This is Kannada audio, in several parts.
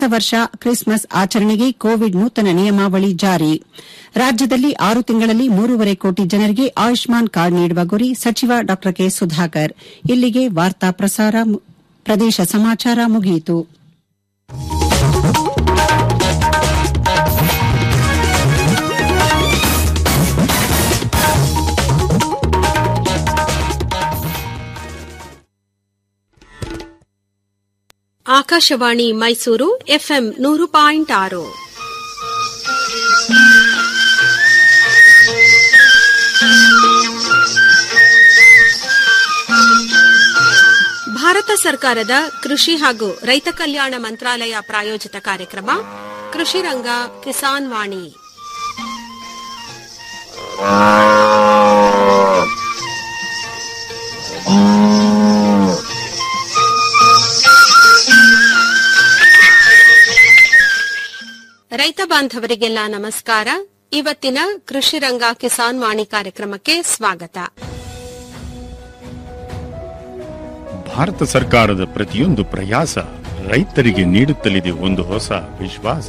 ವರ್ಷ ಕ್ರಿಸ್ಮಸ್ ಆಚರಣೆಗೆ ಕೋವಿಡ್ ನೂತನ ನಿಯಮಾವಳಿ ಜಾರಿ ರಾಜ್ಯದಲ್ಲಿ ಆರು ತಿಂಗಳಲ್ಲಿ ಮೂರೂವರೆ ಕೋಟಿ ಜನರಿಗೆ ಆಯುಷ್ಮಾನ್ ಕಾರ್ಡ್ ನೀಡುವ ಗುರಿ ಸಚಿವ ಡಾ ಕೆ ಸುಧಾಕರ್ ಇಲ್ಲಿಗೆ ವಾರ್ತಾ ಪ್ರಸಾರ ಪ್ರದೇಶ ಸಮಾಚಾರ ಮುಗಿಯಿತು ಆಕಾಶವಾಣಿ ಮೈಸೂರು ಎಫ್ಎಂ ನೂರು ಪಾಯಿಂಟ್ ಆರು ಭಾರತ ಸರ್ಕಾರದ ಕೃಷಿ ಹಾಗೂ ರೈತ ಕಲ್ಯಾಣ ಮಂತ್ರಾಲಯ ಪ್ರಾಯೋಜಿತ ಕಾರ್ಯಕ್ರಮ ಕೃಷಿ ರಂಗ ಕಿಸಾನ್ ವಾಣಿ ರೈತ ಬಾಂಧವರಿಗೆಲ್ಲ ನಮಸ್ಕಾರ ಇವತ್ತಿನ ಕೃಷಿ ರಂಗ ಕಿಸಾನ್ ವಾಣಿ ಕಾರ್ಯಕ್ರಮಕ್ಕೆ ಸ್ವಾಗತ ಭಾರತ ಸರ್ಕಾರದ ಪ್ರತಿಯೊಂದು ಪ್ರಯಾಸ ರೈತರಿಗೆ ನೀಡುತ್ತಲಿದೆ ಒಂದು ಹೊಸ ವಿಶ್ವಾಸ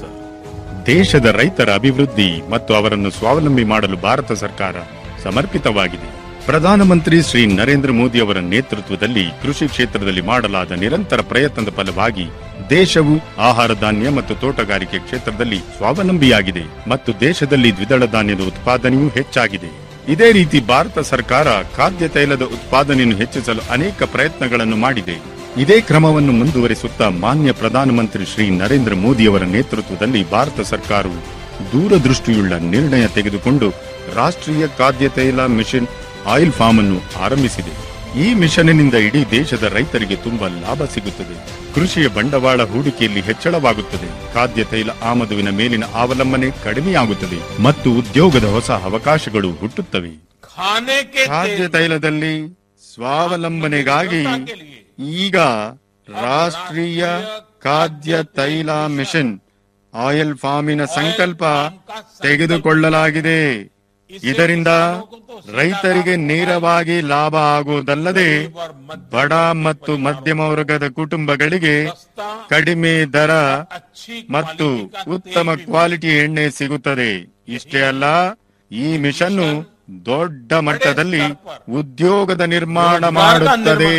ದೇಶದ ರೈತರ ಅಭಿವೃದ್ಧಿ ಮತ್ತು ಅವರನ್ನು ಸ್ವಾವಲಂಬಿ ಮಾಡಲು ಭಾರತ ಸರ್ಕಾರ ಸಮರ್ಪಿತವಾಗಿದೆ ಪ್ರಧಾನಮಂತ್ರಿ ಶ್ರೀ ನರೇಂದ್ರ ಮೋದಿ ಅವರ ನೇತೃತ್ವದಲ್ಲಿ ಕೃಷಿ ಕ್ಷೇತ್ರದಲ್ಲಿ ಮಾಡಲಾದ ನಿರಂತರ ಪ್ರಯತ್ನದ ಫಲವಾಗಿ ದೇಶವು ಆಹಾರ ಧಾನ್ಯ ಮತ್ತು ತೋಟಗಾರಿಕೆ ಕ್ಷೇತ್ರದಲ್ಲಿ ಸ್ವಾವಲಂಬಿಯಾಗಿದೆ ಮತ್ತು ದೇಶದಲ್ಲಿ ದ್ವಿದಳ ಧಾನ್ಯದ ಉತ್ಪಾದನೆಯೂ ಹೆಚ್ಚಾಗಿದೆ ಇದೇ ರೀತಿ ಭಾರತ ಸರ್ಕಾರ ಖಾದ್ಯ ತೈಲದ ಉತ್ಪಾದನೆಯನ್ನು ಹೆಚ್ಚಿಸಲು ಅನೇಕ ಪ್ರಯತ್ನಗಳನ್ನು ಮಾಡಿದೆ ಇದೇ ಕ್ರಮವನ್ನು ಮುಂದುವರಿಸುತ್ತಾ ಮಾನ್ಯ ಪ್ರಧಾನಮಂತ್ರಿ ಶ್ರೀ ನರೇಂದ್ರ ಮೋದಿಯವರ ನೇತೃತ್ವದಲ್ಲಿ ಭಾರತ ಸರ್ಕಾರವು ದೂರದೃಷ್ಟಿಯುಳ್ಳ ನಿರ್ಣಯ ತೆಗೆದುಕೊಂಡು ರಾಷ್ಟ್ರೀಯ ಖಾದ್ಯ ತೈಲ ಮಿಷನ್ ಆಯಿಲ್ ಫಾರ್ಮ್ ಅನ್ನು ಆರಂಭಿಸಿದೆ ಈ ಮಿಷನ್ನಿಂದ ಇಡೀ ದೇಶದ ರೈತರಿಗೆ ತುಂಬಾ ಲಾಭ ಸಿಗುತ್ತದೆ ಕೃಷಿಯ ಬಂಡವಾಳ ಹೂಡಿಕೆಯಲ್ಲಿ ಹೆಚ್ಚಳವಾಗುತ್ತದೆ ಖಾದ್ಯ ತೈಲ ಆಮದುವಿನ ಮೇಲಿನ ಅವಲಂಬನೆ ಕಡಿಮೆಯಾಗುತ್ತದೆ ಮತ್ತು ಉದ್ಯೋಗದ ಹೊಸ ಅವಕಾಶಗಳು ಹುಟ್ಟುತ್ತವೆ खाने के ಖಾದ್ಯ तेल ತೈಲದಲ್ಲಿ ಸ್ವಾವಲಂಬನೆಗಾಗಿ ಈಗ ರಾಷ್ಟ್ರೀಯ ಖಾದ್ಯ ತೈಲ ಮಿಷನ್ ಆಯಿಲ್ ಫಾರ್ಮಿನ ಸಂಕಲ್ಪ ತೆಗೆದುಕೊಳ್ಳಲಾಗಿದೆ ಇದರಿಂದ ರೈತರಿಗೆ ನೇರವಾಗಿ ಲಾಭ ಆಗುವುದಲ್ಲದೆ ಬಡ ಮತ್ತು ಮಧ್ಯಮ ವರ್ಗದ ಕುಟುಂಬಗಳಿಗೆ ಕಡಿಮೆ ದರ ಮತ್ತು ಉತ್ತಮ ಕ್ವಾಲಿಟಿ ಎಣ್ಣೆ ಸಿಗುತ್ತದೆ ಇಷ್ಟೇ ಅಲ್ಲ ಈ ಮಿಷನ್ನು ದೊಡ್ಡ ಮಟ್ಟದಲ್ಲಿ ಉದ್ಯೋಗದ ನಿರ್ಮಾಣ ಮಾಡುತ್ತದೆ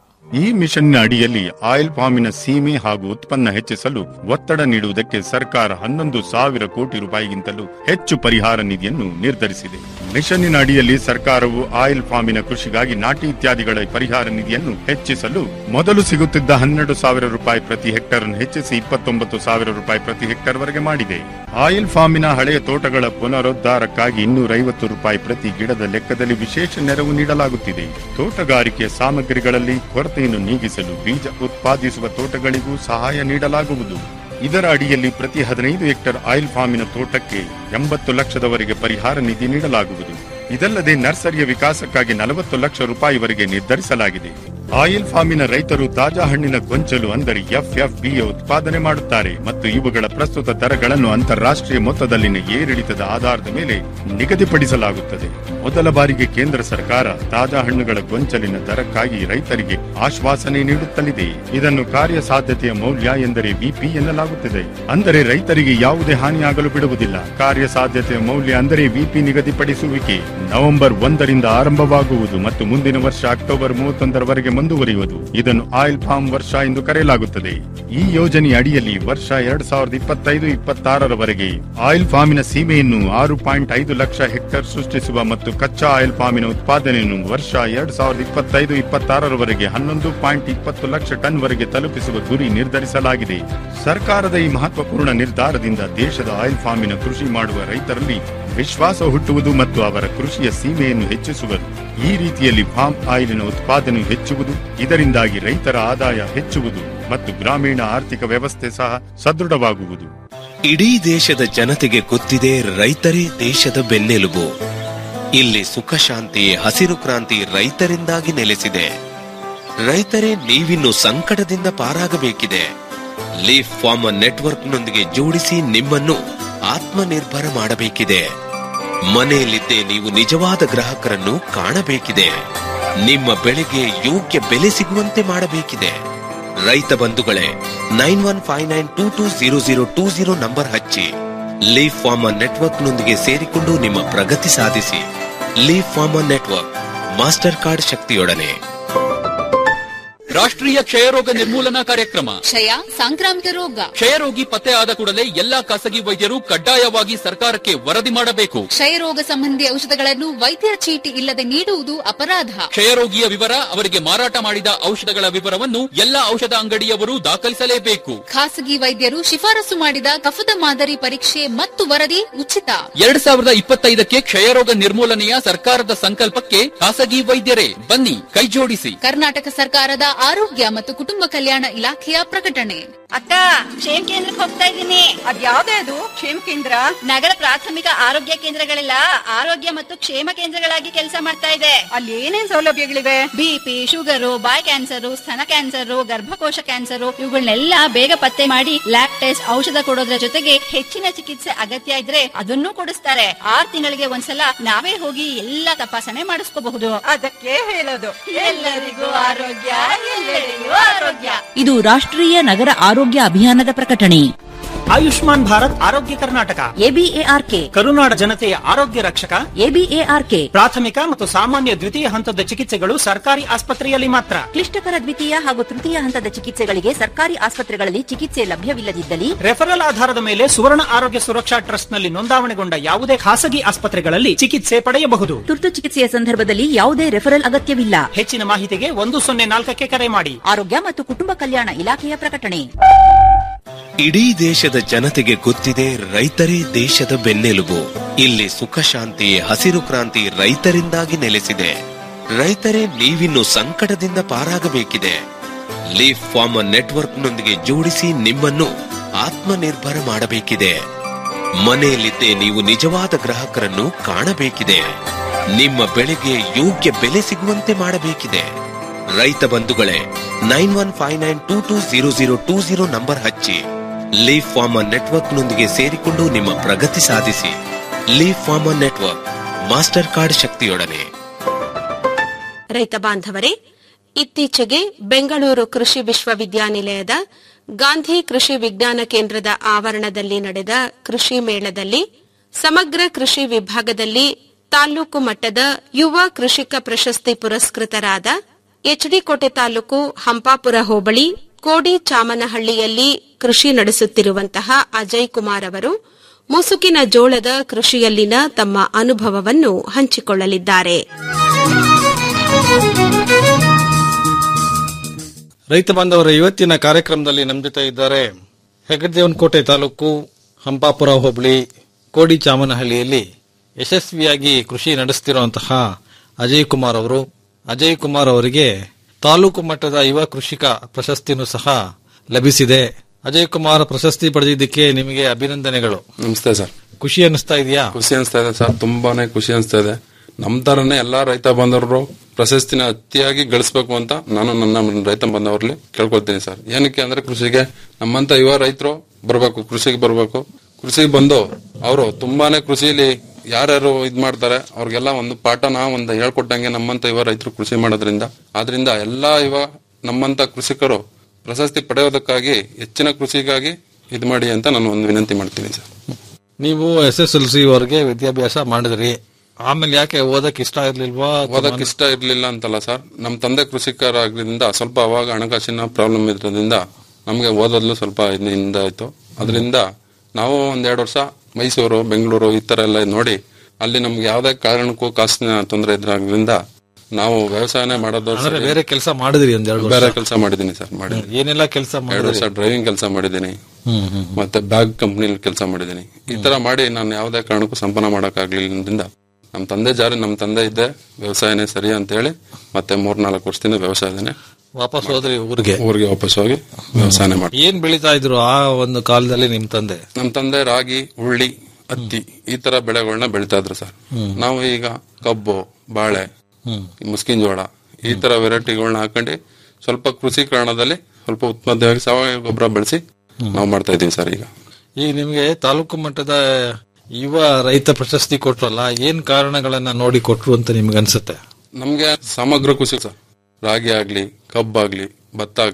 ಈ ಮಿಷನ್ನ ಅಡಿಯಲ್ಲಿ ಆಯಿಲ್ ಫಾರ್ಮಿನ ಸೀಮೆ ಹಾಗೂ ಉತ್ಪನ್ನ ಹೆಚ್ಚಿಸಲು ಒತ್ತಡ ನೀಡುವುದಕ್ಕೆ ಸರ್ಕಾರ ಹನ್ನೊಂದು ಸಾವಿರ ಕೋಟಿ ರೂಪಾಯಿಗಿಂತಲೂ ಹೆಚ್ಚು ಪರಿಹಾರ ನಿಧಿಯನ್ನು ನಿರ್ಧರಿಸಿದೆ ಮಿಷನ್ನಿನ ಅಡಿಯಲ್ಲಿ ಸರ್ಕಾರವು ಆಯಿಲ್ ಫಾರ್ಮಿನ ಕೃಷಿಗಾಗಿ ನಾಟಿ ಇತ್ಯಾದಿಗಳ ಪರಿಹಾರ ನಿಧಿಯನ್ನು ಹೆಚ್ಚಿಸಲು ಮೊದಲು ಸಿಗುತ್ತಿದ್ದ ಹನ್ನೆರಡು ಸಾವಿರ ರೂಪಾಯಿ ಪ್ರತಿ ಹೆಕ್ಟರ್ ಅನ್ನು ಹೆಚ್ಚಿಸಿ ಇಪ್ಪತ್ತೊಂಬತ್ತು ಸಾವಿರ ರೂಪಾಯಿ ಪ್ರತಿ ಹೆಕ್ಟರ್ ವರೆಗೆ ಮಾಡಿದೆ ಆಯಿಲ್ ಫಾರ್ಮಿನ ಹಳೆಯ ತೋಟಗಳ ಪುನರುದ್ಧಾರಕ್ಕಾಗಿ ಇನ್ನೂರೈವತ್ತು ರೂಪಾಯಿ ಪ್ರತಿ ಗಿಡದ ಲೆಕ್ಕದಲ್ಲಿ ವಿಶೇಷ ನೆರವು ನೀಡಲಾಗುತ್ತಿದೆ ತೋಟಗಾರಿಕೆ ಸಾಮಗ್ರಿಗಳಲ್ಲಿ ಕೊರತೆಯನ್ನು ನೀಗಿಸಲು ಬೀಜ ಉತ್ಪಾದಿಸುವ ತೋಟಗಳಿಗೂ ಸಹಾಯ ನೀಡಲಾಗುವುದು ಇದರ ಅಡಿಯಲ್ಲಿ ಪ್ರತಿ ಹದಿನೈದು ಹೆಕ್ಟರ್ ಆಯಿಲ್ ಫಾರ್ಮಿನ ತೋಟಕ್ಕೆ ಎಂಬತ್ತು ಲಕ್ಷದವರೆಗೆ ಪರಿಹಾರ ನಿಧಿ ನೀಡಲಾಗುವುದು ಇದಲ್ಲದೆ ನರ್ಸರಿಯ ವಿಕಾಸಕ್ಕಾಗಿ ನಲವತ್ತು ಲಕ್ಷ ರೂಪಾಯಿವರೆಗೆ ನಿರ್ಧರಿಸಲಾಗಿದೆ ಆಯಿಲ್ ಫಾರ್ಮಿನ ರೈತರು ತಾಜಾ ಹಣ್ಣಿನ ಗೊಂಚಲು ಅಂದರೆ ಎಫ್ಎಫ್ಬಿ ಉತ್ಪಾದನೆ ಮಾಡುತ್ತಾರೆ ಮತ್ತು ಇವುಗಳ ಪ್ರಸ್ತುತ ದರಗಳನ್ನು ಅಂತಾರಾಷ್ಟ್ರೀಯ ಮೊತ್ತದಲ್ಲಿನ ಏರಿಳಿತದ ಆಧಾರದ ಮೇಲೆ ನಿಗದಿಪಡಿಸಲಾಗುತ್ತದೆ ಮೊದಲ ಬಾರಿಗೆ ಕೇಂದ್ರ ಸರ್ಕಾರ ತಾಜಾ ಹಣ್ಣುಗಳ ಗೊಂಚಲಿನ ದರಕ್ಕಾಗಿ ರೈತರಿಗೆ ಆಶ್ವಾಸನೆ ನೀಡುತ್ತಲಿದೆ ಇದನ್ನು ಕಾರ್ಯಸಾಧ್ಯತೆಯ ಮೌಲ್ಯ ಎಂದರೆ ವಿಪಿ ಎನ್ನಲಾಗುತ್ತದೆ ಅಂದರೆ ರೈತರಿಗೆ ಯಾವುದೇ ಹಾನಿಯಾಗಲು ಬಿಡುವುದಿಲ್ಲ ಕಾರ್ಯಸಾಧ್ಯತೆಯ ಮೌಲ್ಯ ಅಂದರೆ ವಿಪಿ ನಿಗದಿಪಡಿಸುವಿಕೆ ನವೆಂಬರ್ ಒಂದರಿಂದ ಆರಂಭವಾಗುವುದು ಮತ್ತು ಮುಂದಿನ ವರ್ಷ ಅಕ್ಟೋಬರ್ ಮೂವತ್ತೊಂದರವರೆಗೆ ಮುಂದುವರಿಯುವುದು ಇದನ್ನು ಆಯಿಲ್ ಫಾರ್ಮ್ ವರ್ಷ ಎಂದು ಕರೆಯಲಾಗುತ್ತದೆ ಈ ಯೋಜನೆಯ ಅಡಿಯಲ್ಲಿ ವರ್ಷ ಎರಡ್ ಸಾವಿರದ ಇಪ್ಪತ್ತೈದು ಇಪ್ಪತ್ತಾರರವರೆಗೆ ಆಯಿಲ್ ಫಾರ್ಮಿನ ಸೀಮೆಯನ್ನು ಆರು ಪಾಯಿಂಟ್ ಐದು ಲಕ್ಷ ಹೆಕ್ಟರ್ ಸೃಷ್ಟಿಸುವ ಮತ್ತು ಕಚ್ಚಾ ಆಯಿಲ್ ಫಾರ್ಮಿನ ಉತ್ಪಾದನೆಯನ್ನು ವರ್ಷ ಎರಡ್ ಸಾವಿರದ ಇಪ್ಪತ್ತೈದು ಇಪ್ಪತ್ತಾರರವರೆಗೆ ಹನ್ನೊಂದು ಪಾಯಿಂಟ್ ಇಪ್ಪತ್ತು ಲಕ್ಷ ಟನ್ ವರೆಗೆ ತಲುಪಿಸುವ ಗುರಿ ನಿರ್ಧರಿಸಲಾಗಿದೆ ಸರ್ಕಾರದ ಈ ಮಹತ್ವಪೂರ್ಣ ನಿರ್ಧಾರದಿಂದ ದೇಶದ ಆಯಿಲ್ ಫಾರ್ಮಿನ ಕೃಷಿ ಮಾಡುವ ರೈತರಲ್ಲಿ ವಿಶ್ವಾಸ ಹುಟ್ಟುವುದು ಮತ್ತು ಅವರ ಕೃಷಿಯ ಸೀಮೆಯನ್ನು ಹೆಚ್ಚಿಸುವುದು ಈ ರೀತಿಯಲ್ಲಿ ಫಾರ್ಮ್ ಆಯಿಲಿನ ಉತ್ಪಾದನೆ ಹೆಚ್ಚುವುದು ಇದರಿಂದಾಗಿ ರೈತರ ಆದಾಯ ಹೆಚ್ಚುವುದು ಮತ್ತು ಗ್ರಾಮೀಣ ಆರ್ಥಿಕ ವ್ಯವಸ್ಥೆ ಸಹ ಸದೃಢವಾಗುವುದು ಇಡೀ ದೇಶದ ಜನತೆಗೆ ಗೊತ್ತಿದೆ ರೈತರೇ ದೇಶದ ಬೆನ್ನೆಲುಬು ಇಲ್ಲಿ ಸುಖ ಶಾಂತಿ ಹಸಿರು ಕ್ರಾಂತಿ ರೈತರಿಂದಾಗಿ ನೆಲೆಸಿದೆ ರೈತರೇ ನೀವಿನ್ನು ಸಂಕಟದಿಂದ ಪಾರಾಗಬೇಕಿದೆ ಲೀಫ್ ಫಾರ್ಮರ್ ನೆಟ್ವರ್ಕ್ನೊಂದಿಗೆ ಜೋಡಿಸಿ ನಿಮ್ಮನ್ನು ಆತ್ಮನಿರ್ಭರ ಮಾಡಬೇಕಿದೆ ಮನೆಯಲ್ಲಿದ್ದೇ ನೀವು ನಿಜವಾದ ಗ್ರಾಹಕರನ್ನು ಕಾಣಬೇಕಿದೆ ನಿಮ್ಮ ಬೆಳೆಗೆ ಯೋಗ್ಯ ಬೆಲೆ ಸಿಗುವಂತೆ ಮಾಡಬೇಕಿದೆ ರೈತ ಬಂಧುಗಳೇ nine one five nine two two zero zero two zero number ಹಚ್ಚಿ ಲೀಫ್ ಫಾರ್ಮರ್ ನೆಟ್ವರ್ಕ್ನೊಂದಿಗೆ ಸೇರಿಕೊಂಡು ನಿಮ್ಮ ಪ್ರಗತಿ ಸಾಧಿಸಿ Leaf Farmer network master card ಶಕ್ತಿಯೊಡನೆ ರಾಷ್ಟ್ರೀಯ ಕ್ಷಯರೋಗ ನಿರ್ಮೂಲನಾ ಕಾರ್ಯಕ್ರಮ ಕ್ಷಯ ಸಾಂಕ್ರಾಮಿಕ ರೋಗ ಕ್ಷಯರೋಗಿ ಪತ್ತೆ ಆದ ಕೂಡಲೇ ಎಲ್ಲಾ ಖಾಸಗಿ ವೈದ್ಯರು ಕಡ್ಡಾಯವಾಗಿ ಸರ್ಕಾರಕ್ಕೆ ವರದಿ ಮಾಡಬೇಕು ಕ್ಷಯರೋಗ ಸಂಬಂಧಿ ಔಷಧಗಳನ್ನು ವೈದ್ಯರ ಚೀಟಿ ಇಲ್ಲದೆ ನೀಡುವುದು ಅಪರಾಧ ಕ್ಷಯರೋಗಿಯ ವಿವರ ಅವರಿಗೆ ಮಾರಾಟ ಮಾಡಿದ ಔಷಧಗಳ ವಿವರವನ್ನು ಎಲ್ಲಾ ಔಷಧ ಅಂಗಡಿಯವರು ದಾಖಲಿಸಲೇಬೇಕು ಖಾಸಗಿ ವೈದ್ಯರು ಶಿಫಾರಸು ಮಾಡಿದ ಕಫದ ಮಾದರಿ ಪರೀಕ್ಷೆ ಮತ್ತು ವರದಿ ಉಚಿತ ಎರಡ್ ಸಾವಿರದ ಇಪ್ಪತ್ತೈದಕ್ಕೆ ಕ್ಷಯರೋಗ ನಿರ್ಮೂಲನೆಯ ಸರ್ಕಾರದ ಸಂಕಲ್ಪಕ್ಕೆ ಖಾಸಗಿ ವೈದ್ಯರೇ ಬನ್ನಿ ಕೈಜೋಡಿಸಿ ಕರ್ನಾಟಕ ಸರ್ಕಾರದ ಆರೋಗ್ಯ ಮತ್ತು ಕುಟುಂಬ ಕಲ್ಯಾಣ ಇಲಾಖೆಯ ಪ್ರಕಟಣೆ ಅಕ್ಕ ಕ್ಷೇಮ ಕೇಂದ್ರಕ್ಕೆ ಹೋಗ್ತಾ ಇದ್ದೀನಿ ಅದ್ಯಾವ್ದೇ ಅದು ಕ್ಷೇಮ ಕೇಂದ್ರ ನಗರ ಪ್ರಾಥಮಿಕ ಆರೋಗ್ಯ ಕೇಂದ್ರಗಳೆಲ್ಲ ಆರೋಗ್ಯ ಮತ್ತು ಕ್ಷೇಮ ಕೇಂದ್ರಗಳಾಗಿ ಕೆಲಸ ಮಾಡ್ತಾ ಇದೆ ಅಲ್ಲಿ ಏನೇನ್ ಸೌಲಭ್ಯಗಳಿವೆ ಬಿಪಿ ಶುಗರು ಬಾಯ್ ಕ್ಯಾನ್ಸರ್ ಸ್ತನ ಕ್ಯಾನ್ಸರ್ ಗರ್ಭಕೋಶ ಕ್ಯಾನ್ಸರ್ ಇವುಗಳನ್ನೆಲ್ಲ ಬೇಗ ಪತ್ತೆ ಮಾಡಿ ಲ್ಯಾಬ್ ಟೆಸ್ಟ್ ಔಷಧ ಕೊಡೋದ್ರ ಜೊತೆಗೆ ಹೆಚ್ಚಿನ ಚಿಕಿತ್ಸೆ ಅಗತ್ಯ ಇದ್ರೆ ಅದನ್ನೂ ಕೊಡಿಸ್ತಾರೆ ಆರ್ ತಿಂಗಳಿಗೆ ಒಂದ್ಸಲ ನಾವೇ ಹೋಗಿ ಎಲ್ಲ ತಪಾಸಣೆ ಮಾಡಿಸ್ಕೋಬಹುದು ಅದಕ್ಕೆ ಹೇಳೋದು ಎಲ್ಲರಿಗೂ ಆರೋಗ್ಯ ಎಲ್ಲೆಡೆಯೂ ಆರೋಗ್ಯ ಇದು ರಾಷ್ಟ್ರೀಯ ನಗರ ಆರೋಗ್ಯ ಅಭಿಯಾನದ ಪ್ರಕಟಣೆ ಆಯುಷ್ಮಾನ್ ಭಾರತ್ ಆರೋಗ್ಯ ಕರ್ನಾಟಕ ಎಬಿಎಆರ್ಕೆ ಕರುನಾಡ ಜನತೆಯ ಆರೋಗ್ಯ ರಕ್ಷಕ ಎಬಿಎಆರ್ಕೆ ಪ್ರಾಥಮಿಕ ಮತ್ತು ಸಾಮಾನ್ಯ ದ್ವಿತೀಯ ಹಂತದ ಚಿಕಿತ್ಸೆಗಳು ಸರ್ಕಾರಿ ಆಸ್ಪತ್ರೆಯಲ್ಲಿ ಮಾತ್ರ ಕ್ಲಿಷ್ಟಕರ ದ್ವಿತೀಯ ಹಾಗೂ ತೃತೀಯ ಹಂತದ ಚಿಕಿತ್ಸೆಗಳಿಗೆ ಸರ್ಕಾರಿ ಆಸ್ಪತ್ರೆಗಳಲ್ಲಿ ಚಿಕಿತ್ಸೆ ಲಭ್ಯವಿಲ್ಲದಿದ್ದಲ್ಲಿ ರೆಫರಲ್ ಆಧಾರದ ಮೇಲೆ ಸುವರ್ಣ ಆರೋಗ್ಯ ಸುರಕ್ಷಾ ಟ್ರಸ್ಟ್ನಲ್ಲಿ ನೋಂದಾವಣೆಗೊಂಡ ಯಾವುದೇ ಖಾಸಗಿ ಆಸ್ಪತ್ರೆಗಳಲ್ಲಿ ಚಿಕಿತ್ಸೆ ಪಡೆಯಬಹುದು ತುರ್ತು ಚಿಕಿತ್ಸೆಯ ಸಂದರ್ಭದಲ್ಲಿ ಯಾವುದೇ ರೆಫರಲ್ ಅಗತ್ಯವಿಲ್ಲ ಹೆಚ್ಚಿನ ಮಾಹಿತಿಗೆ ಒಂದು ಸೊನ್ನೆ ನಾಲ್ಕಕ್ಕೆ ಕರೆ ಮಾಡಿ ಆರೋಗ್ಯ ಮತ್ತು ಕುಟುಂಬ ಕಲ್ಯಾಣ ಇಲಾಖೆಯ ಪ್ರಕಟಣೆ ಇಡೀ ದೇಶದ ಜನತೆಗೆ ಗೊತ್ತಿದೆ ರೈತರೇ ದೇಶದ ಬೆನ್ನೆಲುಬು ಇಲ್ಲಿ ಸುಖ ಶಾಂತಿ ಹಸಿರು ಕ್ರಾಂತಿ ರೈತರಿಂದಾಗಿ ನೆಲೆಸಿದೆ ರೈತರೇ ನೀವಿನ್ನು ಸಂಕಟದಿಂದ ಪಾರಾಗಬೇಕಿದೆ ಲೀಫ್ ಫಾರ್ಮರ್ ನೆಟ್ವರ್ಕ್ನೊಂದಿಗೆ ಜೋಡಿಸಿ ನಿಮ್ಮನ್ನು ಆತ್ಮನಿರ್ಭರ ಮಾಡಬೇಕಿದೆ ಮನೆಯಲ್ಲಿದ್ದೇ ನೀವು ನಿಜವಾದ ಗ್ರಾಹಕರನ್ನು ಕಾಣಬೇಕಿದೆ ನಿಮ್ಮ ಬೆಳೆಗೆ ಯೋಗ್ಯ ಬೆಲೆ ಸಿಗುವಂತೆ ಮಾಡಬೇಕಿದೆ ರೈತ ಬಂಧುಗಳೇ nine one five nine two two zero zero two zero number ಹಚ್ಚಿ ಲೀಫ್ ಫಾರ್ಮರ್ ನೆಟ್ವರ್ಕ್ನೊಂದಿಗೆ ಸೇರಿಕೊಂಡು ನಿಮ್ಮ ಪ್ರಗತಿ ಸಾಧಿಸಿ Leaf Farmer network master card ಶಕ್ತಿಯೊಡನೆ ರೈತ ಬಾಂಧವರೇ ಇತ್ತೀಚೆಗೆ ಬೆಂಗಳೂರು ಕೃಷಿ ವಿಶ್ವವಿದ್ಯಾನಿಲಯದ ಗಾಂಧಿ ಕೃಷಿ ವಿಜ್ಞಾನ ಕೇಂದ್ರದ ಆವರಣದಲ್ಲಿ ನಡೆದ ಕೃಷಿ ಮೇಳದಲ್ಲಿ ಸಮಗ್ರ ಕೃಷಿ ವಿಭಾಗದಲ್ಲಿ ತಾಲೂಕು ಮಟ್ಟದ ಯುವ ಕೃಷಿಕ ಪ್ರಶಸ್ತಿ ಪುರಸ್ಕೃತರಾದ ಎಚ್ಡಿಕೋಟೆ ತಾಲೂಕು ಹಂಪಾಪುರ ಹೋಬಳಿ ಕೋಡಿ ಚಾಮನಹಳ್ಳಿಯಲ್ಲಿ ಕೃಷಿ ನಡೆಸುತ್ತಿರುವಂತಹ ಅಜಯ್ ಕುಮಾರ್ ಅವರು ಮುಸುಕಿನ ಜೋಳದ ಕೃಷಿಯಲ್ಲಿನ ತಮ್ಮ ಅನುಭವವನ್ನು ಹಂಚಿಕೊಳ್ಳಲಿದ್ದಾರೆ ರೈತ ಬಾಂಧವರ ಇವತ್ತಿನ ಕಾರ್ಯಕ್ರಮದಲ್ಲಿ ನಮ್ಮ ಜೊತೆ ಇದ್ದಾರೆ ಹೆಗಡೆದೇವನಕೋಟೆ ತಾಲೂಕು ಹಂಪಾಪುರ ಹೋಬಳಿ ಕೋಡಿ ಚಾಮನಹಳ್ಳಿಯಲ್ಲಿ ಯಶಸ್ವಿಯಾಗಿ ಕೃಷಿ ನಡೆಸುತ್ತಿರುವಂತಹ ಅಜಯ್ ಕುಮಾರ್ ಅವರು ಅಜಯ್ ಕುಮಾರ್ ಅವರಿಗೆ ತಾಲೂಕು ಮಟ್ಟದ ಯುವ ಕೃಷಿಕ ಪ್ರಶಸ್ತಿನೂ ಸಹ ಲಭಿಸಿದೆ ಅಜಯ್ ಕುಮಾರ್ ಪ್ರಶಸ್ತಿ ಪಡೆದಿದ್ದಕ್ಕೆ ನಿಮಗೆ ಅಭಿನಂದನೆಗಳು ನಮಸ್ತೆ ಸರ್ ಖುಷಿ ಅನಿಸ್ತಾ ಇದೆಯಾ ಖುಷಿ ಅನಿಸ್ತಾ ಇದೆ ಸರ್ ತುಂಬಾನೇ ಖುಷಿ ಅನಿಸ್ತಾ ಇದೆ ನಮ್ ತರನೇ ಎಲ್ಲಾ ರೈತ ಬಂದವರು ಪ್ರಶಸ್ತಿನ ಅತಿಯಾಗಿ ಗಳಿಸ್ಬೇಕು ಅಂತ ನಾನು ನನ್ನ ರೈತ ಬಂದವರಲ್ಲಿ ಕೇಳ್ಕೊಳ್ತೀನಿ ಸರ್ ಏನಕ್ಕೆ ಅಂದ್ರೆ ಕೃಷಿಗೆ ನಮ್ಮಂತ ಯುವ ರೈತರು ಬರ್ಬೇಕು ಕೃಷಿಗೆ ಬರ್ಬೇಕು ಕೃಷಿಗೆ ಬಂದು ಅವರು ತುಂಬಾನೇ ಕೃಷಿಲಿ ಯಾರ್ಯಾರು ಇದ್ ಮಾಡ್ತಾರೆ ಅವ್ರಿಗೆಲ್ಲ ಒಂದು ಪಾಠನ ಒಂದು ಹೇಳ್ಕೊಟ್ಟಂಗೆ ನಮ್ಮಂತ ಯುವ ರೈತರು ಕೃಷಿ ಮಾಡೋದ್ರಿಂದ ಆದ್ರಿಂದ ಎಲ್ಲಾ ಯುವ ನಮ್ಮಂತ ಕೃಷಿಕರು ಪ್ರಶಸ್ತಿ ಪಡೆಯೋದಕ್ಕಾಗಿ ಹೆಚ್ಚಿನ ಕೃಷಿಗಾಗಿ ಇದ್ ಮಾಡಿ ಅಂತ ನಾನು ಒಂದು ವಿನಂತಿ ಮಾಡ್ತೀನಿ ಸರ್ ನೀವು ಎಸ್ ಎಸ್ ಎಲ್ ಸಿ ವರೆಗೆ ವಿದ್ಯಾಭ್ಯಾಸ ಮಾಡಿದ್ರಿ ಆಮೇಲೆ ಯಾಕೆ ಓದಕ್ ಇಷ್ಟ ಇರ್ಲಿಲ್ವಾ ಅಥವಾ ಓದಕ್ ಇಷ್ಟ ಇರ್ಲಿಲ್ಲ ಅಂತಲ್ಲ ಸರ್ ನಮ್ ತಂದೆ ಕೃಷಿಕರಾಗಿದ್ದರಿಂದ ಸ್ವಲ್ಪ ಅವಾಗ ಹಣಕಾಸಿನ ಪ್ರಾಬ್ಲಮ್ ಇದ್ರಿಂದ ನಮ್ಗೆ ಓದೋದ್ಲು ಸ್ವಲ್ಪ ಹಿಂದೆ ಆಯ್ತು ಅದರಿಂದ ನಾವು ಒಂದೆರಡು ವರ್ಷ ಮೈಸೂರು ಬೆಂಗಳೂರು ಈ ತರ ಎಲ್ಲ ನೋಡಿ ಅಲ್ಲಿ ನಮ್ಗೆ ಯಾವ್ದೇ ಕಾರಣಕ್ಕೂ ಕಾಸಿನ ತೊಂದರೆ ಇದ್ರಾದ್ರಿಂದ ನಾವು ವ್ಯವಸಾಯನೇ ಮಾಡೋದು ಅಂದ್ರೆ ಸರಿ. ಬೇರೆ ಕೆಲಸ ಮಾಡಿದ್ರಿ ಒಂದೆರಡು ಬೇರೆ ಕೆಲಸ ಮಾಡಿದೀನಿ ಸರ್ ಮಾಡಿ ಏನೆಲ್ಲ ಕೆಲಸ ಎರಡು ಮಾಡಿದ್ರಿ ವರ್ಷ ಡ್ರೈವಿಂಗ್ ಕೆಲಸ ಮಾಡಿದ್ದೀನಿ ಹ್ಮ್ ಹ್ಮ್ ಮತ್ತೆ ಬ್ಯಾಗ್ ಕಂಪ್ನಿಲಿ ಕೆಲಸ ಮಾಡಿದ್ದೀನಿ ಈ ತರ ಮಾಡಿ ನಾನು ಯಾವುದೇ ಕಾರಣಕ್ಕೂ ಸಂಪಾದನೆ ಮಾಡಕ್ ಆಗ್ಲಿಲ್ಲದ್ರಿಂದ ನಮ್ ತಂದೆ ಜಾರಿ ನಮ್ ತಂದೆ ಇದ್ದೆ ವ್ಯವಸಾಯನೇ ಸರಿ ಅಂತ ಹೇಳಿ ಮತ್ತೆ ಮೂರ್ ನಾಲ್ಕು ವರ್ಷದಿಂದ ವ್ಯವಸಾಯನೇ ವಾಪಸ್ ಹೋದ್ರಿ ಊರಿಗೆ ಊರಿಗೆ ವಾಪಸ್ ಹೋಗಿ ವ್ಯವಸಾಯನೇ ಮಾಡಿ ಏನ್ ಬೆಳೀತಾ ಇದ್ರು ಆ ಒಂದು ಕಾಲದಲ್ಲಿ ನಿಮ್ ತಂದೆ ನಮ್ ತಂದೆ ರಾಗಿ ಉಳ್ಳಿ ಹತ್ತಿ ಈ ತರ ಬೆಳೆಗಳನ್ನ ಬೆಳಿತಾ ಇದ್ರು ಸರ್ ನಾವು ಈಗ ಕಬ್ಬು ಬಾಳೆ ಹ್ಮ್ ಮುಸ್ಕಿನ್ ಜೋಳ ಈ ತರ ವೆರೈಟಿಗಳನ್ನ ಹಾಕೊಂಡು ಸ್ವಲ್ಪ ಕೃಷಿಕರಣದಲ್ಲಿ ಸ್ವಲ್ಪ ಉತ್ಪಾದನೆಯಾಗಿ ಸಾವಯವ ಗೊಬ್ಬರ ಬೆಳೆಸಿ ನಾವು ಮಾಡ್ತಾ ಇದೀವಿ ಸರ್ ಈಗ ಈಗ ನಿಮ್ಗೆ ತಾಲೂಕು ಮಟ್ಟದ ಯುವ ರೈತ ಪ್ರಶಸ್ತಿ ಕೊಟ್ರಲ್ಲ ಏನ್ ಕಾರಣಗಳನ್ನ ನೋಡಿ ಕೊಟ್ರು ಅಂತ ನಿಮ್ಗೆ ಅನ್ಸುತ್ತೆ ನಮ್ಗೆ ಸಮಗ್ರ ಕೃಷಿ ಸರ್ ರಾಗಿ ಆಗ್ಲಿ ಕಬ್ಬಾಗ್ಲಿ ಭತ್ತ ಆಗ್ಲಿ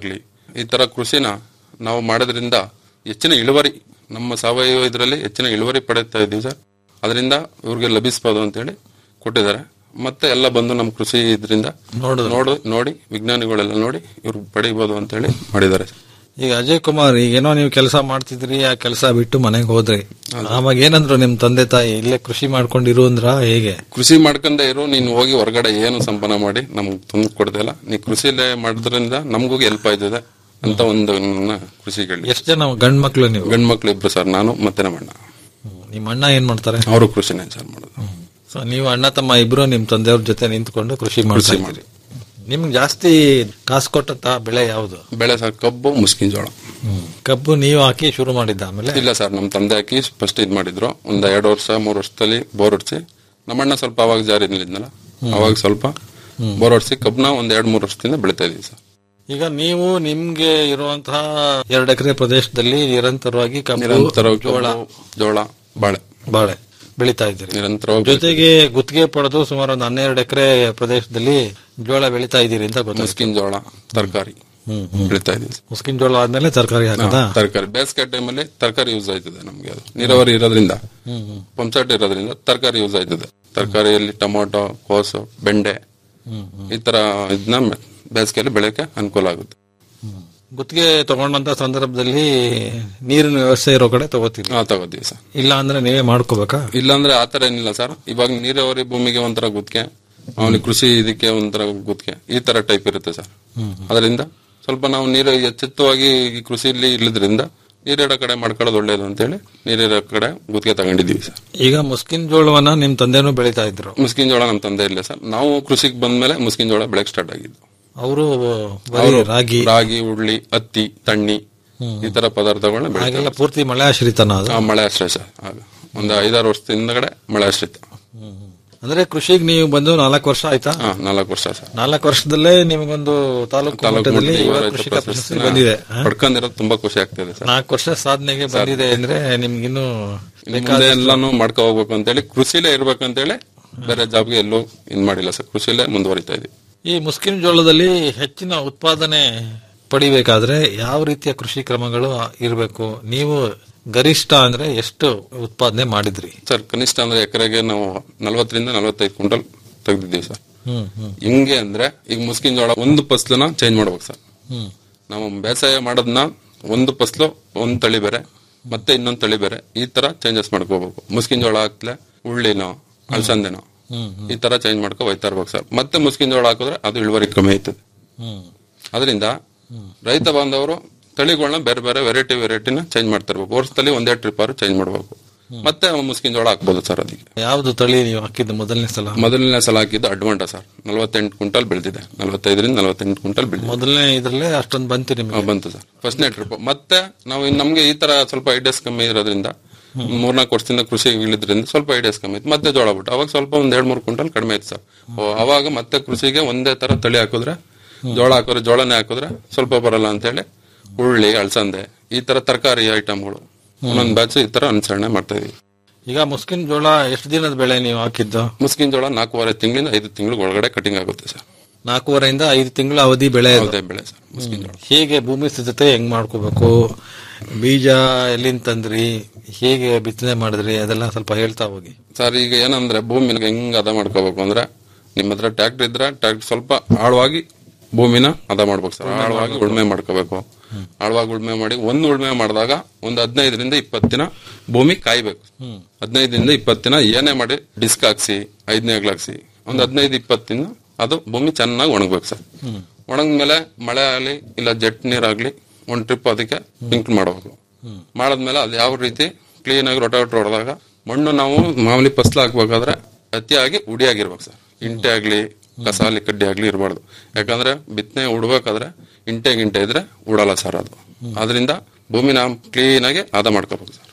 ಈ ತರ ಕೃಷಿನ ನಾವು ಮಾಡೋದ್ರಿಂದ ಹೆಚ್ಚಿನ ಇಳುವರಿ ನಮ್ಮ ಸಾವಯವ ಇದರಲ್ಲಿ ಹೆಚ್ಚಿನ ಇಳುವರಿ ಪಡೆಯುತ್ತಾ ಇದ್ದೀವಿ ಸರ್ ಅದರಿಂದ ಇವ್ರಿಗೆ ಲಭಿಸಬಹುದು ಅಂತೇಳಿ ಕೊಟ್ಟಿದ್ದಾರೆ ಮತ್ತೆ ಎಲ್ಲ ಬಂದು ನಮ್ಮ ಕೃಷಿ ಇದರಿಂದ ನೋಡು ನೋಡಿ ವಿಜ್ಞಾನಿಗಳೆಲ್ಲ ನೋಡಿ ಇವ್ರು ಪಡಿಬಹುದು ಅಂತೇಳಿ ಮಾಡಿದ್ದಾರೆ ಈಗ ಅಜಯ್ ಕುಮಾರ್ ಈಗೇನೋ ನೀವು ಕೆಲಸ ಮಾಡ್ತಿದ್ರಿ ಆ ಕೆಲಸ ಬಿಟ್ಟು ಮನೆಗೆ ಹೋದ್ರಿ ಆವಾಗ ಏನಂದ್ರು ನಿಮ್ ತಂದೆ ತಾಯಿ ಇಲ್ಲೇ ಕೃಷಿ ಮಾಡ್ಕೊಂಡಿರು ಅಂದ್ರ ಹೇಗೆ ಕೃಷಿ ಮಾಡ್ಕೊಂಡೇ ಇರು ನೀನು ಹೋಗಿ ಹೊರಗಡೆ ಏನು ಸಂಪಾದನೆ ಮಾಡಿ ನಮ್ಗೆ ತಂದು ಕೊಡ್ತಿಲ್ಲ ನೀ ಕೃಷಿಲೇ ಮಾಡೋದ್ರಿಂದ ನಮಗೂ ಹೆಲ್ಪ್ ಆಯ್ತದೆ ಅಂತ ಒಂದು ನನ್ನ ಕೃಷಿಗೆ ಎಷ್ಟ್ ಜನ ಗಂಡ್ ಮಕ್ಳು ನೀವು ಗಂಡ್ ಮಕ್ಳು ಇಬ್ರು ಸರ್ ನಾನು ಮತ್ತೆ ನಮ್ಮ ಅಣ್ಣ ನಿಮ್ ಅಣ್ಣ ಏನ್ ಮಾಡ್ತಾರೆ ಅವರು ಕೃಷಿನೇ ಸರ್ ಮಾಡೋದು ಸೊ ನೀವು ಅಣ್ಣ ತಮ್ಮ ಇಬ್ರು ನಿಮ್ ತಂದೆಯವ್ರ ಜೊತೆ ನಿಂತ್ಕೊಂಡು ಕೃಷಿ ಮಾಡ್ತಾ ಇದ್ದೀರಿ ನಿಮ್ಗೆ ಜಾಸ್ತಿ ಕಾಸು ಕೊಟ್ಟಂತ ಬೆಳೆ ಯಾವುದು ಬೆಳೆ ಸರ್ ಕಬ್ಬು ಮುಸ್ಕಿನ್ ಜೋಳ ಕಬ್ಬು ನೀವು ಹಾಕಿ ಶುರು ಮಾಡಿದ್ದ ಆಮೇಲೆ ಇಲ್ಲ ಸರ್ ನಮ್ ತಂದೆ ಹಾಕಿ ಫಸ್ಟ್ ಇದ್ ಮಾಡಿದ್ರು ಒಂದ್ ಎರಡು ವರ್ಷ ಮೂರ್ ವರ್ಷದಲ್ಲಿ ಬೋರ್ ಹೊಡ್ಸಿ ನಮ್ಮಣ್ಣ ಸ್ವಲ್ಪ ಅವಾಗ ಜಾರಿ ನಿಲ್ಲಿದ್ನಲ್ಲ ಅವಾಗ ಸ್ವಲ್ಪ ಬೋರ್ ಹೊಡ್ಸಿ ಕಬ್ನ ಒಂದ್ ಎರಡ್ ಮೂರ್ ವರ್ಷದಿಂದ ಬೆಳಿತಾ ಇದೀವಿ ಸರ್ ಈಗ ನೀವು ನಿಮ್ಗೆ ಇರುವಂತಹ ಎರಡು ಎಕರೆ ಪ್ರದೇಶದಲ್ಲಿ ನಿರಂತರವಾಗಿ ಕಬ್ಬು ನಿರಂತರವಾಗಿ ಜೋಳ ಕಬ್ಬು, ಜೋಳ ಬಾಳೆ ಬಾಳೆ ಬೆಳಿತಾ ಇದ್ದೀರಿ ನಿರಂತರವಾಗಿ ಜೊತೆಗೆ ಗುತ್ತಿಗೆ ಪಡೆದು ಸುಮಾರು ಒಂದು ಹನ್ನೆರಡು ಎಕರೆ ಪ್ರದೇಶದಲ್ಲಿ ಜೋಳ ಬೆಳಿತಾ ಇದ್ದೀರಿ ಅಂತ ಗೊತ್ತಾಯ್ತು ಮುಸ್ಕಿನ್ ಜೋಳ ತರಕಾರಿ ಬೆಳಿತಾ ಇದೀವಿ ಸರ್. ಮುಸ್ಕಿನ್ ಜೋಳ ಆದ್ಮೇಲೆ ತರಕಾರಿ ಹಾಕದ ಹಾ, ತರಕಾರಿ ಬೇಸಿಗೆ ಟೈಮಲ್ಲಿ ತರಕಾರಿ ಯೂಸ್ ಆಯ್ತದೆ ನಮ್ಗೆ ಅದು ನೀರಾವರಿ ಇರೋದ್ರಿಂದ ಪಂಪ್ಸೆಟ್ ಇರೋದ್ರಿಂದ ತರಕಾರಿ ಯೂಸ್ ಆಯ್ತದೆ ತರಕಾರಿಯಲ್ಲಿ ಟೊಮೊಟೊ ಕೋಸು ಬೆಂಡೆ ಈ ತರ ಇದನ್ನ ಬೇಸಿಗೆಯಲ್ಲಿ ಬೆಳೆಯಕ್ಕೆ ಅನುಕೂಲ ಆಗುತ್ತೆ ಗುತ್ತಿಗೆ ತಗೊಂಡಂತ ಸಂದರ್ಭದಲ್ಲಿ ನೀರಿನ ವ್ಯವಸ್ಥೆ ಇರೋ ಕಡೆ ತಗೋತೀರಿ ಹಾ ತಗೋತೀವಿ ಸರ್ ಇಲ್ಲ ಅಂದ್ರೆ ನೀವೇ ಮಾಡ್ಕೋಬೇಕಾ ಇಲ್ಲಾಂದ್ರೆ ಆತರ ಏನಿಲ್ಲ ಸರ್ ಇವಾಗ ನೀರಾವರಿ ಭೂಮಿಗೆ ಒಂಥರ ಗುತ್ತಿಗೆ ಅವನಿಗೆ ಕೃಷಿ ಇದಕ್ಕೆ ಒಂಥರ ಗುತ್ತಿಗೆ ಈ ತರ ಟೈಪ್ ಇರುತ್ತೆ ಸರ್ ಅದರಿಂದ ಸ್ವಲ್ಪ ನಾವು ನೀರು ಎಚ್ಚೆತ್ತವಾಗಿ ಈ ಕೃಷಿಯಲ್ಲಿ ಇಲ್ಲದ್ರಿಂದ ನೀರಿರೋ ಕಡೆ ಮಾಡ್ಕೊಳ್ಳೋದು ಒಳ್ಳೇದು ಅಂತೇಳಿ ನೀರಿರೋ ಕಡೆ ಗುತ್ತಿಗೆ ತಗೊಂಡಿದೀವಿ ಸರ್ ಈಗ ಮುಸ್ಕಿನ್ ಜೋಳವನ್ನ ನಿಮ್ ತಂದೆನೂ ಬೆಳಿತಾ ಇದ್ರು ಮುಸ್ಕಿನ್ ಜೋಳ ನಮ್ಮ ತಂದೆ ಇಲ್ಲ ಸರ್ ನಾವು ಕೃಷಿಗೆ ಬಂದ್ಮೇಲೆ ಮುಸ್ಕಿನ್ ಜೋಳ ಬೆಳಕ್ ಸ್ಟಾರ್ಟ್ ಆಗಿದ್ದು ಅವರು ಬರೀ ಅವ್ರು ರಾಗಿ ರಾಗಿ ಉಳ್ಳಿ ಹತ್ತಿ ತಣ್ಣಿ ಈ ತರ ಪದಾರ್ಥಗಳನ್ನ ಬೆಳಿತಾರೆ ಹಾಗೆಲ್ಲ ಪೂರ್ತಿ ಮಳೆ ಆಶ್ರಿತನ ಅದು ಆ, ಮಳೆ ಆಶ್ರಯ ಸರ್ ಆಗ ಒಂದು ಐದಾರು ವರ್ಷದ ಹಿಂದಗಡೆ ಮಳೆ ಆಶ್ರಿತ ಅಂದ್ರೆ ಕೃಷಿಗೆ ನೀವು ಬಂದು ನಾಲ್ಕು ವರ್ಷ ಆಯ್ತಾ ಹಾ ನಾಲ್ಕು ವರ್ಷ ಸರ್ ನಾಲ್ಕು ವರ್ಷದಲ್ಲೇ ನಿಮಗೊಂದು ತಾಲೂಕು ತಾಲೂಕು ಮಟ್ಟದಲ್ಲಿ ಮಟ್ಟದಲ್ಲಿ ಯುವ ಯುವ ರೈತ ಕೃಷಿಕ ಪ್ರಶಸ್ತಿ ಪ್ರಶಸ್ತಿನ ಬಂದಿದೆ ಹ? ಪಡ್ಕೊಂಡಿರೋದು ತುಂಬಾ ಖುಷಿ ಆಗ್ತಿದೆ ಸರ್ ನಾಲ್ಕು ವರ್ಷ ಸಾಧನೆಗೆ ಬಂದಿದೆ ಅಂದ್ರೆ ನಿಮ್ಗಿನ್ನು ಇನ್ನು ಮುಂದೆ ಎಲ್ಲಾನು ಮಾಡ್ಕೊ ಹೋಗ್ಬೇಕು ಅಂತೇಳಿ ಕೃಷಿಲೇ ಇರ್ಬೇಕಂತೇಳಿ ಬೇರೆ ಜಾಬ್ಗೆ ಎಲ್ಲೂ ಇನ್ ಮಾಡಿಲ್ಲ ಸರ್ ಕೃಷಿಲೇ ಮುಂದುವರಿತಾ ಇದೀವಿ ಈ ಮುಸ್ಕಿನ್ ಜೋಳದಲ್ಲಿ ಹೆಚ್ಚಿನ ಉತ್ಪಾದನೆ ಪಡಿಬೇಕಾದ್ರೆ ಯಾವ ರೀತಿಯ ಕೃಷಿ ಕ್ರಮಗಳು ಇರಬೇಕು ನೀವು ಗರಿಷ್ಠ ಅಂದ್ರೆ ಎಷ್ಟು ಉತ್ಪಾದನೆ ಮಾಡಿದ್ರಿ ಸರ್ ಕನಿಷ್ಠ ಅಂದ್ರೆ ಎಕರೆಗೆ ನಾವು ನಲವತ್ತರಿಂದ ನಲವತ್ತೈದು ಕ್ವಿಂಟಲ್ ತೆಗ್ದಿದ್ದೀವಿ ಸರ್ ಹ್ಮ್ ಹ್ಮ್ ಹಿಂಗೆ ಅಂದ್ರೆ ಈಗ ಮುಸ್ಕಿನ್ ಜೋಳ ಒಂದು ಫಸ್ಲನ್ನ ಚೇಂಜ್ ಮಾಡ್ಬೇಕು ಸರ್ ಹ್ಮ್ ನಾವು ಬೇಸಾಯ ಮಾಡೋದನ್ನ ಒಂದು ಫಸ್ಲು ಒಂದ್ ತಳಿ ಬೇರೆ ಮತ್ತೆ ಇನ್ನೊಂದ್ ತಳಿ ಬೇರೆ ಈ ತರ ಚೇಂಜಸ್ ಮಾಡ್ಕೋಬೇಕು ಮುಸ್ಕಿನ್ ಜೋಳ ಹಾಕ್ಲೆ ಉಳ್ಳಿನೋ ಅಲಸಂದೆನೋ ಹ್ಮ್ ಈ ತರ ಚೇಂಜ್ ಮಾಡ್ಕೊ ಹೋಯ್ತಾ ಇರ್ಬೇಕು ಸರ್ ಮತ್ತೆ ಮುಸ್ಕಿನ್ ಜೋಳ ಹಾಕಿದ್ರೆ ಅದು ಇಳುವರಿ ಕಮ್ಮಿ ಆಯ್ತದೆ ಹ್ಮ್ ಅದರಿಂದ ರೈತ ಬಾಂಧವರು ತಳಿಗಳನ್ನ ಬೇರೆ ಬೇರೆ ವೆರೈಟಿ ವೆರೈಟಿನ ಚೇಂಜ್ ಮಾಡ್ತಾ ಇರ್ಬೇಕು ವರ್ಷದಲ್ಲಿ ಒಂದೇ ಟ್ರಿಪ್ ಆರು ಚೇಂಜ್ ಮಾಡ್ಬೇಕು ಮತ್ತೆ ಮುಸ್ಕಿನ್ ಜೋಳ ಹಾಕ್ಬೋದು ಸರ್ ಅದಕ್ಕೆ ಯಾವ್ದು ತಳಿ ನೀವು ಹಾಕಿದ್ದು ಮೊದಲನೇ ಸಲ ಮೊದಲನೇ ಸಲ ಹಾಕಿದ್ದು ಅಡ್ವಾಂಟ ಸರ್ ನಲವತ್ತೆಂಟು ಕ್ವಿಂಟಲ್ ಬೆಳೆದಿದೆ ನಲವತ್ತೈದರಿಂದ ನಲವತ್ತೆಂಟು ಕ್ವಿಂಟಲ್ ಬೆಳೆದಿದೆ ಮೊದಲನೇ ಇದ್ರಲ್ಲೇ ಅಷ್ಟೊಂದು ಬಂತು ನಿಮ್ಗೆ ಬಂತು ಸರ್ ಫಸ್ಟ್ನೇ ಟ್ರಿಪ್ ಮತ್ತೆ ನಾವು ಇನ್ ನಮ್ಗೆ ಈ ತರ ಸ್ವಲ್ಪ ಐಡಿಯಾಸ್ ಕಮ್ಮಿ ಇರೋದ್ರಿಂದ ಮೂರ್ನಾಲ್ಕು ವರ್ಷದಿಂದ ಕೃಷಿ ಇಳಿದ್ರಿಂದ ಸ್ವಲ್ಪ ಐಡಿಯಾಸ್ ಕಮ್ಮಿ ಇತ್ತು ಮತ್ತೆ ಜೋಳ ಬಿಟ್ಟು ಅವಾಗ ಸ್ವಲ್ಪ ಒಂದ್ ಎರಡ್ ಮೂರು ಕ್ವಿಂಟಲ್ ಕಡಿಮೆ ಇತ್ತು ಸರ್ ಓ, ಅವಾಗ ಮತ್ತೆ ಕೃಷಿಗೆ ಒಂದೇ ತರ ತಳಿ ಹಾಕಿದ್ರೆ ಜೋಳ ಹಾಕಿದ್ರೆ ಜೋಳನೇ ಹಾಕಿದ್ರೆ ಸ್ವಲ್ಪ ಬರಲ್ಲ ಅಂತ ಹೇಳಿ ಉಳ್ಳಿ ಅಳಸಂದೆ ಈ ತರ ತರಕಾರಿ ಐಟಮ್ಗಳು ಒಂದೊಂದ್ ಬ್ಯಾಚ್ ಈ ತರ ಅನುಸರಣೆ ಮಾಡ್ತಾ ಇದೀವಿ ಈಗ ಮುಸ್ಕಿನ್ ಜೋಳ ಎಷ್ಟು ದಿನದ ಬೆಳೆ ನೀವು ಹಾಕಿದ್ದು ಮುಸ್ಕಿನ್ ಜೋಳ ನಾಲ್ಕೂವರೆ ತಿಂಗಳಿಂದ ಐದು ತಿಂಗಳು ಒಳಗಡೆ ಕಟಿಂಗ್ ಆಗುತ್ತೆ ಸರ್ ನಾಲ್ಕೂವರೆಯಿಂದ ಐದು ತಿಂಗಳ ಅವಧಿ ಬೆಳೆ ಇದು. ಯಾವುದೇ ಬೆಳೆ ಸರ್ ಮುಸ್ಕಿನ್ ಜೋಳ ಹೇಗೆ ಭೂಮಿ ಸಿದ್ಧತೆ ಹೆಂಗ್ ಮಾಡ್ಕೋಬೇಕು ಬೀಜ ಎಲ್ಲಿಂದ ತಂದ್ರಿ ಹೇಗೆ ಬಿತ್ತನೆ ಮಾಡಿದ್ರಿ ಅದೆಲ್ಲ ಸ್ವಲ್ಪ ಹೇಳ್ತಾ ಹೋಗಿ ಸರ್ ಈಗ ಏನಂದ್ರೆ ಭೂಮಿನ ಹೆಂಗ್ ಹದ ಮಾಡ್ಕೋಬೇಕು ಅಂದ್ರೆ ನಿಮ್ಮ ಹತ್ರ ಟ್ರ್ಯಾಕ್ಟರ್ ಇದ್ರೆ ಟ್ರ್ಯಾಕ್ಟರ್ ಸ್ವಲ್ಪ ಆಳವಾಗಿ ಭೂಮಿನ ಹದ ಮಾಡ್ಬೇಕು ಸರ್ ಆಳವಾಗಿ ಉಳ್ಮೆ ಮಾಡ್ಕೋಬೇಕು ಆಳವಾಗಿ ಉಳ್ಮೆ ಮಾಡಿ ಒಂದು ಉಳ್ಮೆ ಮಾಡಿದಾಗ ಒಂದು ಹದಿನೈದರಿಂದ ಇಪ್ಪತ್ತು ದಿನ ಭೂಮಿ ಕಾಯ್ಬೇಕು ಹದಿನೈದರಿಂದ ಇಪ್ಪತ್ತು ದಿನ ಏನೇ ಮಾಡಿ ಡಿಸ್ಕ್ ಹಾಕ್ಸಿ ಐದನೇ ಹಾಕ್ಸಿ ಒಂದು ಹದಿನೈದು ಇಪ್ಪತ್ತು ದಿನ ಅದು ಭೂಮಿ ಚೆನ್ನಾಗಿ ಒಣಗ್ಬೇಕು ಸರ್ ಒಣಗ್ಮೇಲೆ ಮಳೆ ಆಗಲಿ ಇಲ್ಲ ಜೆಟ್ ನೀರಾಗ್ಲಿ ಒಂದ್ ಟ್ರಿಪ್ ಅದಕ್ಕೆ ಪಿಂಕ್ ಮಾಡಬೇಕು ಮಾಡಾದ್ಮೇಲೆ ಅದು ಯಾವ ರೀತಿ ಕ್ಲೀನ್ ಆಗಿ ರೊಟಾವೇಟರ್ ಹೊಡೆದಾಗ ಮಣ್ಣು ನಾವು ಮಾಮೂಲಿ ಫಸ್ಲ್ ಹಾಕ್ಬೇಕಾದ್ರೆ ಅತಿಯಾಗಿ ಉಡಿಯಾಗಿರ್ಬೇಕು ಸರ್ ಇಂಟೆ ಆಗ್ಲಿ ಕಸಾಲಿ ಕಡ್ಡಿ ಆಗ್ಲಿ ಇರಬಾರ್ದು ಯಾಕಂದ್ರೆ ಬಿತ್ತನೆ ಉಡ್ಬೇಕಾದ್ರೆ ಇಂಟೆ ಗಿಂಟೆ ಇದ್ರೆ ಉಡಲ್ಲ ಸರ್ ಅದು ಅದರಿಂದ ಭೂಮಿನ ಕ್ಲೀನ್ ಆಗಿ ಹದ ಮಾಡ್ಕೋಬೇಕು ಸರ್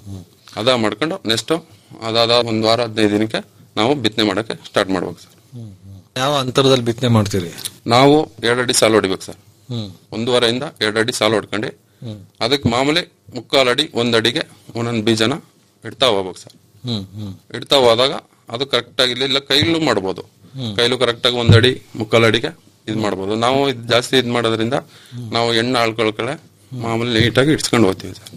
ಹದ ಮಾಡ್ಕೊಂಡು ನೆಕ್ಸ್ಟ್ ಅದಾದ ಒಂದ್ ವಾರ ಹದಿನೈದು ದಿನಕ್ಕೆ ನಾವು ಬಿತ್ತನೆ ಮಾಡಕ್ಕೆ ಸ್ಟಾರ್ಟ್ ಮಾಡ್ಬೇಕು ಸರ್ ಯಾವ ಅಂತರದಲ್ಲಿ ಬಿತ್ತನೆ ಮಾಡ್ತೀರಿ ನಾವು ಎರಡು ಅಡಿ ಸಾಲು ಹೊಡಿಬೇಕು ಸರ್ ಹ್ಮ್ ಒಂದೂವರೆಯಿಂದ ಎರಡು ಅಡಿ ಸಾಲು ಹೊಡ್ಕೊಂಡು ಅದಕ್ಕೆ ಮಾಮೂಲಿ ಮುಕ್ಕಾಲು ಅಡಿ ಒಂದ್ ಅಡಿಗೆ ಒಂದೊಂದು ಬೀಜನ ಇಡ್ತಾ ಹೋಗ್ಬೇಕು ಸರ್ ಹ್ಮ್ ಹ್ಮ್ ಇಡ್ತಾ ಹೋದಾಗ ಅದು ಕರೆಕ್ಟ್ ಆಗಿ ಇಲ್ಲ ಕೈಲೂ ಮಾಡ್ಬೋದು ಕೈಲು ಕರೆಕ್ಟ್ ಆಗಿ ಒಂದ್ ಅಡಿ ಮುಕ್ಕಾಲು ಅಡಿಗೆ ಇದ್ ಮಾಡ್ಬೋದು ನಾವು ಇದ್ ಜಾಸ್ತಿ ಇದ್ ಮಾಡೋದ್ರಿಂದ ನಾವು ಎಣ್ಣೆ ಆಳ್ಕೊಳ್ಕಳೆ ಮಾಮೂಲಿ ನೀಟಾಗಿ ಇಡ್ಸ್ಕೊಂಡು ಹೋಗ್ತೀವಿ ಸರ್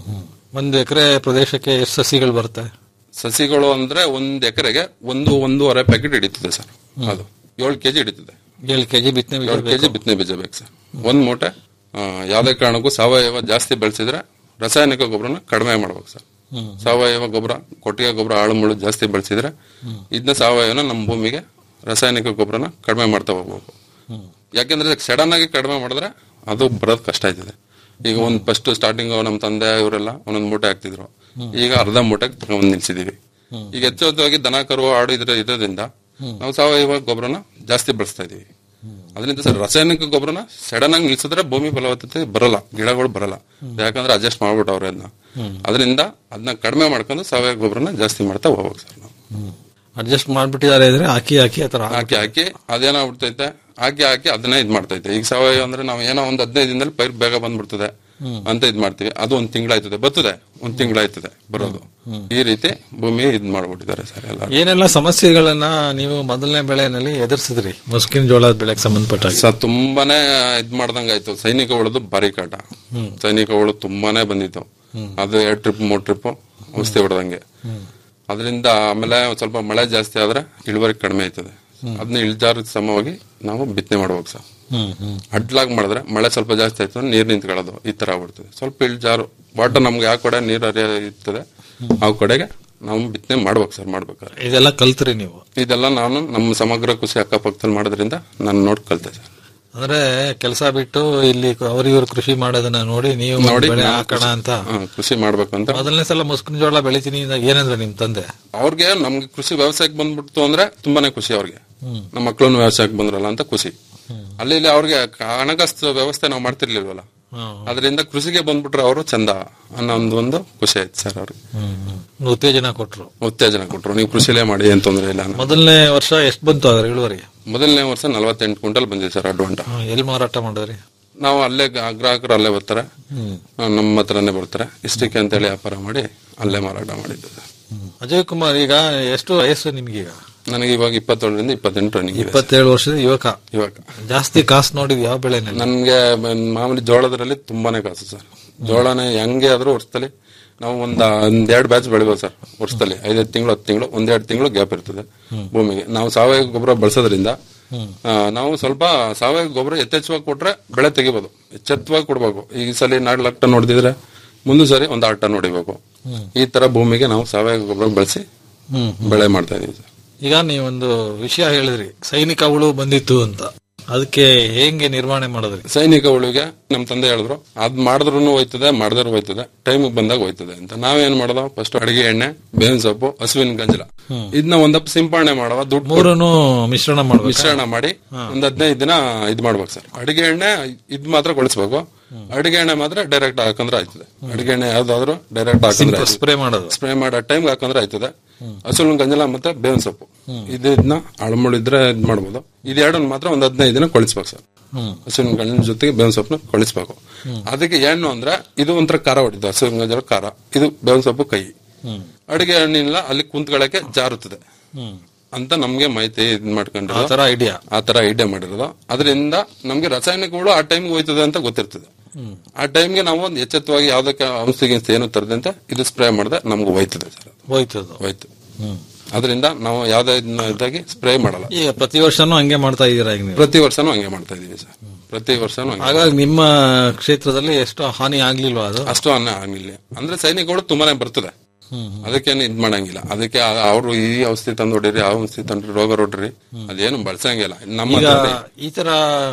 ಒಂದು ಎಕರೆ ಪ್ರದೇಶಕ್ಕೆ ಎಷ್ಟು ಸಸಿಗಳು ಬರುತ್ತೆ ಸಸಿಗಳು ಅಂದ್ರೆ ಒಂದ್ ಎಕರೆಗೆ ಒಂದು ಒಂದೂವರೆ ಪ್ಯಾಕೆಟ್ ಹಿಡಿತದೆ ಸರ್ ಅದು ಏಳು ಕೆಜಿ ಹಿಡಿತದೆ ಏಳು ಕೆಜಿ ಬಿತ್ತನೆ ಬೀಜ ಏಳು ಕೆಜಿ ಬಿತ್ತನೆ ಬೀಜ ಬೇಕು ಸರ್ ಒಂದ್ ಮೂಟೆ ಆ, ಯಾವ್ದೇ ಕಾರಣಕ್ಕೂ ಸಾವಯವ ಜಾಸ್ತಿ ಬೆಳೆಸಿದ್ರೆ ರಾಸಾಯನಿಕ ಗೊಬ್ಬರನ ಕಡಿಮೆ ಮಾಡ್ಬೇಕು ಸರ್ ಸಾವಯವ ಗೊಬ್ಬರ ಕೊಟ್ಟಿಗೆ ಗೊಬ್ಬರ ಆಳು ಮುಳು ಜಾಸ್ತಿ ಬೆಳೆಸಿದ್ರೆ ಇದನ್ನ ಸಾವಯವನ ನಮ್ಮ ಭೂಮಿಗೆ ರಾಸಾಯನಿಕ ಗೊಬ್ಬರನ ಕಡಿಮೆ ಮಾಡ್ತಾ ಹೋಗ್ಬೇಕು ಯಾಕೆಂದ್ರೆ ಸಡನ್ ಆಗಿ ಕಡಿಮೆ ಮಾಡಿದ್ರೆ ಅದು ಬರೋದು ಕಷ್ಟ ಆಯ್ತದೆ ಈಗ ಒಂದ್ ಫಸ್ಟ್ ಸ್ಟಾರ್ಟಿಂಗ್ ನಮ್ಮ ತಂದೆ ಇವರೆಲ್ಲ ಒಂದೊಂದ್ ಮೂಟೆ ಹಾಕ್ತಿದ್ರು ಈಗ ಅರ್ಧ ಮೂಟೆ ತಗೊಂಡ್ ನಿಲ್ಸಿದೀವಿ ಈಗ ಹೆಚ್ಚು ದನ ಕರು ಆಡು ಇದ್ರ ಇರೋದ್ರಿಂದ ನಾವು ಸಾವಯವ ಗೊಬ್ಬರನ ಜಾಸ್ತಿ ಬಳಸ್ತಾ ಇದೀವಿ ಅದರಿಂದ ಸರ್ ರಾಸಾಯನಿಕ ಗೊಬ್ಬರನ ಸಡನ್ ಆಗಿ ನಿಲ್ಸಿದ್ರೆ ಭೂಮಿ ಫಲವತ್ತತೆ ಬರಲ್ಲ ಗಿಡಗಳು ಬರಲ್ಲ ಯಾಕಂದ್ರೆ ಅಡ್ಜಸ್ಟ್ ಮಾಡ್ಬಿಟ್ಟವ್ರೆ ಅದನ್ನ ಅದರಿಂದ ಅದನ್ನ ಕಡಿಮೆ ಮಾಡ್ಕೊಂಡು ಸಾವಯವ ಗೊಬ್ಬರನ ಜಾಸ್ತಿ ಮಾಡ್ತಾ ಹೋಗ್ಬೇಕು ಸರ್ ನಾವು ಅಡ್ಜಸ್ಟ್ ಮಾಡ್ಬಿಟ್ಟಿದ್ದಾರೆ ಅಂದ್ರೆ ಹಾಕಿ ಹಾಕಿ ಆತರ ಹಾಕಿ ಹಾಕಿ ಅದೇನಾಗ್ಬಿಡ್ತೈತೆ ಹಾಕಿ ಹಾಕಿ ಅದನ್ನ ಇದ್ ಮಾಡ್ತೈತೆ ಈಗ ಸಾವಯವ ಅಂದ್ರೆ ನಾವು ಏನೋ ಒಂದ್ ಹದಿನೈದು ದಿನದಲ್ಲಿ ಪೈರ್ ಬೇಗ ಬಂದ್ಬಿಡ್ತದೆ ಅಂತ ಇದ್ ಮಾಡ್ತೀವಿ ಅದು ಒಂದ್ ತಿಂಗಳಾಯ್ತದೆ ಬರ್ತದೆ ಒಂದ್ ತಿಂಗಳಾಯ್ತದೆ ಬರೋದು ಈ ರೀತಿ ಭೂಮಿ ಇದ್ ಮಾಡ್ಬಿಟ್ಟಿದ್ದಾರೆ ಸರ್ ಎಲ್ಲ ಏನೆಲ್ಲ ಸಮಸ್ಯೆಗಳನ್ನ ನೀವು ಮೊದಲನೇ ಬೆಳೆನಲ್ಲಿ ಎದುರಿಸಿದ್ರಿ ಮುಸ್ಕಿನ ಜೋಳದ ಬೆಳೆಗೆ ಸಂಬಂಧಪಟ್ಟ ಹಾಗೆ? ಸರ್ ತುಂಬಾನೇ ಇದ್ ಮಾಡ್ದಂಗ ಆಯ್ತು ಸೈನಿಕ ಉಳಿದು ಭಾರಿ ಕಾಟ ಸೈನಿಕ ಉಳು ತುಂಬಾನೇ ಬಂದಿತ್ತು ಅದು ಎರಡ್ ಟ್ರಿಪ್ ಮೂರ್ ಟ್ರಿಪ್ ಔಷಧಿ ಹೊಡೆದಂಗೆ ಅದರಿಂದ ಆಮೇಲೆ ಒಂದ್ ಸ್ವಲ್ಪ ಮಳೆ ಜಾಸ್ತಿ ಆದ್ರೆ ಇಳುವರಿ ಕಡಿಮೆ ಆಯ್ತದೆ ಅದನ್ನ ಇಳ್ಜಾರ ಸಮವಾಗಿ ನಾವು ಬಿತ್ತನೆ ಮಾಡ್ಬೇಕು ಸರ್ ಹ್ಮ್ ಹ್ಮ್ ಅಡ್ಲಾಗ್ ಮಾಡಿದ್ರೆ ಮಳೆ ಸ್ವಲ್ಪ ಜಾಸ್ತಿ ಆಯ್ತು ಅಂದ್ರೆ ನೀರ್ ನಿಂತ್ಕೊಳ್ಳೋದು ಈ ತರ ಆಗ್ಬಿಡ್ತದೆ ಸ್ವಲ್ಪ ಇಳ್ಜಾರು ವಾಟರ್ ನಮ್ಗೆ ಯಾವ ಕಡೆ ನೀರು ಹರಿಯ ಇರ್ತದೆ ಆ ಕಡೆಗೆ ನಾವು ಬಿತ್ತನೆ ಮಾಡ್ಬೇಕು ಸರ್ ಮಾಡ್ಬೇಕಾದ್ರೆ ಇದೆಲ್ಲ ಕಲ್ತ್ರಿ ನೀವು ಇದೆಲ್ಲ ನಾನು ನಮ್ಮ ಸಮಗ್ರ ಕೃಷಿ ಅಕ್ಕಪಕ್ಕದಲ್ಲಿ ಮಾಡೋದ್ರಿಂದ ನಾನು ನೋಡಿ ಕಲ್ತೆ ಸರ್ ಅಂದ್ರೆ ಕೆಲಸ ಬಿಟ್ಟು ಇಲ್ಲಿ ಅವ್ರಿವ್ರು ಕೃಷಿ ಮಾಡೋದನ್ನ ನೋಡಿ ನೀವು ಒಂದ್ ನೋಡಿ ಬೆಳೆ ನಾನು ಹಾಕೋಣ ಕೃಷಿ- ಅಂತ ಹಾ, ಕೃಷಿ ಮಾಡ್ಬೇಕು ಅಂತ ಮೊದಲನೇ ಸಲ ಮುಸ್ಕಿನ ಜೋಳ ಬೆಳಿತೀನಿ ಅಂದಾಗ ಏನಂದ್ರೆ ನಿಮ್ ತಂದೆ ಅವ್ರಿಗೆ ನಮ್ಗೆ ಕೃಷಿ ವ್ಯವಸಾಯಕ್ಕೆ ಬಂದ್ಬಿಡ್ತು ಅಂದ್ರೆ ತುಂಬಾನೇ ಖುಷಿ ಅವ್ರಿಗೆ ನಮ್ಮ ಮಕ್ಕಳನ್ನು ವ್ಯವಸಾಯಕ್ಕೆ ಬಂದ್ರಲ್ಲ ಅಂತ ಖುಷಿ ಅಲ್ಲಿ ಇಲ್ಲಿ ಅವ್ರಿಗೆ ಹಣಕಾಸು ವ್ಯವಸ್ಥೆ ನಾವು ಮಾಡ್ತಿರ್ಲಿಲ್ವಲ್ಲ ಅದರಿಂದ ಕೃಷಿಗೆ ಬಂದ್ಬಿಟ್ರೆ ಅವರು ಚಂದ ಅನ್ನೋ ಒಂದು ಒಂದು ಖುಷಿ ಆಯ್ತು ಸರ್ ಅವ್ರಿಗೆ ಉತ್ತೇಜನ ಕೊಟ್ರು ಉತ್ತೇಜನ ಕೊಟ್ರು ನೀವು ಕೃಷಿಲೇ ಮಾಡಿ ಏನ್ ತೊಂದ್ರೆ ಇಲ್ಲ ಅನ್ನೋ. ಮೊದಲನೇ ವರ್ಷ ಎಷ್ಟು ಬಂತು ಅದ್ರ ಇಳುವರಿ ಮೊದಲನೇ ವರ್ಷ ನಲವತ್ತೆಂಟು ಕ್ವಿಂಟಲ್ ಬಂದಿದೆ ಸರ್ ಅಡ್ವಾಂಟ ಹಾ, ಎಲ್ಲಿ ಮಾರಾಟ ಮಾಡಿದ್ರಿ ನಾವು ಅಲ್ಲೇ ಗ- ಗ್ರಾಹಕರು ಅಲ್ಲೇ ಬರ್ತಾರೆ ಆ, ನಮ್ಮ ಹತ್ರನೇ ಬರ್ತಾರೆ ಇಷ್ಟಕ್ಕೆ ಅಂತೇಳಿ ವ್ಯಾಪಾರ ಮಾಡಿ ಅಲ್ಲೇ ಮಾರಾಟ ಮಾಡಿದ್ದು ಸರ್. ಅಜಯ್ ಕುಮಾರ್ ಈಗ ಎಷ್ಟು ವಯಸ್ಸು ನಿಮ್ಗೀಗ ನನಗೆ ಇವಾಗ ಇಪ್ಪತ್ತೇಳರಿಂದ ಇಪ್ಪತ್ತೆಂಟು ರನ್ನಿಂಗ್ ಇದೆ ಇಪ್ಪತ್ತೇಳು ವರ್ಷದ ಯುವಕ ಇವಾಗ ಜಾಸ್ತಿ ಕಾಸು ನೋಡಿದ್ ಯಾವ ಬೆಳೆನಲ್ಲಿ ನನ್ಗೆ ಮ- ಮಾಮೂಲಿ ಜೋಳದ್ರಲ್ಲಿ ತುಂಬಾನೇ ಕಾಸು ಸರ್ ಜೋಳನೇ ಹೆಂಗೆ ಆದ್ರೂ ವರ್ಷದಲ್ಲಿ ನಾವು ಒಂದ್ ಒಂದೆರಡು ಬ್ಯಾಚ್ ಬೆಳಿಬೋದು ಸರ್ ವರ್ಷದಲ್ಲಿ ಐದೈದು ತಿಂಗಳು ಹತ್ತು ತಿಂಗಳು ಒಂದೆರಡು ತಿಂಗಳು ಗ್ಯಾಪ್ ಇರ್ತದೆ ಭೂಮಿಗೆ ನಾವು ಸಾವಯವ ಗೊಬ್ಬರ ಬಳಸೋದ್ರಿಂದ ಆ, ನಾವು ಸ್ವಲ್ಪ ಸಾವಯವ ಗೊಬ್ಬರ ಯಥೇಚ್ಛವಾಗಿ ಕೊಟ್ರೆ ಬೆಳೆ ತೆಗಿಬೋದು ಎಚ್ಚೆತ್ತವಾಗಿ ಕೊಡ್ಬೇಕು ಈ ಸಲ ನಾಲ್ಕು ಲಕ್ಷ ನೋಡಿದ್ರೆ ಮುಂದೆ ಸರಿ ಒಂದು ಆರು ಟನ್ ಹೊಡಿಬೇಕು ಈ ತರ ಭೂಮಿಗೆ ನಾವು ಸಾವಯವ ಗೊಬ್ಬರ ಬಳಸಿ ಹ್ಮ್ ಬೆಳೆ ಮಾಡ್ತಾ ಇದೀವಿ ಸರ್ ಈಗ ನೀವೊಂದು ವಿಷಯ ಹೇಳಿದ್ರಿ ಸೈನಿಕ ಹುಳು ಬಂದಿತ್ತು ಅಂತ ಅದಕ್ಕೆ ಹೆಂಗೆ ನಿರ್ವಹಣೆ ಮಾಡಿದ್ರಿ ಸೈನಿಕ ಉಳಿಗೆ ನಮ್ ತಂದೆ ಹೇಳಿದ್ರು ಅದ್ ಮಾಡಿದ್ರು ಹೋಯ್ತದೆ ಮಾಡಿದ್ರು ಹೋಯ್ತದೆ ಟೈಮ್ ಬಂದಾಗ ಹೋಯ್ತದೆ ಅಂತ ನಾವೇನ್ ಮಾಡೋದು ಫಸ್ಟ್ ಅಡಿಗೆ ಎಣ್ಣೆ ಬೇವಿನ ಸೊಪ್ಪು ಹಸುವಿನ ಗಂಜಲ ಇದನ್ನ ಒಂದಪ್ಪ ಸಿಂಪರಣೆ ಮಾಡವ ದುಡ್ಡು ಮೂರನ್ನು ಮಿಶ್ರಣ ಮಾಡ್ಬೇಕು ಮಿಶ್ರಣ ಮಾಡಿ ಒಂದ್ ಹದಿನೈದು ದಿನ ಇದ್ ಮಾಡ್ಬೇಕು ಸರ್ ಅಡಿಗೆ ಎಣ್ಣೆ ಇದ್ ಮಾತ್ರ ಕೊಳಿಸ್ಬೇಕು ಅಡಿಗೆ ಎಣ್ಣೆ ಮಾತ್ರ ಡೈರೆಕ್ಟ್ ಹಾಕಂದ್ರೆ ಆಯ್ತದೆ ಅಡಿಗೆ ಎಣ್ಣೆ ಯಾವ್ದಾದ್ರು ಡೈರೆಕ್ಟ್ ಹಾಕಂದ್ರೆ ಆಯ್ತದೆ. ಸ್ಪ್ರೇ ಮಾಡೋದು ಸ್ಪ್ರೇ ಮಾಡೋ ಟೈಮ್ ಹಾಕಂದ್ರೆ ಆಯ್ತದೆ ಹಸುವಿನ ಗಂಜಲ ಮತ್ತೆ ಬೇವಿನ ಸೊಪ್ಪು ಇದನ್ನ ಅಳಮುಳಿದ್ರೆ ಇದ್ ಮಾಡ್ಬೋದು ಇದೆರಡನ್ನ ಮಾತ್ರ ಒಂದ್ ಹದಿನೈದು ದಿನ ಕೊಳಿಸ್ಬೇಕು ಸರ್ ಹ್ಮ್ ಹಸುವಿನ ಗಂಜಲ ಜೊತೆಗೆ ಬೇವಿನ ಸೊಪ್ಪನ್ನ ಕೊಳಿಸ್ಬೇಕು ಅದಕ್ಕೆ ಎಣ್ಣು ಅಂದ್ರೆ ಇದು ಒಂಥರ ಖಾರ ಹೊಡಿತು ಹಸುವಿನ ಗಂಜಲ ಖಾರ ಇದು ಬೇವಿನ ಸೊಪ್ಪು ಕೈ ಹ್ಮ್ ಅಡಿಗೆ ಎಣ್ಣೆಲ್ಲ ಅಲ್ಲಿ ಕುಂತ್ಕೊಳ್ಳಕ್ಕೆ ಜಾರುತ್ತದೆ ಹ್ಮ್ ಅಂತ ನಮ್ಗೆ ಮಾಹಿತಿ ಇದ್ ಆ ಮಾಡ್ಕೊಂಡಿರೋದು ತರ ಐಡಿಯಾ ಆ ತರ ಐಡಿಯಾ ಮಾಡಿರೋದು ಅದರಿಂದ ನಮ್ಗೆ ರಾಸಾಯನಿಕಗಳು ಆ ಟೈಮ್ಗೆ ಹೋಯ್ತದೆ ಅಂತ ಗೊತ್ತಿರ್ತದೆ ಆ ಟೈಮ್ಗೆ ನಾವು ಒಂದು ಎಚ್ಚೆತ್ತವಾಗಿ ಯಾವ್ದಕ್ಕೆ ಔಷಧಿ ಗಿಂಷಧಿ ಏನು ತರದಂತೆ ಇದು ಸ್ಪ್ರೇ ಮಾಡಿದ್ರೆ ನಮ್ಗೆ ಹೋಯ್ತದೆ ಸರ್ ಹೋಯ್ತದು ಹೋಯ್ತು ಹ್ಮ್ ಅದರಿಂದ ನಾವು ಯಾವ್ದೇ ಇದ್ನ ಇದಾಗಿ ಸ್ಪ್ರೇ ಮಾಡಲ್ಲ ಈಗ ಪ್ರತಿ ವರ್ಷನೂ ಹಂಗೆ ಮಾಡ್ತಾ ಇದೀರಾ ಈಗ ನೀವು ಪ್ರತಿ ವರ್ಷನೂ ಹಂಗೆ ಮಾಡ್ತಾ ಇದೀವಿ ಸರ್ ಪ್ರತಿ ವರ್ಷನೂ ಹಂಗೆ ಹಾಗಾಗಿ ನಿಮ್ಮ ಕ್ಷೇತ್ರದಲ್ಲಿ ಎಷ್ಟು ಹಾನಿ ಆಗ್ಲಿಲ್ವಾ ಅದು ಅಷ್ಟು ಅನ್ನ ಆಗಿಲ್ಲ ಅಂದ್ರೆ ಸೈನಿಕಗಳು ತುಂಬಾನೇ ಬರ್ತದೆ ಅದಕ್ಕೇನು ಇದ್ ಮಾಡಂಗಿಲ್ಲ ಅದಕ್ಕೆ ಅವರು ಈ ಔಷಧಿ ತಂದು ಹೊಡಿರಿ ಆ ಔಷಧಿ ತಂದ್ರಿ ರೋಗ ಹೊಡ್ರಿ ಅದೇನು ಬಳಸಂಗಿಲ್ಲ ನಮ್ಮ ಈಗ ಅದ್ರಲ್ಲಿ ಈ ತರ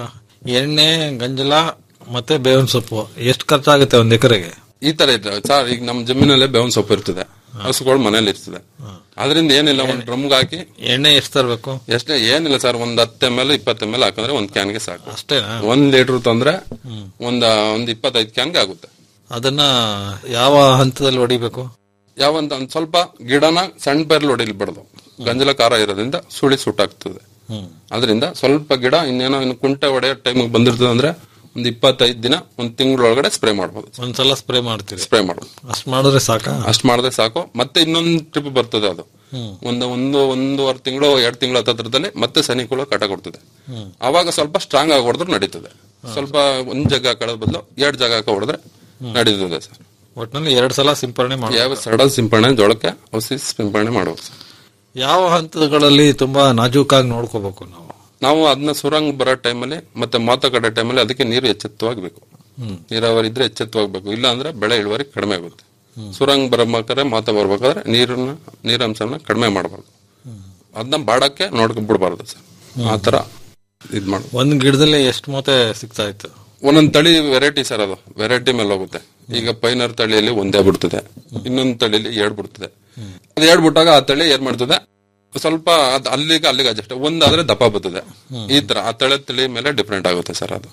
ಎಣ್ಣೆ ಗಂಜಲ ಮತ್ತೆ ಬೇವಿನ ಸೊಪ್ಪು ಎಷ್ಟು ಖರ್ಚಾಗುತ್ತೆ ಒಂದ್ ಎಕರೆಗೆ ಈ ತರ ಇರ್ತವೆ ಸರ್ ಈಗ ನಮ್ ಜಮೀನಲ್ಲೇ ಬೇವಿನ ಸೊಪ್ಪು ಇರ್ತದೆ ಹಸುಗಳು ಮನೇಲಿ ಇರ್ತದೆ ಅದರಿಂದ ಏನಿಲ್ಲ ಒಂದ್ ಡ್ರಮ್ಗೆ ಹಾಕಿ ಎಣ್ಣೆ ಎಷ್ಟು ತರಬೇಕು ಎಷ್ಟೇ ಏನಿಲ್ಲ ಸರ್ ಒಂದ್ ಹತ್ತು ಎಮ್ ಎಲ್ ಇಪ್ಪತ್ತು ಎಮ್ ಎಲ್ ಹಾಕಂದ್ರೆ ಒಂದ್ ಕ್ಯಾನ್ಗೆ ಸಾಕು ಅಷ್ಟೇನಾ ಒಂದ್ ಲೀಟರ್ ತಂದ್ರೆ ಒಂದ್ ಒಂದ್ ಇಪ್ಪತ್ತೈದು ಕ್ಯಾನ್ಗೆ ಆಗುತ್ತೆ ಅದನ್ನ ಯಾವ ಹಂತದಲ್ಲಿ ಹೊಡಿಬೇಕು ಯಾವಂತ ಒಂದ್ ಸ್ವಲ್ಪ ಗಿಡನ ಸಣ್ಣ ಪೇರ್ಲಿ ಹೊಡಿಲ್ಬಾರ್ದು ಗಂಜಲ ಖಾರ ಇರೋದ್ರಿಂದ ಸುಳಿ ಸುಟ್ಟಾಗ್ತದೆ ಅದರಿಂದ ಸ್ವಲ್ಪ ಗಿಡ ಇನ್ನೇನೋ ಇನ್ನು ಕುಂಟೆ ಹೊಡೆಯೋ ಟೈಮಿಗೆ ಬಂದಿರ್ತದೆ ಅಂದ್ರೆ ಒಂದ್ ಇಪ್ಪತ್ತೈದು ದಿನ ಒಂದ್ ತಿಂಗಳೊಳಗಡೆ ಸ್ಪ್ರೇ ಮಾಡ್ಬೋದು ಒಂದ್ಸಲ ಸ್ಪ್ರೇ ಮಾಡ್ತೀರಿ ಸ್ಪ್ರೇ ಮಾಡ್ಬೋದು ಅಷ್ಟ್ ಮಾಡಿದ್ರೆ ಸಾಕ ಅಷ್ಟ್ ಮಾಡಿದ್ರೆ ಸಾಕು ಮತ್ತೆ ಇನ್ನೊಂದ್ ಟ್ರಿಪ್ ಬರ್ತದೆ ಅದು ಒಂದು ಒಂದು ಒಂದೂವರೆ ತಿಂಗಳು ಎರಡು ತಿಂಗಳು ಹತ್ತತ್ರದಲ್ಲಿ ಮತ್ತೆ ಸನಿಕುಳ ಕಾಟ ಕೊಡ್ತದೆ ಅವಾಗ ಸ್ವಲ್ಪ ಸ್ಟ್ರಾಂಗ್ ಆಗಿ ಹೊಡೆದ್ರೆ ನಡೀತದೆ ಸ್ವಲ್ಪ ಒಂದ್ ಜಾಗ ಹಾಕೋದ್ ಬದಲು ಎರಡ್ ಜಾಗ ಹಾಕಿ ಹೊಡೆದ್ರೆ ನಡೀತದೆ ಸರ್ ಒಟ್ಟಿನಲ್ಲಿ ಎರಡು ಸಲ ಸಿಂಪರಣೆ ಮಾಡಿ ಯಾವ ಸಡಲ್ ಸಿಂಪರಣೆ ಜೋಳಕ್ಕೆ ಔಷಧಿ ಸಿಂಪರಣೆ ಮಾಡ್ಬೇಕು ಸರ್ ಯಾವ ಹಂತಗಳಲ್ಲಿ ತುಂಬಾ ನಾಜೂಕಾಗಿ ನೋಡ್ಕೋಬೇಕು ನಾವು ನಾವು ಅದನ್ನ ಸುರಂಗ್ ಬರೋ ಟೈಮಲ್ಲಿ ಮತ್ತೆ ಮಾತ ಕಡೆ ಟೈಮಲ್ಲಿ ಅದಕ್ಕೆ ನೀರು ಎಚ್ಚೆತ್ತವಾಗಬೇಕು ನೀರಾವರಿ ಇದ್ರೆ ಎಚ್ಚೆತ್ತವಾಗಬೇಕು ಇಲ್ಲ ಅಂದ್ರೆ ಬೆಳೆ ಇಳುವರಿ ಕಡಿಮೆ ಆಗುತ್ತೆ ಸುರಂಗ್ ಬರ್ಬೇಕಾದ್ರೆ ಮಾತ ಬರ್ಬೇಕಾದ್ರೆ ನೀರನ್ನ ನೀರಂಶನ ಕಡಿಮೆ ಮಾಡಬಾರ್ದು ಅದನ್ನ ಬಾಡಕ್ಕೆ ನೋಡ್ಕೊಂಡ್ ಬಿಡ್ಬಾರ್ದು ಸರ್ ಆತರ ಇದ್ ಮಾಡ ಒಂದ್ ಗಿಡದಲ್ಲಿ ಎಷ್ಟು ಮೂತೆ ಸಿಗ್ತಾ ಇತ್ತು ಒಂದೊಂದ್ ತಳಿ ವೆರೈಟಿ ಸರ್ ಅದು ವೆರೈಟಿ ಮೇಲೆ ಹೋಗುತ್ತೆ ಈಗ ಪೈನರ್ ತಳಿಯಲ್ಲಿ ಒಂದೇ ಬಿಡ್ತದೆ ಇನ್ನೊಂದ್ ತಳಿಯಲ್ಲಿ ಎರಡ್ ಬಿಡ್ತದೆ ಅದು ಎರಡ್ ಬಿಟ್ಟಾಗ ಆ ತಳಿ ಏನ್ ಮಾಡ್ತದೆ ಸ್ವಲ್ಪ ಅದ್ ಅಲ್ಲಿಗೆ ಅಲ್ಲಿಗೆ ಅಡ್ಜಸ್ಟ್ ಒಂದಾದ್ರೆ ದಪ್ಪ ಬರ್ತದೆ ಈ ತರ ಆ ತಳಿ ತಳಿ ಮೇಲೆ ಡಿಫ್ರೆಂಟ್ ಆಗುತ್ತೆ ಸರ್ ಅದು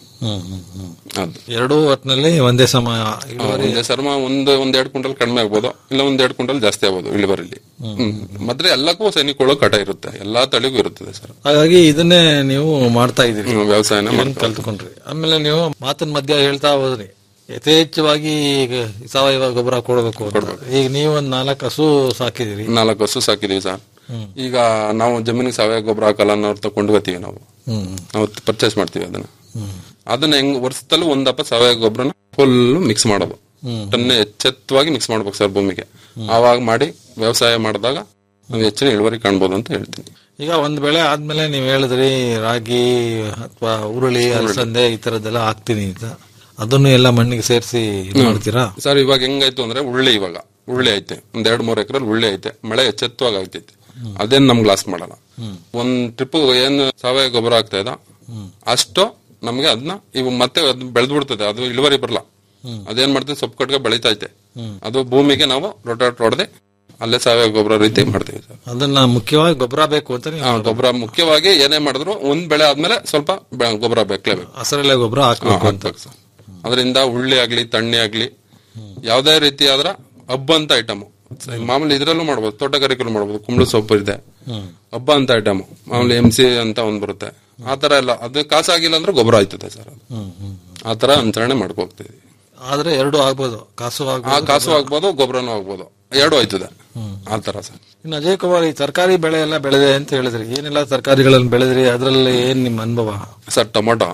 ಅದು ಎರಡೂ ಒಟ್ಟಿನಲ್ಲಿ ಒಂದೇ ಸಮ ಇಳುವರಿ ಒಂದೇ ಸರ್ಮ ಒಂದ್ ಒಂದ್ ಎರಡ್ ಕ್ವಿಂಟಲ್ ಕಡಿಮೆ ಆಗ್ಬೋದು ಇಲ್ಲ ಒಂದ್ ಎರಡ್ ಕ್ವಿಂಟಲ್ ಜಾಸ್ತಿ ಆಗ್ಬೋದು ಇಳುವರಿಲಿ ಹ್ಮ್ ಮತ್ತೆ ಎಲ್ಲಕ್ಕೂ ಸೈನಿಕೊಳ್ಳೋ ಕಟ ಇರುತ್ತೆ ಎಲ್ಲಾ ತಳಿಗೂ ಇರುತ್ತದೆ ಸರ್ ಹಾಗಾಗಿ ಇದನ್ನೇ ನೀವು ಮಾಡ್ತಾ ಇದೀರಿ ಹ್ಮ್, ವ್ಯವಸಾಯನ ಇದನ್ನ ಮಾಡ್ತಾ ಕಲ್ತ್ಕೊಂಡ್ರಿ ಆಮೇಲೆ ನೀವು ಮಾತಿನ ಮಧ್ಯ ಹೇಳ್ತಾ ಹೋದ್ರಿ ಯಥೇಚ್ಛವಾಗಿ ಈಗ ಸಾವಯವ ಗೊಬ್ಬರ ಕೊಡಬೇಕು ಅಂತ. ಈಗ ನೀವು ಒಂದ್ ನಾಲ್ಕು ಹಸು ಸಾಕಿದಿರಿ ನಾಲ್ಕು ಹಸು ಸಾಕಿದೀವಿ ಸರ್ ಈಗ ನಾವು ಜಮೀನಿಗೆ ಸಾವಯವ ಗೊಬ್ಬರ ಹಾಕಲ್ಲ ಅನ್ನೋರ್ ತಗೊಂಡ್ಕೋತೀವಿ ನಾವು ಹ್ಮ್ ನಾವು ಪರ್ಚೇಸ್ ಮಾಡ್ತೀವಿ ಅದನ್ನ ಅದನ್ನ ಹೆಂಗ್ ವರ್ಷದಲ್ಲೂ ಒಂದಪ್ಪ ಸಾವಯವ ಗೊಬ್ಬರನ ಫುಲ್ ಮಿಕ್ಸ್ ಮಾಡೋದು ಟನ್ನೆ ಎಚ್ಚೆತ್ತವಾಗಿ ಮಿಕ್ಸ್ ಮಾಡ್ಬೇಕು ಸರ್ ಭೂಮಿಗೆ ಆವಾಗ ಮಾಡಿ ವ್ಯವಸಾಯ ಮಾಡಿದಾಗ ನಾವು ಹೆಚ್ಚಿನ ಇಳುವರಿ ಕಾಣ್ಬೋದು ಅಂತ ಹೇಳ್ತೀನಿ ಈಗ ಒಂದ್ ಬೆಳೆ ಆದ್ಮೇಲೆ ನೀವ್ ಹೇಳಿದ್ರಿ ರಾಗಿ ಅಥವಾ ಉರುಳಿ ಅಲಸಂದೆ ಈ ತರದ್ದೆಲ್ಲ ಹಾಕ್ತೀನಿ ಅಂತ ಅದನ್ನು ಎಲ್ಲ ಮಣ್ಣಿಗೆ ಸೇರಿಸಿ ಮಾಡ್ತೀರಾ ಸರ್ ಇವಾಗ ಹೆಂಗಾಯ್ತು ಅಂದ್ರೆ ಉಳ್ಳಿ ಇವಾಗ ಉಳ್ಳಿ ಐತೆ ಒಂದ್ ಎರಡ್ ಮೂರ್ ಎಕರೆ ಉಳ್ಳಿ ಐತೆ ಮಳೆ ಎಚ್ಚೆತ್ತವಾಗಿ ಆಗ್ತೈತೆ ಅದೇನ್ ನಮ್ಗೆ ಲಾಸ್ ಮಾಡಲ್ಲ ಒಂದ್ ಟ್ರಿಪ್ ಏನ್ ಸಾವಯವ ಗೊಬ್ಬರ ಆಗ್ತಾ ಇದ ಅಷ್ಟು ನಮ್ಗೆ ಅದನ್ನ ಇವ್ ಮತ್ತೆ ಅದು ಬೆಳೆದ್ ಬಿಡ್ತದೆ ಅದು ಇಳುವರಿ ಬರಲ್ಲ ಅದೇನ್ ಮಾಡ್ತದೆ ಸೊಪ್ಪು ಕಟ್ಗೆ ಬೆಳೀತಾ ಐತೆ ಅದು ಭೂಮಿಗೆ ನಾವು ರೊಟಾಟ್ ಹೊಡೆದೆ ಅಲ್ಲೇ ಸಾವಯವ ಗೊಬ್ಬರ ರೀತಿ ಮಾಡ್ತೀವಿ ಸರ್ ಅದನ್ನ ಮುಖ್ಯವಾಗಿ ಗೊಬ್ಬರ ಬೇಕು ಅಂತ ನೀವು ಆ, ಗೊಬ್ಬರ ಮುಖ್ಯವಾಗಿ ಏನೇ ಮಾಡಿದ್ರು ಒಂದ್ ಬೆಳೆ ಆದ್ಮೇಲೆ ಸ್ವಲ್ಪ ಬೆ- ಗೊಬ್ಬರ ಬೇಕಲೇಬೇಕು ಹಸರೆಲೆ ಗೊಬ್ಬರ ಹಾಕ್ಬೇಕು ಅಂತ ಹಾಕ್ಬೇಕು ಸರ್ ಅದರಿಂದ ಉಳ್ಳಿ ಆಗ್ಲಿ ತಣ್ಣಿ ಆಗ್ಲಿ ಯಾವ್ದೇ ರೀತಿ ಆದ್ರ ಹಬ್ಬ ಅಂತ ಐಟಮ್ ಮಾಮೂಲಿ ಇದ್ರಲ್ಲೂ ಮಾಡ್ಬೋದು ತೋಟಗಾರಿಕೆಲ್ಲೂ ಮಾಡ್ಬೋದು ಕುಂಬಳ ಸೊಪ್ಪು ಇದೆ ಹಬ್ಬ ಅಂತ ಐಟಮ್ ಮಾಮೂಲಿ ಎಂ ಸಿ ಅಂತ ಒಂದ್ ಬರುತ್ತೆ ಆತರ ಎಲ್ಲ ಅದು ಕಾಸಾಗಿಲ್ಲ ಅಂದ್ರೆ ಗೊಬ್ಬರ ಆಯ್ತದೆ ಸರ್ ಅದು ಆತರ ಅನುಸರಣೆ ಮಾಡ್ಕೋಗ್ತೀವಿ ಆದ್ರೆ ಎರಡು ಆಗ್ಬೋದು ಕಾಸು ಆ ಆಗ್ಬೋದು ಕಾಸು ಆಗ್ಬೋದು ಗೊಬ್ಬರನೂ ಆಗ್ಬೋದು ಎರಡು ಆಯ್ತದೆ ಆತರ ಸರ್ ಇನ್ನು ಅಜಯ್ ಕುಮಾರ್ ಈ ತರಕಾರಿ ಬೆಳೆ ಎಲ್ಲ ಬೆಳೆದೆ ಅಂತ ಹೇಳಿದ್ರಿ ಏನೆಲ್ಲ ತರಕಾರಿಗಳನ್ನು ಬೆಳೆದ್ರಿ ಅದ್ರಲ್ಲಿ ಏನ್ ನಿಮ್ ಅನುಭವ ಸರ್ ಟೊಮೊಟೊ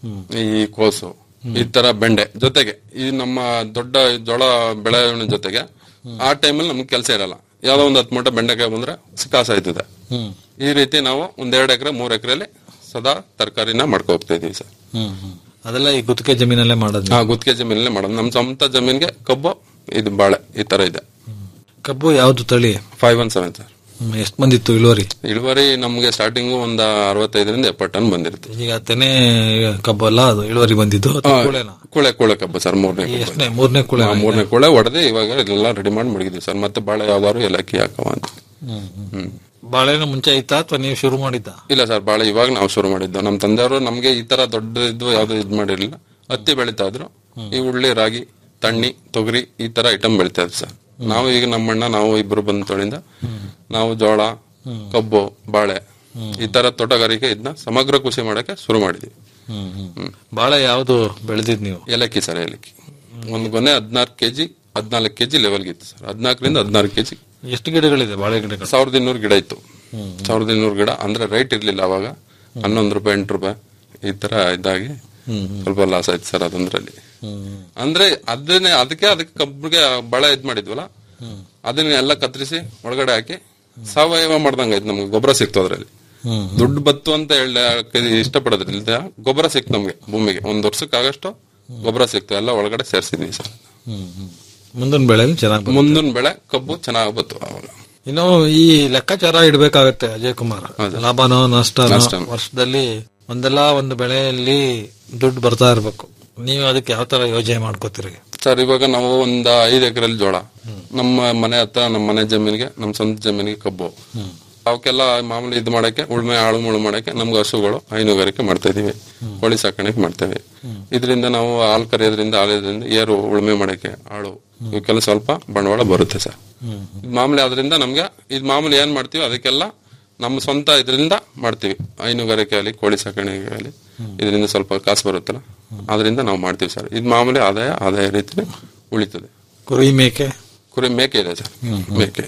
ಈ ಕೋಸು ಈ ತರ ಬೆಂಡೆ ಜೊತೆಗೆ ಈ ನಮ್ಮ ದೊಡ್ಡ ಜೋಳ ಬೆಳೆಯೋಣ ಜೊತೆಗೆ ಆ ಟೈಮಲ್ಲಿ ನಮ್ಗೆ ಕೆಲಸ ಇರಲ್ಲ ಯಾವ್ದೋ ಒಂದ್ ಹತ್ತು ಮೂಟೆ ಬೆಂಡೆಕಾಯಿ ಬಂದ್ರೆ ಕಾಸು ಆಯ್ತದೆ ಈ ರೀತಿ ನಾವು ಒಂದೆರಡು ಎಕರೆ ಮೂರ್ ಎಕರೆಲಿ ಸದಾ ತರಕಾರಿನ ಮಾಡ್ಕೊ ಹೋಗ್ತಾ ಇದೀವಿ ಸರ್ ಅದೆಲ್ಲ ಈ ಗುತ್ತಿಗೆ ಜಮೀನಲ್ಲೇ ಮಾಡೋದು ಆ ಗುತ್ತಿಗೆ ಜಮೀನಲ್ಲೇ ಮಾಡೋದು ನಮ್ ಸ್ವಂತ ಜಮೀನ್ಗೆ ಕಬ್ಬು ಇದು ಬಾಳೆ ಈ ತರ ಇದೆ ಕಬ್ಬು ಯಾವ್ದು ತಳಿ ಫೈವ್ ಒನ್ ಸೆವೆನ್ ಸರ್ ಎಷ್ಟು ಬಂದಿತ್ತು ಇಳುವರಿ ಇಳುವರಿ ನಮ್ಗೆ ಸ್ಟಾರ್ಟಿಂಗ್ ಒಂದ್ ಅರವತ್ತೈದರಿಂದ ಎಪ್ಪತ್ತು ಟನ್ ಬಂದಿರುತ್ತೆ ಈಗ ತೆನೆ ಕಬ್ಬು ಅಲ್ಲ ಅದು ಇಳುವರಿ ಬಂದಿದ್ದು ಅಥವಾ ಕೂಳೆನಾ? ಕುಳೆ ಕುಳೆ ಕಬ್ಬು ಸರ್ ಮೂರನೇ ಈ ಎಷ್ಟನೇ ಮೂರನೇ ಕುಳೆ ಆ, ಮೂರನೇ ಕುಳೆ ಹೊಡೆದು ಇವಾಗ ಇದೆಲ್ಲ ರೆಡಿ ಮಾಡಿ ಮಡಗಿದ್ವಿ ಸರ್ ಮತ್ತೆ ಬಾಳೆ ಯಾವ್ದಾದ್ರು ಏಲಕ್ಕಿ ಹಾಕವ ಅಂತ ಹ್ಮ್ ಬಾಳೆನ ಮುಂಚೆ ಐತಾ ಅಥವಾ ನೀವು ಶುರು ಮಾಡಿದ್ದ ಇಲ್ಲ ಸರ್ ಬಾಳೆ ಇವಾಗ ನಾವು ಶುರು ಮಾಡಿದ್ದು ನಮ್ಮ ತಂದೆಯವರು ನಮ್ಗೆ ಈ ತರ ದೊಡ್ಡ ಇದು ಯಾವ್ದು ಇದ್ ಮಾಡಿರ್ಲಿಲ್ಲ ಹತ್ತಿ ಬೆಳಿತಾ ಇದ್ರು ಈ ಉಳ್ಳಿ ರಾಗಿ ತಣ್ಣಿ ತೊಗರಿ ಈ ತರ ಐಟಮ್ ಬೆಳಿತಾ ಇದ್ರು ಸರ್ ನಾವು ಈಗ ನಮ್ಮಣ್ಣ ನಾವು ಇಬ್ರು ಬಂದ ತೊಳಿಂದ ನಾವು ಜೋಳ ಕಬ್ಬು ಬಾಳೆ ಈ ತರ ತೋಟಗಾರಿಕೆ ಇದನ್ನ ಸಮಗ್ರ ಕೃಷಿ ಮಾಡಕ್ಕೆ ಶುರು ಮಾಡಿದ್ವಿ ಹ್ಮ್. ಬಾಳೆ ಯಾವ್ದು ಬೆಳೆದಿದ್ ನೀವು ಏಲಕ್ಕಿ ಸರ್ ಏಲಕ್ಕಿ ಒಂದು ಗೊನೆ ಹದಿನಾರು ಕೆಜಿ ಹದಿನಾಲ್ಕು ಕೆಜಿ ಲೆವೆಲ್ಗೆ ಇತ್ತು ಸರ್ ಹದಿನಾಲ್ಕರಿಂದ ಹದಿನಾರು ಕೆಜಿ ಎಷ್ಟು ಗಿಡಗಳಿದೆ ಬಾಳೆ ಗಿಡಗಳು ಸಾವಿರದ ಇನ್ನೂರು ಗಿಡ ಇತ್ತು ಸಾವಿರದ ಇನ್ನೂರು ಗಿಡ ಅಂದ್ರೆ ರೈಟ್ ಇರ್ಲಿಲ್ಲ ಅವಾಗ ಹನ್ನೊಂದು ರೂಪಾಯಿ ಎಂಟು ರೂಪಾಯಿ ಈ ತರ ಇದಾಗಿ ಸ್ವಲ್ಪ ಲಾಸ್ ಆಯ್ತು ಸರ್ ಅದಂದ್ರಲ್ಲಿ ಅಂದ್ರೆ ಅದನ್ನೇ ಅದಕ್ಕೆ ಅದಕ್ಕೆ ಕಬ್ಬಿಗೆ ಬಳೆ ಇದ್ ಮಾಡಿದ್ವಲ್ಲ ಅದನ್ನ ಎಲ್ಲ ಕತ್ತರಿಸಿ ಒಳಗಡೆ ಹಾಕಿ ಸಾವಯವ ಮಾಡ್ದಂಗ ಆಯ್ತು ನಮ್ಗೆ ಗೊಬ್ಬರ ಸಿಕ್ತು ಅದ್ರಲ್ಲಿ ದುಡ್ಡು ಬತ್ತು ಅಂತ ಹೇಳ ಇಷ್ಟಪಡೋದ್ರಿಂದ ಗೊಬ್ಬರ ಸಿಕ್ತು ನಮ್ಗೆ ಭೂಮಿಗೆ ಒಂದ್ ವರ್ಷಕ್ಕಾಗಷ್ಟು ಗೊಬ್ಬರ ಸಿಕ್ತು ಎಲ್ಲ ಒಳಗಡೆ ಸೇರ್ಸಿದ್ವಿ ಸರ್ ಮುಂದಿನ ಬೆಳೆಯಲ್ಲಿ ಚೆನ್ನಾಗಿ ಮುಂದಿನ ಬೆಳೆ ಕಬ್ಬು ಚೆನ್ನಾಗ್ ಬತ್ತು ಅವಾಗ ಇನ್ನು ಈ ಲೆಕ್ಕಾಚಾರ ಇಡಬೇಕಾಗತ್ತೆ ಅಜಯ್ ಕುಮಾರ್ ಲಾಭನೋ ನಷ್ಟನೋ ನಷ್ಟನೋ. ವರ್ಷದಲ್ಲಿ ಒಂದಲ್ಲ ಒಂದು ಬೆಳೆಯಲ್ಲಿ ದುಡ್ಡು ಬರ್ತಾ ಇರ್ಬೇಕು ನೀವು ಅದಕ್ಕೆ ಯಾವ ತರ ಯೋಜನೆ ಮಾಡ್ಕೋತೀರಿ ಸರ್ ಇವಾಗ ನಾವು ಒಂದ್ ಐದ್ ಎಕರೆಲಿ ಜೋಳ ನಮ್ಮ ಮನೆ ಹತ್ರ ನಮ್ಮ ಮನೆ ಜಮೀನಿಗೆ ನಮ್ಮ ಸ್ವಂತ ಜಮೀನಿಗೆ ಕಬ್ಬು ಅವಕ್ಕೆಲ್ಲ ಮಾಮೂಲಿ ಇದು ಮಾಡಕ್ಕೆ ಉಳ್ಮೆ ಆಳು ಮುಳು ಮಾಡಕ್ಕೆ ನಮ್ಗೆ ಹಸುಗಳು ಹೈನುಗಾರಿಕೆ ಮಾಡ್ತಾ ಇದೀವಿ ಕೋಳಿ ಸಾಕಾಣಿಕೆ ಮಾಡ್ತೇವೆ ಇದರಿಂದ ನಾವು ಹಾಲು ಕರೆಯೋದ್ರಿಂದ ಹಾಲಿದ್ರಿಂದ ಏರು ಉಳ್ಮೆ ಮಾಡಕ್ಕೆ ಆಳು ಇವಕ್ಕೆಲ್ಲ ಸ್ವಲ್ಪ ಬಂಡವಾಳ ಬರುತ್ತೆ ಸರ್ ಇದ್ ಮಾಮೂಲಿ ಅದರಿಂದ ನಮ್ಗೆ ಇದ್ ಮಾಮೂಲಿ ಏನ್ ಮಾಡ್ತೀವಿ ಅದಕ್ಕೆಲ್ಲ ನಮ್ಮ ಸ್ವಂತ ಇದರಿಂದ ಮಾಡ್ತೀವಿ ಹೈನುಗಾರಿಕೆ ಆಗಲಿ ಕೋಳಿ ಸಾಕಾಣಿಕೆ ಆಗಲಿ ಇದರಿಂದ ಸ್ವಲ್ಪ ಕಾಸು ಬರುತ್ತಲ್ಲ ಅದರಿಂದ ನಾವು ಮಾಡ್ತೀವಿ ಸರ್ ಇದು ಮಾಮೂಲಿ ಆದಾಯ ಆದಾಯ ರೀತಿ ಉಳಿತದೆ ಕುರಿ ಮೇಕೆ ಕುರಿ ಮೇಕೆ ಇದೆ ಸರ್ ಮೇಕೆ ಇದೆ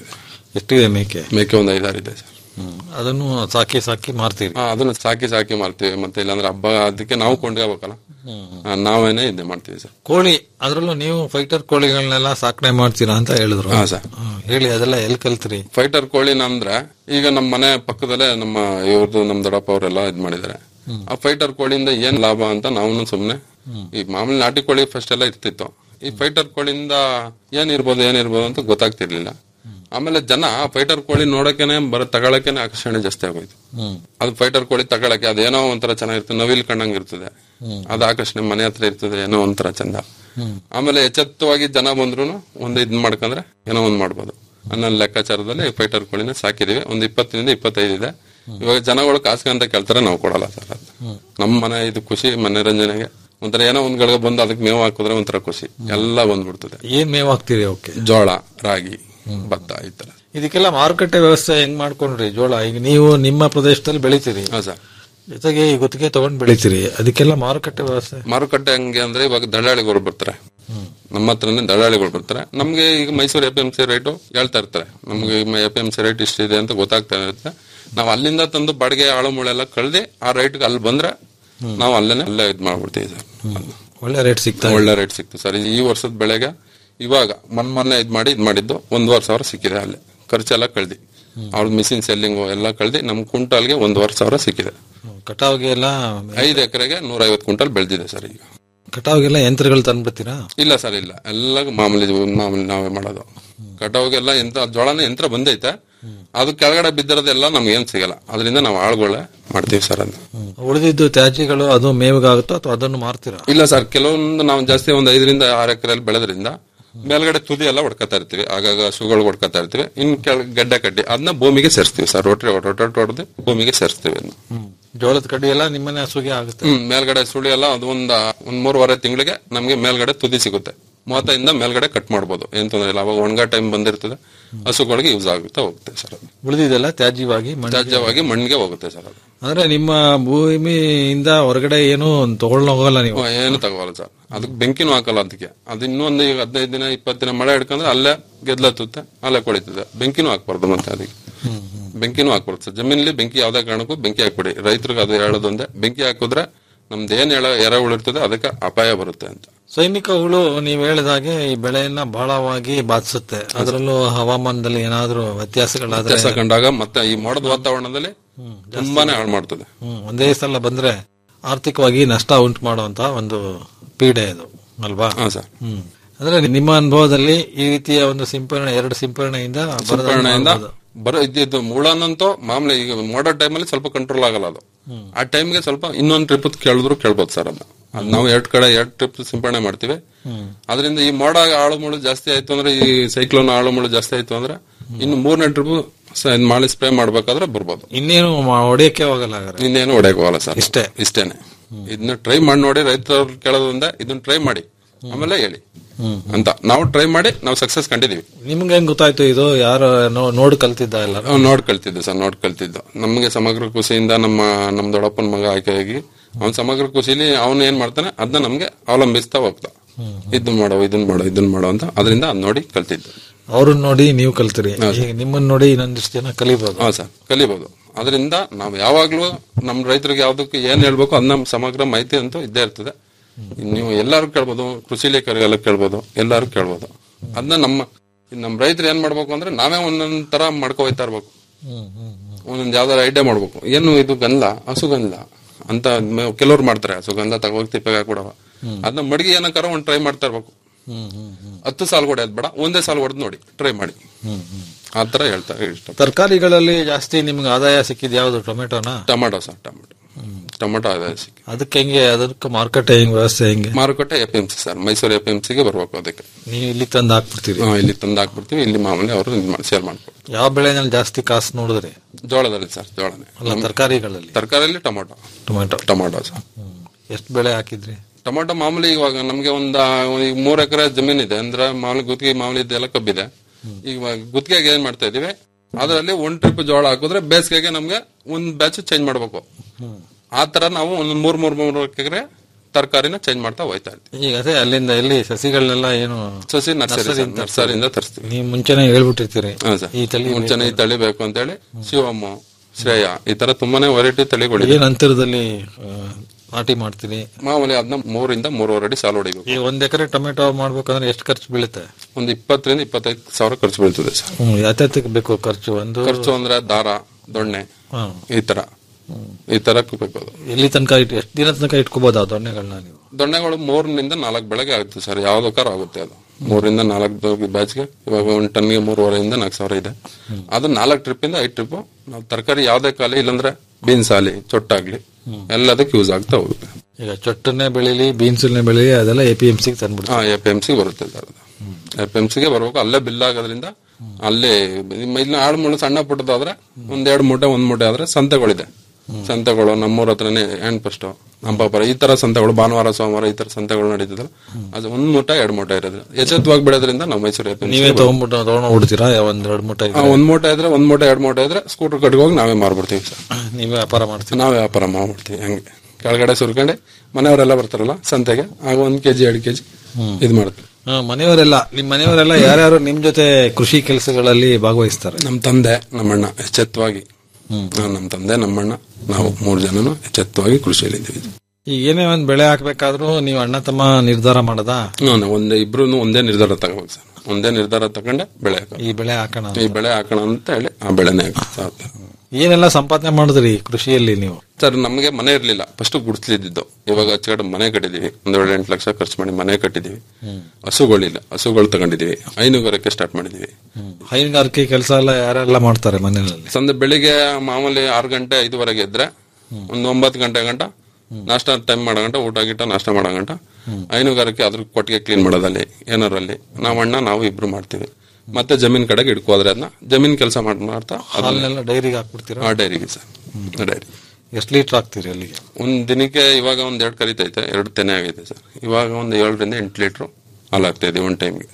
ಎಷ್ಟಿದೆ ಮೇಕೆ ಮೇಕೆ ಒಂದು ಐದಾರು ಇದೆ ಸರ್ ಅದನ್ನು ಸಾಕಿ ಸಾಕಿ ಮಾರ್ತೀರಿ ಹಾ, ಅದನ್ನ ಸಾಕಿ ಸಾಕಿ ಮಾರ್ತೀವಿ ಮತ್ತೆ ಇಲ್ಲಾಂದ್ರೆ ಹಬ್ಬ ಅದಕ್ಕೆ ನಾವು ಕೊಂಡ್ಕೋಬೇಕಲ್ಲ ಹಾ, ನಾವೇನೆ ಇದೆ ಮಾಡ್ತೀವಿ ಸರ್ ಕೋಳಿ ಅದ್ರಲ್ಲೂ ನೀವು ಫೈಟರ್ ಕೋಳಿಗಳನ್ನೆಲ್ಲ ಸಾಕಣೆ ಮಾಡ್ತೀರಾ ಅಂತ ಹೇಳಿದ್ರು ಹಾ, ಸರ್. ಹ್ಮ್. ಹೇಳಿ ಅದೆಲ್ಲ ಎಲ್ಲಿ ಕಲ್ತ್ರಿ ಫೈಟರ್ ಕೋಳಿನ ಅಂದ್ರೆ ಈಗ ನಮ್ಮ ಮನೆ ಪಕ್ಕದಲ್ಲೇ ನಮ್ಮ ಇವ್ರದ್ದು ನಮ್ ದೊಡ್ಡಪ್ಪ ಅವರೆಲ್ಲ ಇದ್ ಮಾಡಿದ್ದಾರೆ ಆ ಫೈಟರ್ ಕೋಳಿಯಿಂದ ಏನ್ ಲಾಭ ಅಂತ ನಾವು ಸುಮ್ನೆ ಈ ಮಾಮೂಲಿ ನಾಟಿ ಕೋಳಿ ಫಸ್ಟ್ ಎಲ್ಲ ಇರ್ತಿತ್ತು ಈ ಫೈಟರ್ ಕೋಳಿಯಿಂದ ಏನ್ ಇರ್ಬೋದು ಏನ್ ಇರ್ಬೋದು ಅಂತ ಗೊತ್ತಾಗ್ತಿರ್ಲಿಲ್ಲ ಆಮೇಲೆ ಜನ ಫೈಟರ್ ಕೋಳಿ ನೋಡಕ್ಕೇನೆ ಬರ ತಗೊಳಕೇನೆ ಆಕರ್ಷಣೆ ಜಾಸ್ತಿ ಆಗೋಯ್ತು ಅದು ಫೈಟರ್ ಕೋಳಿ ತಗೊಳಕ್ಕೆ ಅದೇನೋ ಒಂಥರ ಚೆನ್ನಾಗಿರ್ತದೆ ನವಿಲ್ ಕಣ್ಣಂಗ್ ಇರ್ತದೆ ಅದು ಆಕರ್ಷಣೆ ಮನೆ ಹತ್ರ ಇರ್ತದೆ ಏನೋ ಒಂಥರ ಚಂದ ಆಮೇಲೆ ಎಚ್ಚೆತ್ತವಾಗಿ ಜನ ಬಂದ್ರು ಒಂದ್ ಇದ್ ಮಾಡ್ಕೊಂಡ್ರೆ ಏನೋ ಒಂದ್ ಮಾಡ್ಬೋದು ಅನ್ನೋ ಲೆಕ್ಕಾಚಾರದಲ್ಲಿ ಫೈಟರ್ ಕೋಳಿನ ಸಾಕಿದೀವಿ ಒಂದ್ ಇಪ್ಪತ್ತರಿಂದ ಇಪ್ಪತ್ತೈದು ಇದೆ ಇವಾಗ ಜನಗಳು ಕಾಸ್ಗೆ ಅಂತ ಕೇಳ್ತಾರೆ ನಾವು ಕೊಡಲ್ಲ ಸರ್ ಅದು ನಮ್ಮ ಮನೆ ಇದು ಖುಷಿ ಮನೋರಂಜನೆಗೆ ಒಂಥರ ಏನೋ ಒಂದ್ ಗಳಿಗೆ ಬಂದು ಅದಕ್ಕೆ ಮೇವು ಹಾಕಿದ್ರೆ ಒಂಥರ ಖುಷಿ ಎಲ್ಲ ಬಂದ್ಬಿಡ್ತದೆ ಏನ್ ಮೇವ್ ಹಾಕ್ತೀರಿ ಓಕೆ ಜೋಳ ರಾಗಿ ಭತ್ತ ಈ ತರ ಇದಕ್ಕೆಲ್ಲ ಮಾರುಕಟ್ಟೆ ವ್ಯವಸ್ಥೆ ಹೆಂಗ್ ಮಾಡ್ಕೊಂಡ್ರಿ ಜೋಳ ಈಗ ನೀವು ನಿಮ್ಮ ಪ್ರದೇಶದಲ್ಲಿ ಬೆಳಿತೀರಿ ಹಾ ಸರ್ ಜೊತೆಗೆ ಈ ಗುತ್ತಿಗೆ ತಗೊಂಡ್ ಬೆಳಿತೀರಿ ಅದಕ್ಕೆಲ್ಲ ಮಾರುಕಟ್ಟೆ ವ್ಯವಸ್ಥೆ ಮಾರುಕಟ್ಟೆ ಹಂಗೆ ಅಂದ್ರೆ ಇವಾಗ ದಳ್ಳಾಳಿಗಳು ಬರ್ತಾರೆ ನಮ್ಮ ಹತ್ರನೇ ದಳ್ಳಾಳಿಗಳು ಬರ್ತಾರೆ ನಮ್ಗೆ ಈಗ Mysuru F M C rate ಹೇಳ್ತಾ ಇರ್ತಾರೆ ನಮ್ಗೆ ಎಫ್ ಎಂ ಸಿ ರೇಟ್ ಇಷ್ಟಿದೆ ಅಂತ ಗೊತ್ತಾಗ್ತಾ ಇರುತ್ತೆ ನಾವು ಅಲ್ಲಿಂದ ತಂದು ಬಾಡಿಗೆ ಆಳು ಮುಳೆಲ್ಲ ಕಳ್ದಿ ಆ ರೇಟ್ಗೆ ಅಲ್ಲಿ ಬಂದ್ರೆ ನಾವು ಅಲ್ಲೇನೆ ಅಲ್ಲೇ ಇದ್ ಮಾಡ್ಬಿಡ್ತೀವಿ ಸರ್ ಒಳ್ಳೆ ರೇಟ್ ಸಿಗ್ತಾ ಒಳ್ಳೆ ರೇಟ್ ಸಿಕ್ತು ಸರ್ ಈ ವರ್ಷದ ಬೆಳೆಗೆ ಇವಾಗ ಮೊನ್ನೆ ಮೊನ್ನೆ ಇದ್ ಮಾಡಿ ಇದ್ ಮಾಡಿದ್ದು ಒಂದೂವರೆ ಸಾವಿರ ಸಿಕ್ಕಿದೆ ಅಲ್ಲೇ ಖರ್ಚೆಲ್ಲ ಕಳ್ದಿ ಅವ್ರದ್ದು ಮಿಷಿನ್ ಸೆಲ್ಲಿಂಗು ಎಲ್ಲ ಕಳ್ದಿ ನಮ್ ಕ್ವಿಂಟಾಲ್ಗೆ ಒಂದೂವರೆ ಸಾವಿರ ಸಿಕ್ಕಿದೆ ಕಟಾವ್ಗೆ ಎಲ್ಲ ಐದು ಎಕರೆಗೆ ನೂರ ಐವತ್ತು ಕ್ವಿಂಟಲ್ ಬೆಳೆದಿದೆ ಸರ್ ಈಗ ಕಟಾವ್ಗೆಲ್ಲ ಯಂತ್ರಗಳು ತಂದ್ಬಿಡ್ತೀರಾ ಇಲ್ಲ ಸರ್ ಇಲ್ಲ ಎಲ್ಲ ಮಾಮೂಲಿ ಮಾಮೂಲಿ ನಾವೇ ಮಾಡೋದು ಕಟಾವಿಗೆಲ್ಲ ಯಂತ್ರ ಜೋಳನ ಯಂತ್ರ ಬಂದೈತೆ ಅದು ಕೆಳಗಡೆ ಬಿದ್ದಿರೋದೆಲ್ಲ ನಮ್ಗೆ ಏನ್ ಸಿಗಲ್ಲ ಅದರಿಂದ ನಾವು ಆಳುಗಳೇ ಮಾಡ್ತೀವಿ ಸರ್ ಅದು ಉಳಿದಿದ್ದು ತ್ಯಾಜ್ಯಗಳು ಅದು ಮೇವಿಗಾಗುತ್ತೋ ಅಥವಾ ಅದನ್ನು ಮಾರ್ತೀರಾ ಇಲ್ಲ ಸರ್ ಕೆಲವೊಂದು ನಾವು ಜಾಸ್ತಿ ಒಂದು ಐದರಿಂದ ಆರು ಎಕರೆಯಲ್ಲಿ ಬೆಳೆದ್ರಿಂದ ಮೇಲ್ಗಡೆ ತುದಿ ಎಲ್ಲ ಹೊಡ್ಕೊತಾ ಇರ್ತೀವಿ ಆಗಾಗ ಹಸುಗಳು ಹೊಡ್ಕೊತಾ ಇರ್ತೀವಿ ಇನ್ ಕೆಳ ಗಡ್ಡೆ ಕಡ್ಡಿ ಅದನ್ನ ಭೂಮಿಗೆ ಸೇರಿಸ್ತೀವಿ ಸರ್ ರೊಟ್ರಿ ರೊಟೇಟ್ ಹೊಡೆದು ಭೂಮಿಗೆ ಸೇರಿಸ್ತೀವಿ ಅದನ್ನ ಜೋಳದ ಕಡ್ಡಿ ಎಲ್ಲ ನಿಮ್ಮನೆ ಹಸುಗೆ ಆಗುತ್ತೆ ಹ್ಮ್ ಮೇಲ್ಗಡೆ ಸುಳಿ ಎಲ್ಲ ಅದು ಒಂದ್ ಒಂದ್ ಮೂರುವರೆ ತಿಂಗಳಿಗೆ ನಮ್ಗೆ ಮೇಲ್ಗಡೆ ತುದಿ ಸಿಗುತ್ತೆ ಮೂವತ್ತೈದಿಂದ ಮೇಲ್ಗಡೆ ಕಟ್ ಮಾಡ್ಬೋದು ಏನ್ ತೊಂದ್ರೆ ಇಲ್ಲ ಅವಾಗ ಒಣಗ ಟೈಮ್ ಬಂದಿರ್ತದೆ ಹಸುಗಳಿಗೆ ಯೂಸ್ ಆಗುತ್ತೆ ಹೋಗುತ್ತೆ ಸರ್ ಅದು ಉಳಿದಿದೆಲ್ಲ ತ್ಯಾಜ್ಯವಾಗಿ ಮಣ್ಣಿಗೆ- ತ್ಯಾಜ್ಯವಾಗಿ ಮಣ್ಣಿಗೆ ಹೋಗುತ್ತೆ ಸರ್ ಅದು ಅಂದ್ರೆ ನಿಮ್ಮ ಭೂಮಿಯಿಂದ ಹೊರಗಡೆ ಏನು ತಗೊಳ್ಳ ಹೋಗಲ್ಲ ನೀವು ಹ್ಮ್, ಏನು ತಗೋಲ್ಲ ಸರ್ ಅದಕ್ಕೆ ಬೆಂಕಿನೂ ಹಾಕಲ್ಲ ಅದಕ್ಕೆ ಅದು ಇನ್ನೊಂದು ಈಗ ಹದಿನೈದು ದಿನ ಇಪ್ಪತ್ತು ದಿನ ಮಳೆ ಹಿಡ್ಕೊಂಡ್ರೆ ಅಲ್ಲೇ ಗೆದ್ಲತ್ತುತ್ತೆ ಅಲ್ಲೇ ಕೊಳಿತದೆ ಬೆಂಕಿನೂ ಹಾಕ್ಬಾರ್ದು ಮತ್ತೆ ಅದಕ್ಕೆ ಬೆಂಕಿನೂ ಹಾಕ್ಬಾರ್ದು ಸರ್ ಜಮೀನಲ್ಲಿ ಬೆಂಕಿ ಯಾವ್ದೇ ಕಾರಣಕ್ಕೂ ಬೆಂಕಿ ಹಾಕ್ಬಿಡಿ ರೈತರಿಗೆ ಅದು ಹೇಳೋದೊಂದೇ ಬೆಂಕಿ ಹಾಕಿದ್ರೆ ನಮ್ದು ಏನ್ ಎಳ ಎರೆಹುಳು ಇರ್ತದೆ ಅದಕ್ಕೆ ಅಪಾಯ ಬರುತ್ತೆ ಅಂತ ಸೈನಿಕ ಹುಳು ನೀವು ಹೇಳಿದಾಗೆ ಈ ಬೆಳೆಯನ್ನ ಬಹಳವಾಗಿ ಬಾಧಿಸುತ್ತೆ ಅದರಲ್ಲೂ ಹವಾಮಾನದಲ್ಲಿ ಏನಾದ್ರೂ ವ್ಯತ್ಯಾಸಗಳಾದ್ರೆ ವ್ಯತ್ಯಾಸ ಕಂಡಾಗ ಮತ್ತೆ ಈ ಮೋಡದ ವಾತಾವರಣದಲ್ಲಿ ತುಂಬಾನೇ ಹಾಳು ಮಾಡ್ತದೆ ಹ್ಮ್, ಒಂದೇ ಸಲ ಬಂದ್ರೆ ಆರ್ಥಿಕವಾಗಿ ನಷ್ಟ ಉಂಟು ಮಾಡುವಂತ ಒಂದು ಪೀಡೆ ಇದು ಅಲ್ವಾ ಹಾ ಸರ್ ಹ್ಮ್ ಅಂದ್ರೆ ನಿಮ್ಮ ಅನುಭವದಲ್ಲಿ ಈ ರೀತಿಯ ಒಂದು ಸಿಂಪರಣೆ ಎರಡು ಸಿಂಪರಣೆಯಿಂದ ಬರದಂಗ್ ಸಿಂಪರಣೆಯಿಂದ ಮಾಡ್ಬೋದು. ಬರೋ ಇದ್ದಿದ್ದು ಮುಳನಂತೂ ಮಾಮೂಲಿ ಈಗ ಮೋಡೋ ಟೈಮಲ್ಲಿ ಸ್ವಲ್ಪ ಕಂಟ್ರೋಲ್ ಆಗಲ್ಲ ಅದು ಆ ಟೈಮ್ಗೆ ಸ್ವಲ್ಪ ಇನ್ನೊಂದು ಟ್ರಿಪ್ ಕೇಳಿದ್ರು ಕೇಳ್ಬೋದು ಸರ್ ಅದನ್ನ ಅದ್ ನಾವು ಎರಡ್ ಕಡೆ ಎರಡ್ ಟ್ರಿಪ್ ಸಿಂಪರಣೆ ಮಾಡ್ತೀವಿ ಅದರಿಂದ ಈ ಮೋಡ ಆಳು ಮುಳು ಜಾಸ್ತಿ ಆಯ್ತು ಅಂದ್ರೆ ಈ ಸೈಕ್ಲೋನ್ ಆಳು ಮುಳು ಜಾಸ್ತಿ ಆಯ್ತು ಅಂದ್ರೆ ಇನ್ನು ಮೂರನೇ ಟ್ರಿಪ್ ಮಾಡಿ ಸ್ಪ್ರೇ ಮಾಡ್ಬೇಕಾದ್ರೆ ಬರ್ಬೋದು ಇನ್ನೇನು ಮಾ- ಹೊಡೆಯಕ್ಕೆ ಹೋಗಲ್ಲ ಹಾಗಾದ್ರೆ ಇನ್ನೇನು ಹೊಡೆಯಕ್ ಹೋಗಲ್ಲ ಸರ್ ಇಷ್ಟೇ. ಇಷ್ಟೇನೆ ಇದನ್ನ ಟ್ರೈ ಮಾಡಿ ನೋಡಿ ರೈತರು ಕೇಳೋದ್ರಿಂದ ಇದನ್ನ ಟ್ರೈ ಮಾಡಿ ಆಮೇಲೆ ಹೇಳಿ ಅಂತ ನಾವು ಟ್ರೈ ಮಾಡಿ ನಾವು ಸಕ್ಸಸ್ ಕಂಡಿದೀವಿ ನಿಮ್ಗೆ ಹೆಂಗ್ ಗೊತ್ತಾಯ್ತು ಇದು ಯಾರು ನೋ- ನೋಡ್ ಕಲ್ತಿದ್ದ ಎಲ್ಲ ಅವ್ನು ನೋಡ್ ಕಲ್ತಿದ್ದು ಸರ್ ನೋಡ್ ಕಲ್ತಿದ್ದು ನಮಗೆ ಸಮಗ್ರ ಕೃಷಿಯಿಂದ ನಮ್ಮ ನಮ್ ದೊಡ್ಡಪ್ಪನ ಮಗ ಆಯ್ಕೆಯಾಗಿ ಅವ್ನ್ ಸಮಗ್ರ ಕೃಷಿಲಿ ಅವನು ಏನ್ ಮಾಡ್ತಾನೆ ಅದನ್ನ ನಮ್ಗೆ ಅವಲಂಬಿಸ್ತಾ ಹೋಗ್ತಾ ಇದನ್ನ ಮಾಡೋ ಇದನ್ನ ಮಾಡೋ ಇದನ್ನ ಮಾಡೋ ಅಂತ ಅದರಿಂದ ಅದ್ ನೋಡಿ ಕಲ್ತಿದ್ದು ಅವ್ರನ್ನ ನೋಡಿ ನೀವು ಕಲ್ತಿರಿ ಈಗ ನಿಮ್ಮನ್ನ ನೋಡಿ ಇನ್ನೊಂದಿಷ್ಟು ಜನ ಕಲಿಬಹುದು ಹಾ ಸರ್ ಕಲಿಬಹುದು ಅದರಿಂದ ನಾವು ಯಾವಾಗ್ಲೂ ನಮ್ ರೈತರಿಗೆ ಯಾವ್ದಕ್ಕೆ ಏನ್ ಹೇಳ್ಬೇಕು ಅದನ್ನ ಸಮಗ್ರ ಮಾಹಿತಿ ಅಂತೂ ಇದ್ದೇ ಇರ್ತದೆ ನೀವು ಎಲ್ಲಾರು ಕೇಳ್ಬೋದು ಕೃಷಿ ಲೇಖರಿಗೆಲ್ಲ ಕೇಳ್ಬೋದು ಎಲ್ಲಾರು ಕೇಳ್ಬೋದು ಅದನ್ನ ನಮ್ಮ ನಮ್ ರೈತರು ಏನ್ ಮಾಡ್ಬೇಕು ಅಂದ್ರೆ ನಾವೇ ಒಂದೊಂದ್ ತರ ಮಾಡ್ಕೊ ಹೋಯ್ತಾ ಇರ್ಬೇಕು ಒಂದೊಂದ್ ಯಾವ್ದಾರ ಐಡಿಯಾ ಮಾಡ್ಬೇಕು ಏನು ಇದು ಗಂಧ ಹಸುಗಂಧ ಅಂತ ಮ- ಕೆಲವ್ರು ಮಾಡ್ತಾರೆ ಹಸುಗಂಧ ತಗೋಗಿ ತಿಪ್ಪೆಗೆ ಹಾಕ್ಬಿಡವ ಅದನ್ನ ಮಡಗಿ ಏನಕ್ಕಾರ ಒಂದ್ ಟ್ರೈ ಮಾಡ್ತಾ ಇರ್ಬೇಕು ಹತ್ತು ಸಾಲ್ ಹೊಡೆಯೋದ್ ಬೇಡ ಒಂದೇ ಸಾಲ್ ಹೊಡೆದ್ ನೋಡಿ ಟ್ರೈ ಮಾಡಿ ಆತರ ಹೇಳ್ತಾ ಇಷ್ಟ ತರಕಾರಿಗಳಲ್ಲಿ ಜಾಸ್ತಿ ನಿಮ್ಗೆ ಆದಾಯ ಸಿಕ್ಕಿದ್ ಯಾವ್ದು ಟೊಮೆಟೊನಾ ಟೊಮೆಟೊ ಸರ್ ಟೊಮೆಟೊ ಟೊಮೆಟೊ ಅದೇ ಸಿಕ್ಕಿ ಅದಕ್ಕೆ ಹೆಂಗೆ ಅದಕ್ಕೆ ಮಾರುಕಟ್ಟೆ ಹೆಂಗ್ ವ್ಯವಸ್ಥೆ ಹೆಂಗೆ ಮಾರುಕಟ್ಟೆ F M C sir Mysuru F M ಸಿಗೆ ಬರ್ಬೇಕು ಅದಕ್ಕೆ ನೀವು ಇಲ್ಲಿ ತಂದು ಹಾಕ್ಬಿಡ್ತೀರಿ ಹಾ, ಇಲ್ಲಿ ತಂದು ಹಾಕ್ಬಿಡ್ತೀವಿ ಇಲ್ಲಿ ಮಾಮೂಲಿ ಅವರು ಶೇರ್ ಮಾಡ್ಕೊಡ್ತಾರೆ ಯಾವ ಬೆಳೆನಲ್ಲಿ ಜಾಸ್ತಿ ಕಾಸು ನೋಡಿದ್ರಿ ಜೋಳದಲ್ಲಿ ಸರ್ ಜೋಳನೇ ಅಲ್ಲ ತರಕಾರಿಗಳಲ್ಲಿ ತರಕಾರಿಯಲ್ಲಿ ಟೊಮೊಟೊ ಟೊಮೆಟೊ ಟೊಮೊಟೊ ಸರ್ ಎಷ್ಟು ಬೆಳೆ ಹಾಕಿದ್ರಿ ಟೊಮೊಟೊ ಮಾಮೂಲಿ ಇವಾಗ ನಮ್ಗೆ ಒಂದ್ ಈಗ ಮೂರ್ ಎಕರೆ ಜಮೀನ್ ಇದೆ ಅಂದ್ರೆ ಮಾಮೂಲಿ ಗುತ್ತಿಗೆ ಮಾಮೂಲಿ ಇದೆಲ್ಲ ಕಬ್ಬಿದೆ ಈಗ ಗುತ್ತಿಗೆಗೆ ಏನ್ ಮಾಡ್ತಾ ಇದೀವಿ ಅದರಲ್ಲಿ ಒಂದ್ ಟ್ರಿಪ್ ಜೋಳ ಹಾಕಿದ್ರೆ ಬೇಸಿಗೆಗೆ ನಮ್ಗೆ ಒಂದ್ ಬ್ಯಾಚ್ ಚೇಂಜ್ ಮಾಡ್ಬೇಕು ಆ ತರ ನಾವು ಒಂದ್ ಮೂರ್ ಮೂರ್ ಮೂರ್ ಎಕರೆ ತರಕಾರಿನ ಚೇಂಜ್ ಮಾಡ್ತಾ ಹೋಯ್ತಾ ಇರ್ತೀವಿ ಈಗ ಅದೇ ಅಲ್ಲಿಂದ ಎಲ್ಲಿ ಸಸಿಗಳನ್ನೆಲ್ಲ ಏನು ಸಸಿ ನರ್ಸರಿ ನರ್ಸರಿಯಿಂದ ನರ್ಸರಿಯಿಂದ ತರಿಸ್ತೀವಿ ನೀವು ಮುಂಚೆನೆ ಹೇಳ್ಬಿಟ್ಟಿರ್ತೀರಿ ಹಾ ಸರ್ ಈ ತಳಿ ಮುಂಚೆನೆ ಈ ತಳಿ ಬೇಕು ಅಂತ ಹೇಳಿ ಶಿವಮ್ಮ ಶ್ರೇಯ ಈ ತರ ತುಂಬಾನೇ ವೆರೈಟಿ ತಳಿಗಳಿದೆ ಏನ್ ಅಂತರದಲ್ಲಿ ಆ, ನಾಟಿ ಮಾಡ್ತೀರಿ ಮಾಮೂಲಿ ಅದನ್ನ ಮೂರಿಂದ ಮೂರುವರೆ ಅಡಿ ಸಾಲು ಹೊಡಿಬೇಕು ಈಗ ಒಂದ್ ಎಕರೆ ಟೊಮೆಟೊ ಮಾಡ್ಬೇಕಂದ್ರೆ ಎಷ್ಟು ಖರ್ಚು ಬೀಳುತ್ತೆ ಒಂದು ಇಪ್ಪತ್ತರಿಂದ ಇಪ್ಪತ್ತೈದು ಸಾವಿರ ಖರ್ಚು ಬೀಳ್ತದೆ ಸರ್ ಹ್ಮ್ ಯಾತ್ಯಾತಕ್ಕೆ ಬೇಕು ಖರ್ಚು ಒಂದು ಖರ್ಚು ಅಂದ್ರೆ ದಾರ ದೊಣ್ಣೆ ಹಾ. ಈ ತರ ಈ ತರ ಬೇಕು ಅದು ಎಲ್ಲಿ ತನಕ ಇಟ್ಟು ಎಷ್ಟು ದಿನ ತನಕ ಇಟ್ಕೋಬಹುದು ಆ ದೊಣ್ಣೆಗಳನ್ನ ನೀವು ದೊಣ್ಣೆಗಳು ಮೂರರಿಂದ ನಾಲ್ಕು ಬೆಳಗ್ಗೆ ಆಗುತ್ತೆ ಸರ್ ಯಾವ್ದಕ್ಕಾರ ಆಗುತ್ತೆ ಅದು ಮೂರಿಂದ ನಾಲ್ಕು ಬ್ಯಾಚ್ಗೆ ಇವಾಗ ಒಂದು ಟನ್ಗೆ ಮೂರುವರೆಯಿಂದ ನಾಲ್ಕು ಸಾವಿರ ಇದೆ ಅದು ನಾಲ್ಕು ಟ್ರಿಪ್ ಇಂದ ಐದು ಟ್ರಿಪ್ ನಾವು ತರಕಾರಿ ಯಾವ್ದೇ ಕಾಲಿ ಇಲ್ಲಾಂದ್ರೆ ಬೀನ್ಸ್ ಆಗಲಿ ಚೊಟ್ಟಾಗ್ಲಿ ಎಲ್ಲದಕ್ಕೆ ಯೂಸ್ ಆಗ್ತಾ ಹೋಗುತ್ತೆ ಈಗ ಚೊಟ್ಟನ್ನೇ ಬೆಳಿಲಿ ಬೀನ್ಸನ್ನೇ ಬೆಳಿಲಿ ಅದೆಲ್ಲ ಎ ಪಿ ಎಂ ಸಿಗೆ ತಂದ್ಬಿಡ್ತಾರೆ ಹಾ ಎ ಪಿ ಎಂ ಸಿ ಬರುತ್ತೆ ಸರ್ ಅದು ಎ ಪಿ ಎಂ ಸಿಗೆ ಬರ್ಬೇಕು ಅಲ್ಲೇ ಬಿಲ್ ಆಗೋದ್ರಿಂದ ಅಲ್ಲೇ ಇಲ್ಲ ಆಳು ಮುಳ್ಳು ಸಣ್ಣ ಪುಟ್ಟದಾದ್ರೆ ಒಂದ್ ಎರಡು ಮೂಟೆ ಒಂದ್ ಮೂಟೆ ಆದ್ರೆ ಸಂತೆಗಳಿದೆ ಸಂತೆಗಳು ನಮ್ಮೂರ ಹತ್ರನೇ ಹ್ಯಾಂಡ್ ಫಸ್ಟ್ ಅಂಬಾಪುರ ಈ ತರ ಸಂತೆಗಳು ಭಾನುವಾರ ಸೋಮವಾರ ಈ ತರ ಸಂತೆಗಳು ನಡೀತಿದ್ರೆ ಅದು ಒಂದ್ ಮೂಟೆ ಎರಡು ಮೂಟೆ ಇರೋದು ಎಚ್ಚೆತ್ತವಾಗಿ ಬೆಳೆದ್ರಿಂದ ನಾವು ಮೈಸೂರು ಎ ನೀವೇ ತಗೊಂಡ್ಬಿಟ್ಟು ತಗೊಂಡು ಬಿಡ್ತೀರಾ ಒಂದ್ ಎರಡು ಮೂಟೆ ಇದ್ರೆ ಒಂದ್ ಮೂಟೆ ಇದ್ರೆ ಒಂದ್ ಮೂಟೆ ಎರಡು ಮೂಟೆ ಇದ್ರೆ ಸ್ಕೂಟರ್ ಕಟ್ಕೋಗಿ ನಾವೇ ಮಾರ್ಬಿಡ್ತೀವಿ ಸರ್ ನೀವೇ ವ್ಯಾಪಾರ ಮಾಡ್ತೀರಾ ನಾವೇ ವ್ಯಾಪಾರ ಮಾಡ್ಬಿಡ್ತೀವಿ ಹಂಗೆ ಕೆಳಗಡೆ ಸುರ್ಕೊಂಡು ಮನೆಯವರೆಲ್ಲ ಬರ್ತಾರಲ್ಲ ಸಂತೆಗೆ ಆಗ ಒಂದ್ ಕೆಜಿ ಎರಡು ಕೆಜಿ ಇದ್ ಮಾಡ್ತೀವಿ ಹಾ, ಮನೆಯವರೆಲ್ಲ ನಿಮ್ ಮನೆಯವರೆಲ್ಲ ಯಾರ್ಯಾರು ನಿಮ್ ಜೊತೆ ಕೃಷಿ ಕೆಲಸಗಳಲ್ಲಿ ಭಾಗವಹಿಸ್ತಾರೆ ನಮ್ ತಂದೆ ನಮ್ಮಣ್ಣ ಎಚ್ಚೆತ್ತವಾಗಿ ನಮ್ ತಂದೆ ನಮ್ಮಣ್ಣ ನಾವು ಮೂರ್ ಜನನು ಎಚ್ಚೆತ್ತವಾಗಿ ಕೃಷಿಯಲ್ಲಿದ್ದೀವಿ ಈಗ ಏನೇ ಒಂದ್ ಬೆಳೆ ಹಾಕ್ಬೇಕಾದ್ರೂ ನೀವು ಅಣ್ಣ ತಮ್ಮ ನಿರ್ಧಾರ ಮಾಡದ ಹ್ಮ್, ಒಂದೇ ಇಬ್ರು ಒಂದೇ ನಿರ್ಧಾರ ತಗೋಬೇಕು ಸರ್ ಒಂದೇ ನಿರ್ಧಾರ ತಗೊಂಡೆ ಬೆಳೆ ಹಾಕೋದು. ಈ ಬೆಳೆ ಹಾಕೋಣ ಈ ಬೆಳೆ ಹಾಕೋಣ ಅಂತ ಹೇಳಿ ಆ ಬೆಳೆನೇ ಹಾಕೋದು. ಏನೆಲ್ಲ ಸಂಪಾದನೆ ಮಾಡಿದ್ರಿ ಕೃಷಿಯಲ್ಲಿ ನೀವು ಸರ್ ನಮಗೆ ಮನೆ ಇರ್ಲಿಲ್ಲ ಫಸ್ಟ್ ಗುಡಿಸ್ಲಿದ್ದು ಇವಾಗ ಅಚ್ಚಗಡೆ ಮನೆ ಕಟ್ಟಿದೀವಿ ಒಂದ್ ಏಳು ಎಂಟು ಲಕ್ಷ ಖರ್ಚು ಮಾಡಿ ಮನೆ ಕಟ್ಟಿದೀವಿ ಹಸುಗಳಿಲ್ಲ ಹಸುಗಳು ತಗೊಂಡಿದೀವಿ ಹೈನುಗಾರಿಕೆ ಸ್ಟಾರ್ಟ್ ಮಾಡಿದೀವಿ ಹೈನುಗಾರಿಕೆ ಕೆಲಸ ಎಲ್ಲ ಯಾರೆಲ್ಲ ಮಾಡ್ತಾರೆ ಮನೆಯಲ್ಲಿ ಸಂಜೆ ಬೆಳಿಗ್ಗೆ ಮಾಮೂಲಿ ಆರು ಗಂಟೆ ಐದುವರೆಗೆ ಇದ್ರೆ ಒಂದು ಒಂಬತ್ತು ಗಂಟೆ ಗಂಟ ನಾಷ್ಟ ಟೈಮ್ ಮಾಡೋ ಗಂಟ ಊಟ ಗೀಟ ನಾಷ್ಟ ಮಾಡೋ ಗಂಟ ಹೈನುಗಾರಿಕೆ ಅದ್ರ ಕೊಟ್ಟಿಗೆ ಕ್ಲೀನ್ ಮಾಡೋದಲ್ಲಿ ಏನಾರಲ್ಲಿ ನಾವು ಅಣ್ಣ ನಾವು ಇಬ್ರು ಮಾಡ್ತೀವಿ ಮತ್ತೆ ಜಮೀನ್ ಕಡೆಗೆ ಇಟ್ಕೋದ್ರೆ ಅದನ್ನ ಜಮೀನ್ ಕೆಲಸ ಮಾಡಿ ಮಾಡ್ತಾ ಹಾಲನ್ನೆಲ್ಲ ಡೈರಿಗೆ ಹಾಕ್ಬಿಡ್ತೀರಾ ಆ ಡೈರಿಗೆ ಸರ್ ಡೈರಿ ಎಷ್ಟು ಲೀಟರ್ ಹಾಕ್ತೀರಿ ಅಲ್ಲಿಗೆ ಒಂದ್ ದಿನಕ್ಕೆ ಇವಾಗ ಒಂದ್ ಎರಡು ಕರಿತೈತೆ ಎರಡು ತೆನೆ ಆಗೈತೆ ಸರ್ ಇವಾಗ ಒಂದ್ ಏಳರಿಂದ ಎಂಟು ಲೀಟ್ರು ಹಾಲು ಆಗ್ತಾ ಇದೆ ಒಂದ್ ಟೈಮ್ಗೆ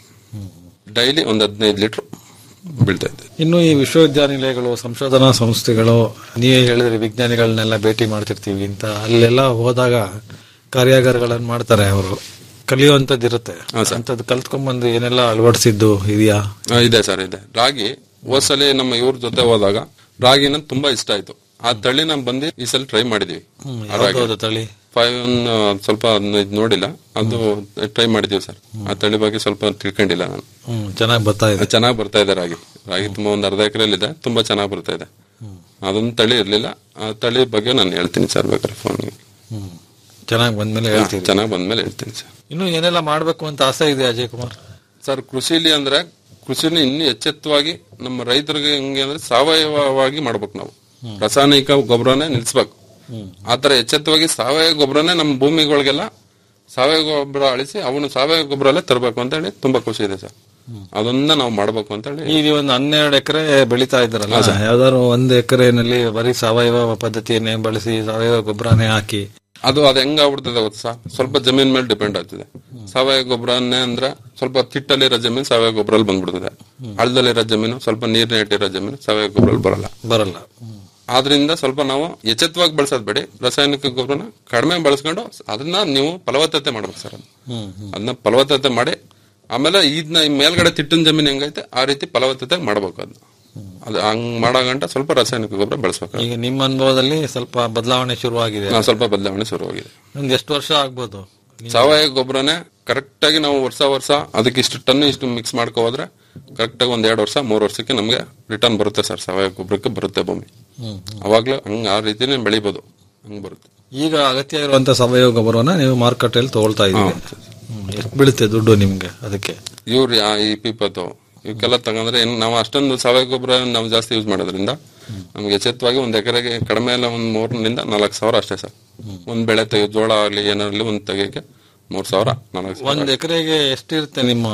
ಡೈಲಿ ಒಂದ್ ಹದಿನೈದು ಲೀಟ್ರು ಬೀಳ್ತಾ ಇದೆ ಇನ್ನು ಈ ವಿಶ್ವವಿದ್ಯಾನಿಲಯಗಳು ಸಂಶೋಧನಾ ಸಂಸ್ಥೆಗಳು ನೀವೇ ಹೇಳಿದ್ರಿ ವಿಜ್ಞಾನಿಗಳನ್ನೆಲ್ಲ ಭೇಟಿ ಮಾಡ್ತಿರ್ತೀವಿ ಅಂತ ಅಲ್ಲೆಲ್ಲ ಹೋದಾಗ ಕಾರ್ಯಾಗಾರಗಳನ್ನು ಮಾಡ್ತಾರೆ ಅವರು ಕಲಿಯುವಂತದ್ದು ಇರುತ್ತೆ ಅಂತದ್ದು ಕಲ್ತ್ಕೊಂಡ್ಬಂದು ಏನೆಲ್ಲ ಅಳವಡಿಸಿದ್ದು ಇದೆಯಾ ಆ, ಇದೆ ಸರ್ ಇದೆ ರಾಗಿ ಹೋದ್ಸಲಿ ನಮ್ಮ ಇವ್ರ ಜೊತೆ ಹೋದಾಗ ರಾಗಿನ ತುಂಬಾ ಇಷ್ಟ ಆಯ್ತು ಆ ತಳಿ ನಮ್ ಬಂದು ಈ ಸಲ ಟ್ರೈ ಮಾಡಿದೀವಿ ಆ ರಾಗಿ. ಯಾವ್ದು ತಳಿ ಫೈವ್ ಸ್ವಲ್ಪ ಅದ್ನ ಇದ್ ನೋಡಿಲ್ಲ ಅದು ಟ್ರೈ ಮಾಡಿದೀವಿ ಸರ್ ಆ ತಳಿ ಬಗ್ಗೆ ಸ್ವಲ್ಪ ತಿಳ್ಕೊಂಡಿಲ್ಲ ನಾನು ಹ್ಮ್ ಚೆನ್ನಾಗಿ ಬರ್ತಾ ಇದೆ ಚೆನ್ನಾಗಿ ಬರ್ತಾ ಇದೆ ರಾಗಿ ರಾಗಿ ತುಂಬಾ ಒಂದ್ ಅರ್ಧ ಎಕರೆಯಲ್ಲಿ ಇದೆ ತುಂಬಾ ಚೆನ್ನಾಗಿ ಬರ್ತಾ ಇದೆ ಅದೊಂದು ತಳಿ ಇರ್ಲಿಲ್ಲ ಆ ತಳಿ ಬಗ್ಗೆ ನಾನು ಹೇಳ್ತೀನಿ ಸರ್ ಬೇಕಾದ್ರೆ ಫೋನ್ ಹ್ಮ್ ಚೆನ್ನಾಗಿ ಬಂದ್ಮೇಲೆ ಹೇಳ್ತೀವಿ ಚೆನ್ನಾಗಿ ಬಂದ್ಮೇಲೆ ಹೇಳ್ತೀನಿ ಸರ್ ಇನ್ನು ಏನೆಲ್ಲ ಮಾಡ್ಬೇಕು ಅಂತ ಆಸೆ ಇದೆ ಅಜಯ್ ಕುಮಾರ್ ಸರ್ ಕೃಷಿಲಿ ಅಂದ್ರೆ ಕೃಷಿಲಿ ಇನ್ನೂ ಎಚ್ಚೆತ್ತವಾಗಿ ನಮ್ಮ ರೈತರಿಗೆ ಹೆಂಗೆ ಅಂದ್ರೆ ಸಾವಯವವಾಗಿ ಮಾಡ್ಬೇಕು ನಾವು ರಾಸಾಯನಿಕ ಗೊಬ್ಬರನೇ ನಿಲ್ಸ್ಬೇಕು ಆತರ ಎಚ್ಚೆತ್ತವಾಗಿ ಸಾವಯವ ಗೊಬ್ಬರನೇ ನಮ್ಮ ಭೂಮಿಗಳಿಗೆಲ್ಲ ಸಾವಯವ ಗೊಬ್ಬರ ಅಳಿಸಿ ಅವನು ಸಾವಯವ ಗೊಬ್ಬರಲ್ಲೇ ತರಬೇಕು ಅಂತ ಹೇಳಿ ತುಂಬಾ ಖುಷಿ ಇದೆ ಸರ್ ಅದನ್ನ ನಾವು ಮಾಡ್ಬೇಕು ಅಂತ ಹೇಳಿ ಈಗ ಒಂದು ಹನ್ನೆರಡು ಎಕರೆ ಬೆಳೀತಾ ಇದ್ದಾರಲ್ಲ ಯಾವ್ದಾದ್ರು ಒಂದು ಎಕರೆನಲ್ಲಿ ಬರೀ ಸಾವಯವ ಪದ್ಧತಿಯನ್ನೇ ಬಳಸಿ ಸಾವಯವ ಗೊಬ್ಬರನೇ ಹಾಕಿ ಅದು ಅದು ಹೆಂಗಾಗ್ಬಿಡ್ತದೆ ಗೊತ್ತಾ ಸರ್ ಸ್ವಲ್ಪ ಜಮೀನ್ ಮೇಲೆ ಡಿಪೆಂಡ್ ಆಗ್ತದೆ ಸಾವಯವ ಗೊಬ್ಬರನ್ನೇ ಅಂದ್ರೆ ಸ್ವಲ್ಪ ತಿಟ್ಟಲ್ಲಿರೋ ಜಮೀನು ಸಾವಯವ ಗೊಬ್ಬರಲ್ಲಿ ಬಂದ್ಬಿಡ್ತದೆ ಹಳ್ಳದಲ್ಲಿರೋ ಜಮೀನು ಸ್ವಲ್ಪ ನೀರ್ನ ಇಟ್ಟಿರೋ ಜಮೀನು ಸಾವಯವ ಗೊಬ್ಬರಲ್ಲಿ ಬರಲ್ಲ ಬರಲ್ಲ ಆದ್ರಿಂದ ಸ್ವಲ್ಪ ನಾವು ಎಚ್ಚೆತ್ತವಾಗಿ ಬಳಸೋದ್ ಬೇಡಿ ರಾಸಾಯನಿಕ ಗೊಬ್ಬರನ ಕಡಿಮೆ ಬಳಸ್ಕೊಂಡು ಅದನ್ನ ನೀವು ಫಲವತ್ತತೆ ಮಾಡ್ಬೇಕು ಸರ್ ಅದು. ಅದನ್ನ ಫಲವತ್ತತೆ ಮಾಡಿ ಆಮೇಲೆ ಇದನ್ನ ಈ ಮೇಲ್ಗಡೆ ತಿಟ್ಟಿನ ಜಮೀನ್ ಹೆಂಗೈತೆ ಆ ರೀತಿ ಫಲವತ್ತತೆ ಮಾಡ್ಬೇಕು ಅದನ್ನ ಅದು ಹಂಗ್ ಮಾಡೋ ಗಂಟ ಸ್ವಲ್ಪ ರಾಸಾಯನಿಕ ಗೊಬ್ಬರ ಬಳಸ್ಬೇಕು ಈಗ ನಿಮ್ಮ ಅನುಭವದಲ್ಲಿ ಸ್ವಲ್ಪ ಬದಲಾವಣೆ ಶುರುವಾಗಿದೆ ಹಾ, ಸ್ವಲ್ಪ ಬದಲಾವಣೆ ಶುರುವಾಗಿದೆ ಒಂದ್ ಎಷ್ಟು ವರ್ಷ ಆಗ್ಬೋದು ಸಾವಯವ ಗೊಬ್ಬರನೇ ಕರೆಕ್ಟ್ ಆಗಿ ನಾವು ವರ್ಷ ವರ್ಷ ಅದಕ್ಕೆ ಇಷ್ಟು ಟನ್ ಇಷ್ಟು ಮಿಕ್ಸ್ ಮಾಡ್ಕೊ ಹೋದ್ರೆ ಕರೆಕ್ಟ್ ಆಗಿ ಒಂದ್ ಎರಡು ವರ್ಷ ಮೂರ್ ವರ್ಷಕ್ಕೆ ನಮ್ಗೆ ರಿಟರ್ನ್ ಬರುತ್ತೆ ಸರ್ ಸಾವಯವ ಗೊಬ್ಬರಕ್ಕೆ ಬರುತ್ತೆ ಭೂಮಿ ಹ್ಮ್. ಅವಾಗ್ಲೂ ಹಂಗ ಆ ರೀತಿನೇ ಬೆಳಿಬೋದು ಹಂಗ್ ಬರುತ್ತೆ ಈಗ ಅಗತ್ಯ ಇರುವಂತ ಸಾವಯವ ಗೊಬ್ಬರವನ್ನ ನೀವು ಮಾರುಕಟ್ಟೆಯಲ್ಲಿ ತಗೊಳ್ತಾ ಇದ್ದೀವಿ ಎಷ್ಟು ಬೀಳುತ್ತೆ ದುಡ್ಡು ನಿಮ್ಗೆ ಅದಕ್ಕೆ ಯೂರಿಯಾ ಈ ಪಿಪ್ಪತ್ತು ಇವಕ್ಕೆಲ್ಲ ತಗೊಂಡ್ರೆ ಏನ್ ನಾವು ಅಷ್ಟೊಂದು ಸಾವಯವ ಗೊಬ್ಬರ ನಾವು ಜಾಸ್ತಿ ಯೂಸ್ ಮಾಡೋದ್ರಿಂದ ನಮ್ಗೆ ಎಚ್ಚೆತ್ತವಾಗಿ ಒಂದ್ ಎಕರೆಗೆ ಕಡಿಮೆ ಎಲ್ಲ ಒಂದ್ ಮೂರರಿಂದ ನಾಲ್ಕು ಸಾವಿರ ಅಷ್ಟೇ ಸರ್ ಒಂದ್ ಬೆಳೆ ತೆಗೆ ಜೋಳ ಆಗ್ಲಿ ಏನಾಗ್ಲಿ ಒಂದ್ ತೆಗೆಯಕ್ಕೆ ಮೂರ್ ಸಾವಿರ ನಾಲ್ಕು ಸಾವಿರ ಒಂದ್ ಎಕರೆಗೆ ಎಷ್ಟಿರುತ್ತೆ ನಿಮ್ಮ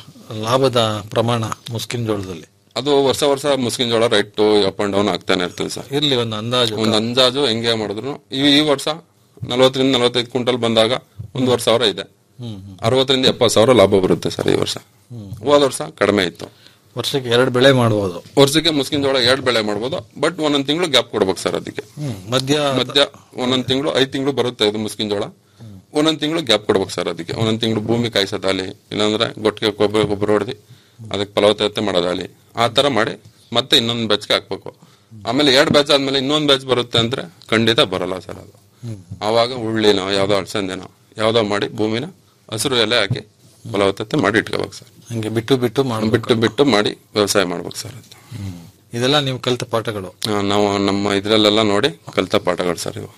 ಲಾಭದ ಪ್ರಮಾಣ ಮುಸ್ಕಿನ್ ಜೋಳದಲ್ಲಿ ಅದು ವರ್ಷ ವರ್ಷ ಮುಸ್ಕಿನ ಜೋಳ ರೈಟ್ ಅಪ್ ಅಂಡ್ ಡೌನ್ ಆಗ್ತಾನೆ ಇರ್ತದೆ ಸರ್ ಇರ್ಲಿ ಒಂದು ಅಂದಾಜು ಒಂದ್ ಅಂದಾಜು ಹೆಂಗೆ ಮಾಡಿದ್ರು ಈ ಈ ವರ್ಷ ನಲವತ್ತರಿಂದ ನಲವತ್ತೈದು ಕ್ವಿಂಟಲ್ ಬಂದಾಗ ಒಂದೂವರೆ ಸಾವಿರ ಇದೆ ಅರವತ್ತರಿಂದ ಎಪ್ಪತ್ತು ಸಾವಿರ ಲಾಭ ಬರುತ್ತೆ ಸರ್ ಈ ವರ್ಷ ಹೋದ ವರ್ಷ ಕಡಿಮೆ ಇತ್ತು ವರ್ಷಕ್ಕೆ ಎರಡು ಬೆಳೆ ಮಾಡಬಹುದು ವರ್ಷಕ್ಕೆ ಮುಸ್ಕಿನ ಜೋಳ ಎರಡು ಬೆಳೆ ಮಾಡ್ಬೋದು ಬಟ್ ಒಂದೊಂದ್ ತಿಂಗಳು ಗ್ಯಾಪ್ ಕೊಡ್ಬೇಕು ಸರ್ ಅದಕ್ಕೆ ಮಧ್ಯ ಮಧ್ಯ ಒಂದೊಂದ್ ತಿಂಗಳು ಐದ್ ತಿಂಗಳು ಬರುತ್ತೆ ಇದು ಮುಸ್ಕಿನ ಜೋಳ ಒಂದೊಂದ್ ತಿಂಗಳು ಗ್ಯಾಪ್ ಕೊಡ್ಬೇಕು ಸರ್ ಅದಕ್ಕೆ ಒಂದೊಂದ್ ತಿಂಗಳು ಭೂಮಿ ಕಾಯಿಸೋದಾಲಿ ಇಲ್ಲಾಂದ್ರೆ ಗೊಟ್ಟಿಗೆ ಗೊಬ್ಬರ ಗೊಬ್ಬರ ಹೊಡೆದು ಅದಕ್ಕೆ ಫಲವತ್ತತೆ ಮಾಡೋದಾಲಿ ಆ ತರ ಮಾಡಿ ಮತ್ತೆ ಇನ್ನೊಂದು ಬ್ಯಾಚ್ಗೆ ಹಾಕ್ಬೇಕು ಆಮೇಲೆ ಎರಡ್ ಬ್ಯಾಚ್ ಆದ್ಮೇಲೆ ಇನ್ನೊಂದ್ ಬ್ಯಾಚ್ ಬರುತ್ತೆ ಅಂದ್ರೆ ಖಂಡಿತ ಬರಲ್ಲ ಸರ್ ಅದು ಆವಾಗ ಉಳ್ಳಿನೋ ಯಾವ್ದೋ ಅಳಸಂದೆನೋ ಯಾವ್ದೋ ಮಾಡಿ ಭೂಮಿನ ಹಸಿರು ಎಲೆ ಹಾಕಿ ಫಲವತ್ತತೆ ಮಾಡಿ ಇಟ್ಕೋಬೇಕು ಸರ್ ಹಂಗೆ ಬಿಟ್ಟು ಬಿಟ್ಟು ಮಾಡ್ಬೇಕು ಬಿಟ್ಟು ಬಿಟ್ಟು ಮಾಡಿ ವ್ಯವಸಾಯ ಮಾಡ್ಬೇಕು ಸರ್ ಅದು ಇದೆಲ್ಲ ನೀವು ಕಲಿತ ಪಾಠಗಳು ಆ, ನಾವು ನಮ್ಮ ಇದ್ರಲ್ಲೆಲ್ಲ ನೋಡಿ ಕಲಿತ ಪಾಠಗಳು ಸರ್ ಇವು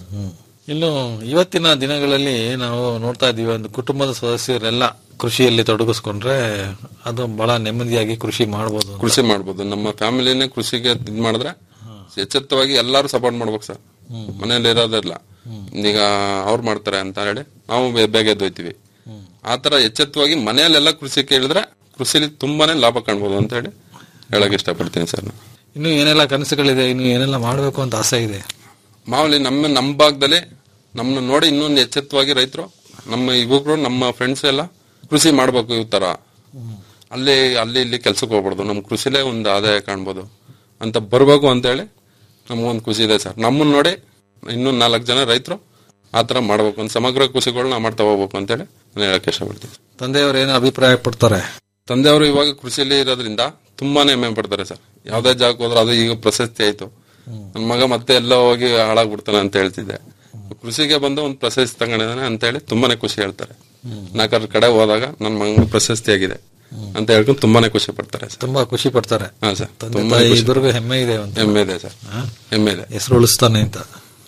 ಇನ್ನು ಇವತ್ತಿನ ದಿನಗಳಲ್ಲಿ ನಾವು ನೋಡ್ತಾ ಇದೀವಿ ಒಂದು ಕುಟುಂಬದ ಸದಸ್ಯರೆಲ್ಲ ಕೃಷಿಯಲ್ಲಿ ತೊಡಗಿಸ್ಕೊಂಡ್ರೆ ಅದು ಬಹಳ ನೆಮ್ಮದಿಯಾಗಿ ಕೃಷಿ ಮಾಡಬಹುದು ಕೃಷಿ ಮಾಡ್ಬೋದು ನಮ್ಮ ಫ್ಯಾಮಿಲಿನೇ ಕೃಷಿಗೆ ಇದ್ ಮಾಡಿದ್ರೆ ಎಚ್ಚೆತ್ತವಾಗಿ ಎಲ್ಲಾರು ಸಪೋರ್ಟ್ ಮಾಡ್ಬೇಕು ಸರ್ ಮನೇಲಿ ಇರೋದಿಲ್ಲ ಈಗ ಅವ್ರು ಮಾಡ್ತಾರೆ ಅಂತ ಹೇಳಿ ನಾವು ಬೇ- ಬೇಗ ಎದ್ದೋಯ್ತೀವಿ ಆತರ ಎಚ್ಚೆತ್ತವಾಗಿ ಮನೆಯಲ್ಲೆಲ್ಲ ಕೃಷಿ ಕೇಳಿದ್ರೆ ಕೃಷಿಲಿ ತುಂಬಾನೇ ಲಾಭ ಕಾಣ್ಬೋದು ಅಂತ ಹೇಳಿ ಹೇಳಕ್ ಇಷ್ಟಪಡ್ತೀನಿ ಸರ್ ನಾನು ಇನ್ನು ಏನೆಲ್ಲ ಕನಸುಗಳಿದೆ ಇನ್ನು ಏನೆಲ್ಲ ಮಾಡಬೇಕು ಅಂತ ಆಸೆ ಇದೆ ಮಾಮೂಲಿ ನಮ್ಮ ನಮ್ಮ ಭಾಗದಲ್ಲಿ ನಮ್ಮನ್ನ ನೋಡಿ ಇನ್ನೊಂದು ಎಚ್ಚೆತ್ತವಾಗಿ ರೈತರು ನಮ್ಮ ಯುವಕರು ನಮ್ಮ ಫ್ರೆಂಡ್ಸ್ ಎಲ್ಲ ಕೃಷಿ ಮಾಡ್ಬೇಕು ಈ ತರ ಅಲ್ಲಿ ಅಲ್ಲಿ ಇಲ್ಲಿ ಕೆಲ್ಸಕ್ಕೆ ಹೋಗ್ಬಾರ್ದು ನಮ್ಮ ಕೃಷಿಲೇ ಒಂದು ಆದಾಯ ಕಾಣ್ಬೋದು ಅಂತ ಬರ್ಬೇಕು ಅಂತ ಹೇಳಿ ನಮಗೊಂದು ಖುಷಿ ಇದೆ ಸರ್ ನಮ್ಮನ್ನ ನೋಡಿ ಇನ್ನೊಂದು ನಾಲ್ಕು ಜನ ರೈತರು ಆ ತರ ಮಾಡ್ಬೇಕು ಒಂದು ಸಮಗ್ರ ಕೃಷಿಗಳನ್ನ ಮಾಡ್ತಾ ಹೋಗ್ಬೇಕು ಅಂತ ಹೇಳಿ ನಾನು ಹೇಳಕ್ ಇಷ್ಟಪಡ್ತೀನಿ ತಂದೆಯವರು ಏನು ಅಭಿಪ್ರಾಯ ಪಡ್ತಾರೆ ತಂದೆಯವರು ಇವಾಗ ಕೃಷಿಯಲ್ಲಿ ಇರೋದ್ರಿಂದ ತುಂಬಾನೇ ಹೆಮ್ಮೆ ಪಡ್ತಾರೆ ಸರ್ ಯಾವ್ದೇ ಜಾಗಕ್ಕೆ ಹೋದ್ರೆ ಅದು ಈಗ ಪ್ರಶಸ್ತಿ ಆಯ್ತು ನನ್ ಮಗ ಮತ್ತೆ ಎಲ್ಲ ಹೋಗಿ ಹಾಳಾಗ್ಬಿಡ್ತಾನೆ ಅಂತ ಹೇಳ್ತಿದ್ದೆ ಕೃಷಿಗೆ ಬಂದು ಒಂದು ಪ್ರಶಸ್ತಿ ತಗೊಂಡಿದ್ದಾನೆ ಅಂತ ಹೇಳಿ ತುಂಬಾನೇ ಖುಷಿ ಹೇಳ್ತಾರೆ ನಾಲ್ಕರ ಕಡೆ ಹೋದಾಗ ನನ್ ಮಗ ಪ್ರಶಸ್ತಿ ಆಗಿದೆ ಅಂತ ಹೇಳ್ಕೊಂಡು ತುಂಬಾನೇ ಖುಷಿ ಪಡ್ತಾರೆ ಸರ್ ತುಂಬಾ ಖುಷಿ ಪಡ್ತಾರೆ ಹಾ ಸರ್ ತಂದೆ ತುಂಬಾನೇ ತಾಯಿ ಖುಷಿ ಇಬ್ಬರಿಗೂ ಹೆಮ್ಮೆ ಇದೆ ಅಂತ ಹೆಮ್ಮೆ ಇದೆ ಸರ್ ಹೆಮ್ಮೆ ಇದೆ ಹೆಸರು ಉಳಿಸ್ತಾನೆ ಅಂತ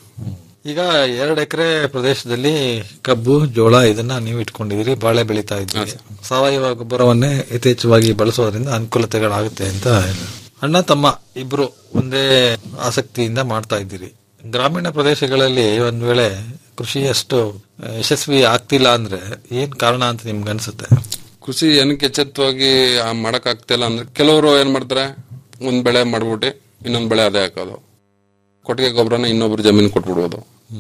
ಈಗ ಎರಡು ಎಕರೆ ಪ್ರದೇಶದಲ್ಲಿ ಕಬ್ಬು ಜೋಳ ಇದನ್ನ ನೀವು ಇಟ್ಕೊಂಡಿದ್ದೀರಿ ಬಾಳೆ ಬೆಳೀತಾ ಇದ್ದೀರಿ ಸಾವಯವ ಗೊಬ್ಬರವನ್ನೇ ಯಥೇಚ್ಛವಾಗಿ ಬಳಸೋದ್ರಿಂದ ಅನುಕೂಲತೆಗಳಾಗುತ್ತೆ ಅಂತ ಹೇಳಿ. ಅಣ್ಣ ತಮ್ಮ ಇಬ್ರು ಒಂದೇ ಆಸಕ್ತಿಯಿಂದ ಮಾಡ್ತಾ ಇದ್ದೀರಿ ಗ್ರಾಮೀಣ ಪ್ರದೇಶಗಳಲ್ಲಿ ಒಂದ್ ವೇಳೆ ಕೃಷಿ ಅಷ್ಟು ಯಶಸ್ವಿ ಆಗ್ತಿಲ್ಲ ಅಂದ್ರೆ ಏನ್ ಕಾರಣ ಅಂತ ನಿಮ್ಗೆ ಅನ್ಸುತ್ತೆ ಕೃಷಿ ಏನಕ್ಕೆ ಎಚ್ಚೆತ್ತವಾಗಿ ಮಾಡಕ್ ಆಗ್ತಿಲ್ಲ ಅಂದ್ರೆ ಕೆಲವರು ಏನ್ ಮಾಡ್ತಾರೆ ಒಂದ್ ಬೆಳೆ ಮಾಡ್ಬಿಟ್ಟು ಇನ್ನೊಂದ್ ಬೆಳೆ ಅದೇ ಹಾಕೋದು ಕೊಟ್ಟಿಗೆ ಗೊಬ್ಬರನ ಇನ್ನೊಬ್ರು ಜಮೀನು ಕೊಟ್ಬಿಡ್ಬೋದು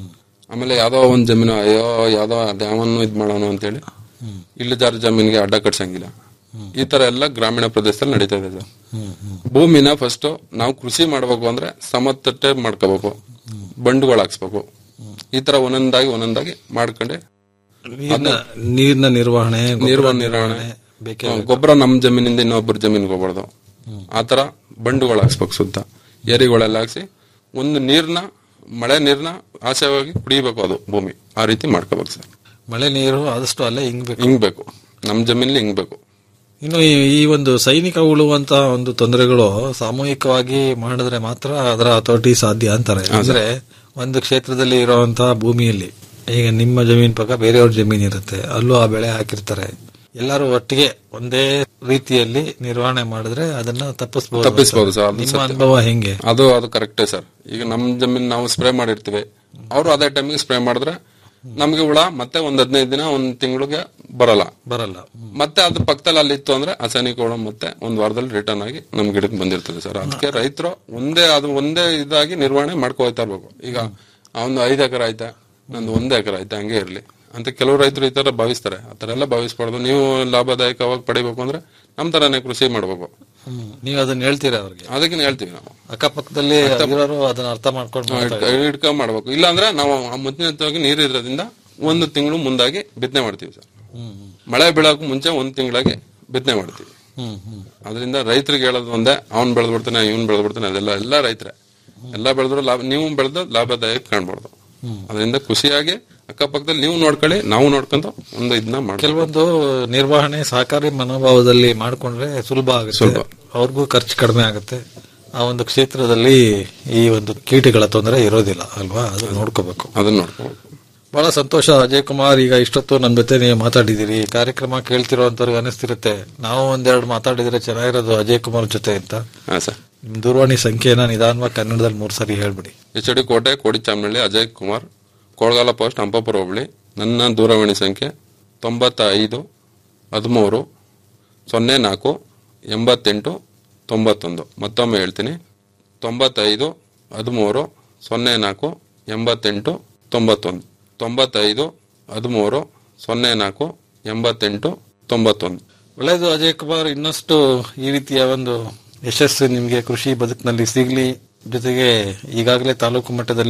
ಆಮೇಲೆ ಯಾವ್ದೋ ಒಂದ್ ಜಮೀನು ಅಯ್ಯೋ ಯಾವ್ದೋ ಯಾವನ್ನು ಇದ್ ಮಾಡೋಣ ಅಂತೇಳಿ ಇಲ್ಲಿ ಜಾರ ಜಮೀನಿಗೆ ಅಡ್ಡ ಕಟ್ಸಂಗಿಲ್ಲ ಈ ತರ ಎಲ್ಲ ಗ್ರಾಮೀಣ ಪ್ರದೇಶದಲ್ಲಿ ನಡೀತಾ ಇದೆ ಸರ್ ಭೂಮಿನ ಫಸ್ಟ್ ನಾವು ಕೃಷಿ ಮಾಡ್ಬೇಕು ಅಂದ್ರೆ ಸಮತಟ್ಟೆ ಮಾಡ್ಕೋಬೇಕು ಬಂಡುಗಳು ಹಾಕ್ಸ್ಬೇಕು ಈ ತರ ಒಂದೊಂದಾಗಿ ಒಂದೊಂದಾಗಿ ಮಾಡ್ಕೊಂಡೆ ನೀರಿನ ನೀರಿನ ನಿರ್ವಹಣೆ ಗೊಬ್ಬರ ನಿರ್ವಹಣೆ ನಿರ್ವಹಣೆ ಬೇಕೇ ಹ್ಮ್, ಗೊಬ್ಬರ ನಮ್ ಜಮೀನಿಂದ ಇನ್ನೊಬ್ಬರ ಜಮೀನಿಗೆ ಹೋಗ್ಬಾರ್ದು ಆತರ ಬಂಡುಗಳು ಹಾಕ್ಸ್ಬೇಕು ಸುತ್ತ ಏರಿಗಳೆಲ್ಲ ಹಾಕ್ಸಿ ಒಂದು ನೀರ್ನ ಮಳೆ ನೀರ್ನ ಆಶಯವಾಗಿ ಕುಡಿಬೇಕು ಅದು ಭೂಮಿ ಆ ರೀತಿ ಮಾಡ್ಕೋಬೇಕು ಸರ್ ಮಳೆ ನೀರು ಆದಷ್ಟು ಅಲ್ಲೇ ಹಿಂಗ್ಬೇಕು ಹಿಂಗ್ಬೇಕು ನಮ್ ಜಮೀನಲ್ಲಿ ಹಿಂಗ್ಬೇಕು ಇನ್ನು ಈ ಈ ಒಂದು ಸೈನಿಕ ಉಳುವಂತ ಒಂದು ತೊಂದರೆಗಳು ಸಾಮೂಹಿಕವಾಗಿ ಮಾಡಿದ್ರೆ ಮಾತ್ರ ಅದರ ಹತೋಟಿ ಸಾಧ್ಯ ಅಂತಾರೆ ಅಂದ್ರೆ ಒಂದು ಕ್ಷೇತ್ರದಲ್ಲಿ ಇರುವಂತಹ ಭೂಮಿಯಲ್ಲಿ ಈಗ ನಿಮ್ಮ ಜಮೀನ್ ಪಕ್ಕ ಬೇರೆಯವ್ರ ಜಮೀನ್ ಇರುತ್ತೆ ಅಲ್ಲೂ ಆ ಬೆಳೆ ಹಾಕಿರ್ತಾರೆ ಎಲ್ಲರೂ ಒಟ್ಟಿಗೆ ಒಂದೇ ರೀತಿಯಲ್ಲಿ ನಿರ್ವಹಣೆ ಮಾಡಿದ್ರೆ ಅದನ್ನ ತಪ್ಪಿಸಬಹುದು ತಪ್ಪಿಸಬಹುದು ಸರ್ ಅದು ನಿಮ್ಮ ಸತ್ಯ. ಅನುಭವ ಹೆಂಗೆ ಅದು ಅದು ಕರೆಕ್ಟೇ ಸರ್ ಈಗ ನಮ್ ಜಮೀನ್ ನಾವು ಸ್ಪ್ರೇ ಮಾಡಿರ್ತೀವಿ ಅವರು ಅದೇ ಟೈಮಿಗೆ ಸ್ಪ್ರೇ ಮಾಡಿದ್ರೆ ನಮ್ಗೆ ಹುಳ ಮತ್ತೆ ಒಂದ್ ಹದಿನೈದು ದಿನ ಒಂದ್ ತಿಂಗಳಿಗೆ ಬರಲ್ಲ ಬರಲ್ಲ ಮತ್ತೆ ಅದು ಪಕ್ಕದಲ್ಲಿ ಅಲ್ಲಿ ಇತ್ತು ಅಂದ್ರೆ ಅಸನಿಕ ಹುಳ ಮತ್ತೆ ಒಂದ್ ವಾರದಲ್ಲಿ ರಿಟರ್ನ್ ಆಗಿ ನಮ್ ಗಿಡಕ್ಕೆ ಬಂದಿರ್ತದೆ ಸರ್ ಅದಕ್ಕೆ ರೈತರು ಒಂದೇ ಅದು ಒಂದೇ ಇದಾಗಿ ನಿರ್ವಹಣೆ ಮಾಡ್ಕೊ ಹೋಯ್ತಾ ಇರ್ಬೇಕು ಈಗ ಒಂದು ಐದ್ ಎಕರೆ ಆಯ್ತಾ ನಂದು ಒಂದೇ ಎಕರೆ ಆಯ್ತಾ ಹಂಗೆ ಇರ್ಲಿ ಅಂತ ಕೆಲವು ರೈತರು ಈ ತರ ಭಾವಿಸ್ತಾರೆ ಆ ತರ ಎಲ್ಲ ಭಾವಿಸ್ಬಾರ್ದು ನೀವು ಲಾಭದಾಯಕವಾಗಿ ಪಡಿಬೇಕು ಅಂದ್ರೆ ನಮ್ ತರಾನೇ ಕೃಷಿ ಮಾಡ್ಬೇಕು ನೀವು ಅದನ್ನ ಹೇಳ್ತೀರಾ ಅವ್ರಿಗೆ ಅದಕ್ಕೆ ಹೇಳ್ತೀವಿ ನಾವು ಅಕ್ಕಪಕ್ಕದಲ್ಲಿ ಇರೋರು ಅದನ್ನ ಅರ್ಥ ಮಾಡ್ಕೊಂಡು ಮಾಡ್ತಾ ಇದ್ದಾರೆ. ಇಟ್ಕೊಂಡ್ ಮಾಡ್ಬೇಕು ಇಲ್ಲಾಂದ್ರೆ ನಾವು ಆ ಮುತ್ತಿನವಾಗಿ ನೀರು ಇರೋದ್ರಿಂದ ಒಂದು ತಿಂಗಳು ಮುಂದಾಗಿ ಬಿತ್ತನೆ ಮಾಡ್ತೀವಿ ಸರ್ ಮಳೆ ಬೀಳೋಕ್ ಮುಂಚೆ ಒಂದ್ ತಿಂಗಳಾಗಿ ಬಿತ್ತನೆ ಮಾಡ್ತೀವಿ ಹ್ಮ್ ಹ್ಮ್ ಅದರಿಂದ ರೈತರಿಗೆ ಹೇಳೋದು ಒಂದೇ ಅವ್ನ್ ಬೆಳೆದ್ ಬಿಡ್ತಾನೆ ಇವ್ನ್ ಬೆಳೆದ್ ಬಿಡ್ತಾನೆ ಅದೆಲ್ಲ ಎಲ್ಲ ರೈತರೇ ಎಲ್ಲ ಬೆಳೆದ್ರು ಲಾಭ ನೀವು ಬೆಳೆದು ಲಾಭದಾಯಕ ಕಾಣ್ಬಾರ್ದು ಅದರಿಂದ ಖುಷಿಯಾಗಿ ಅಕ್ಕಪಕ್ಕದಲ್ಲಿ ನೀವು ನೋಡ್ಕೊಳ್ಳಿ ನಾವು ನೋಡ್ಕೊಂಡು ಒಂದು ಇದನ್ನ ಮಾಡಿ ಕೆಲವೊಂದು ನಿರ್ವಹಣೆ ಸಹಕಾರಿ ಮನೋಭಾವದಲ್ಲಿ ಮಾಡ್ಕೊಂಡ್ರೆ ಸುಲಭ ಆಗುತ್ತೆ ಸುಲಭ. ಅವ್ರಿಗೂ ಖರ್ಚು ಕಡಿಮೆ ಆಗುತ್ತೆ ಆ ಒಂದು ಕ್ಷೇತ್ರದಲ್ಲಿ ಈ ಒಂದು ಕೀಟಗಳ ತೊಂದರೆ ಇರೋದಿಲ್ಲ ಅಲ್ವಾ ಅದು ನೋಡ್ಕೋಬೇಕು ಅದನ್ನ ನೋಡ್ಕೋಬೇಕು ಬಹಳ ಸಂತೋಷ ಅಜಯ್ ಕುಮಾರ್ ಈಗ ಇಷ್ಟೊತ್ತು ನನ್ನ ಜೊತೆ ನೀವು ಮಾತಾಡಿದಿರಿ ಕಾರ್ಯಕ್ರಮ ಕೇಳ್ತಿರೋಂಥವ್ರಿಗೆ ಅನಿಸ್ತಿರುತ್ತೆ ನಾವು ಒಂದೆರಡು ಮಾತಾಡಿದ್ರೆ ಚೆನ್ನಾಗಿರೋದು ಅಜಯ್ ಕುಮಾರ್ ಜೊತೆ ಅಂತ ಹಾ ಸರ್ ನಿಮ್ ದೂರವಾಣಿ ಸಂಖ್ಯೆನ ನಿಧಾನವಾಗಿ ಕನ್ನಡದಲ್ಲಿ ಮೂರ್ ಸರಿ ಹೇಳ್ಬಿಡಿ ಎಚ್ ಡಿ ಕೋಟೆ ಕೋಡಿ ಚಾಮನಹಳ್ಳಿ ಅಜಯ್ ಕುಮಾರ್ ಕೊಳಗಾಲ ಪೋಸ್ಟ್ ಅಂಪಾಪುರ ಹೋಬಳಿ ನನ್ನ ದೂರವಾಣಿ ಸಂಖ್ಯೆ ತೊಂಬತ್ತ ಐದು ಹದಿಮೂರು ಸೊನ್ನೆ ನಾಲ್ಕು ಎಂಬತ್ತೆಂಟು ತೊಂಬತ್ತೊಂದು ಮತ್ತೊಮ್ಮೆ ಹೇಳ್ತೀನಿ ತೊಂಬತ್ತೈದು ಹದಿಮೂರು ಸೊನ್ನೆ ನಾಲ್ಕು ಎಂಬತ್ತೆಂಟು ತೊಂಬತ್ತೊಂದು ತೊಂಬತ್ತೈದು ಹದಿಮೂರು ಸೊನ್ನೆ ನಾಲ್ಕು ಎಂಬತ್ತೆಂಟು ತೊಂಬತ್ತೊಂದು ಒಳ್ಳೆಯದು ಅಜಯ್ ಕುಮಾರ್ ಇನ್ನಷ್ಟು ಈ ರೀತಿಯ ಒಂದು ಯಶಸ್ಸು ನಿಮಗೆ ಕೃಷಿ ಬದುಕಿನಲ್ಲಿ ಸಿಗ್ಲಿ ಜೊತೆಗೆ ಈಗಾಗಲೇ ತಾಲೂಕು ಮಟ್ಟದಲ್ಲಿ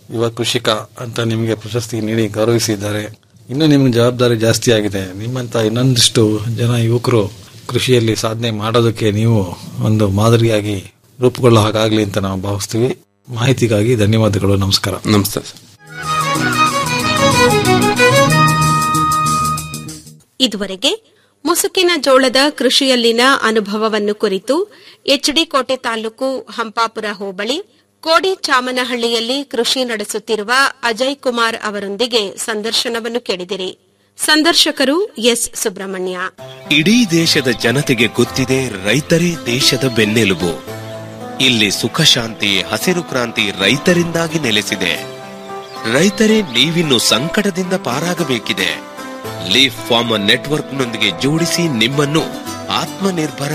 ಯುವ ಕೃಷಿಕ ಅಂತ ನಿಮಗೆ ಪ್ರಶಸ್ತಿ ನೀಡಿ ಗೌರವಿಸಿದ್ದಾರೆ ಇನ್ನು ನಿಮ್ಗೆ ಜವಾಬ್ದಾರಿ ಜಾಸ್ತಿ ಆಗಿದೆ ನಿಮ್ಮಂತ ಇನ್ನೊಂದಿಷ್ಟು ಜನ ಯುವಕರು ಕೃಷಿಯಲ್ಲಿ ಸಾಧನೆ ಮಾಡೋದಕ್ಕೆ ನೀವು ಒಂದು ಮಾದರಿಯಾಗಿ ರೂಪುಗೊಳ್ಳೋ ಹಾಗಾಗ್ಲಿ ಅಂತ ನಾವು ಭಾವಿಸ್ತೀವಿ ಮಾಹಿತಿಗಾಗಿ ಧನ್ಯವಾದಗಳು ನಮಸ್ಕಾರ ನಮಸ್ತೆ ಸರ್ ಇದುವರೆಗೆ ಮುಸುಕಿನ ಜೋಳದ ಕೃಷಿಯಲ್ಲಿನ ಅನುಭವವನ್ನು ಕುರಿತು ಎಚ್ಡಿ ಕೋಟೆ ತಾಲೂಕು ಹಂಪಾಪುರ ಹೋಬಳಿ ಕೋಡಿ ಚಾಮನಹಳ್ಳಿಯಲ್ಲಿ ಕೃಷಿ ನಡೆಸುತ್ತಿರುವ ಅಜಯ್ ಕುಮಾರ್ ಅವರೊಂದಿಗೆ ಸಂದರ್ಶನವನ್ನು ಕೇಳಿದಿರಿ ಸಂದರ್ಶಕರು ಎಸ್ ಸುಬ್ರಹ್ಮಣ್ಯ ಇಡೀ ದೇಶದ ಜನತೆಗೆ ಗೊತ್ತಿದೆ ರೈತರೇ ದೇಶದ ಬೆನ್ನೆಲುಬು ಇಲ್ಲಿ ಸುಖ ಶಾಂತಿ ಹಸಿರು ಕ್ರಾಂತಿ ರೈತರಿಂದಾಗಿ ನೆಲೆಸಿದೆ ರೈತರೇ ನೀವಿನ್ನು ಸಂಕಟದಿಂದ ಪಾರಾಗಬೇಕಿದೆ ಲೀಫ್ ಫಾರ್ಮರ್ ನೆಟ್ವರ್ಕ್ನೊಂದಿಗೆ ಜೋಡಿಸಿ ನಿಮ್ಮನ್ನು ಆತ್ಮನಿರ್ಭರ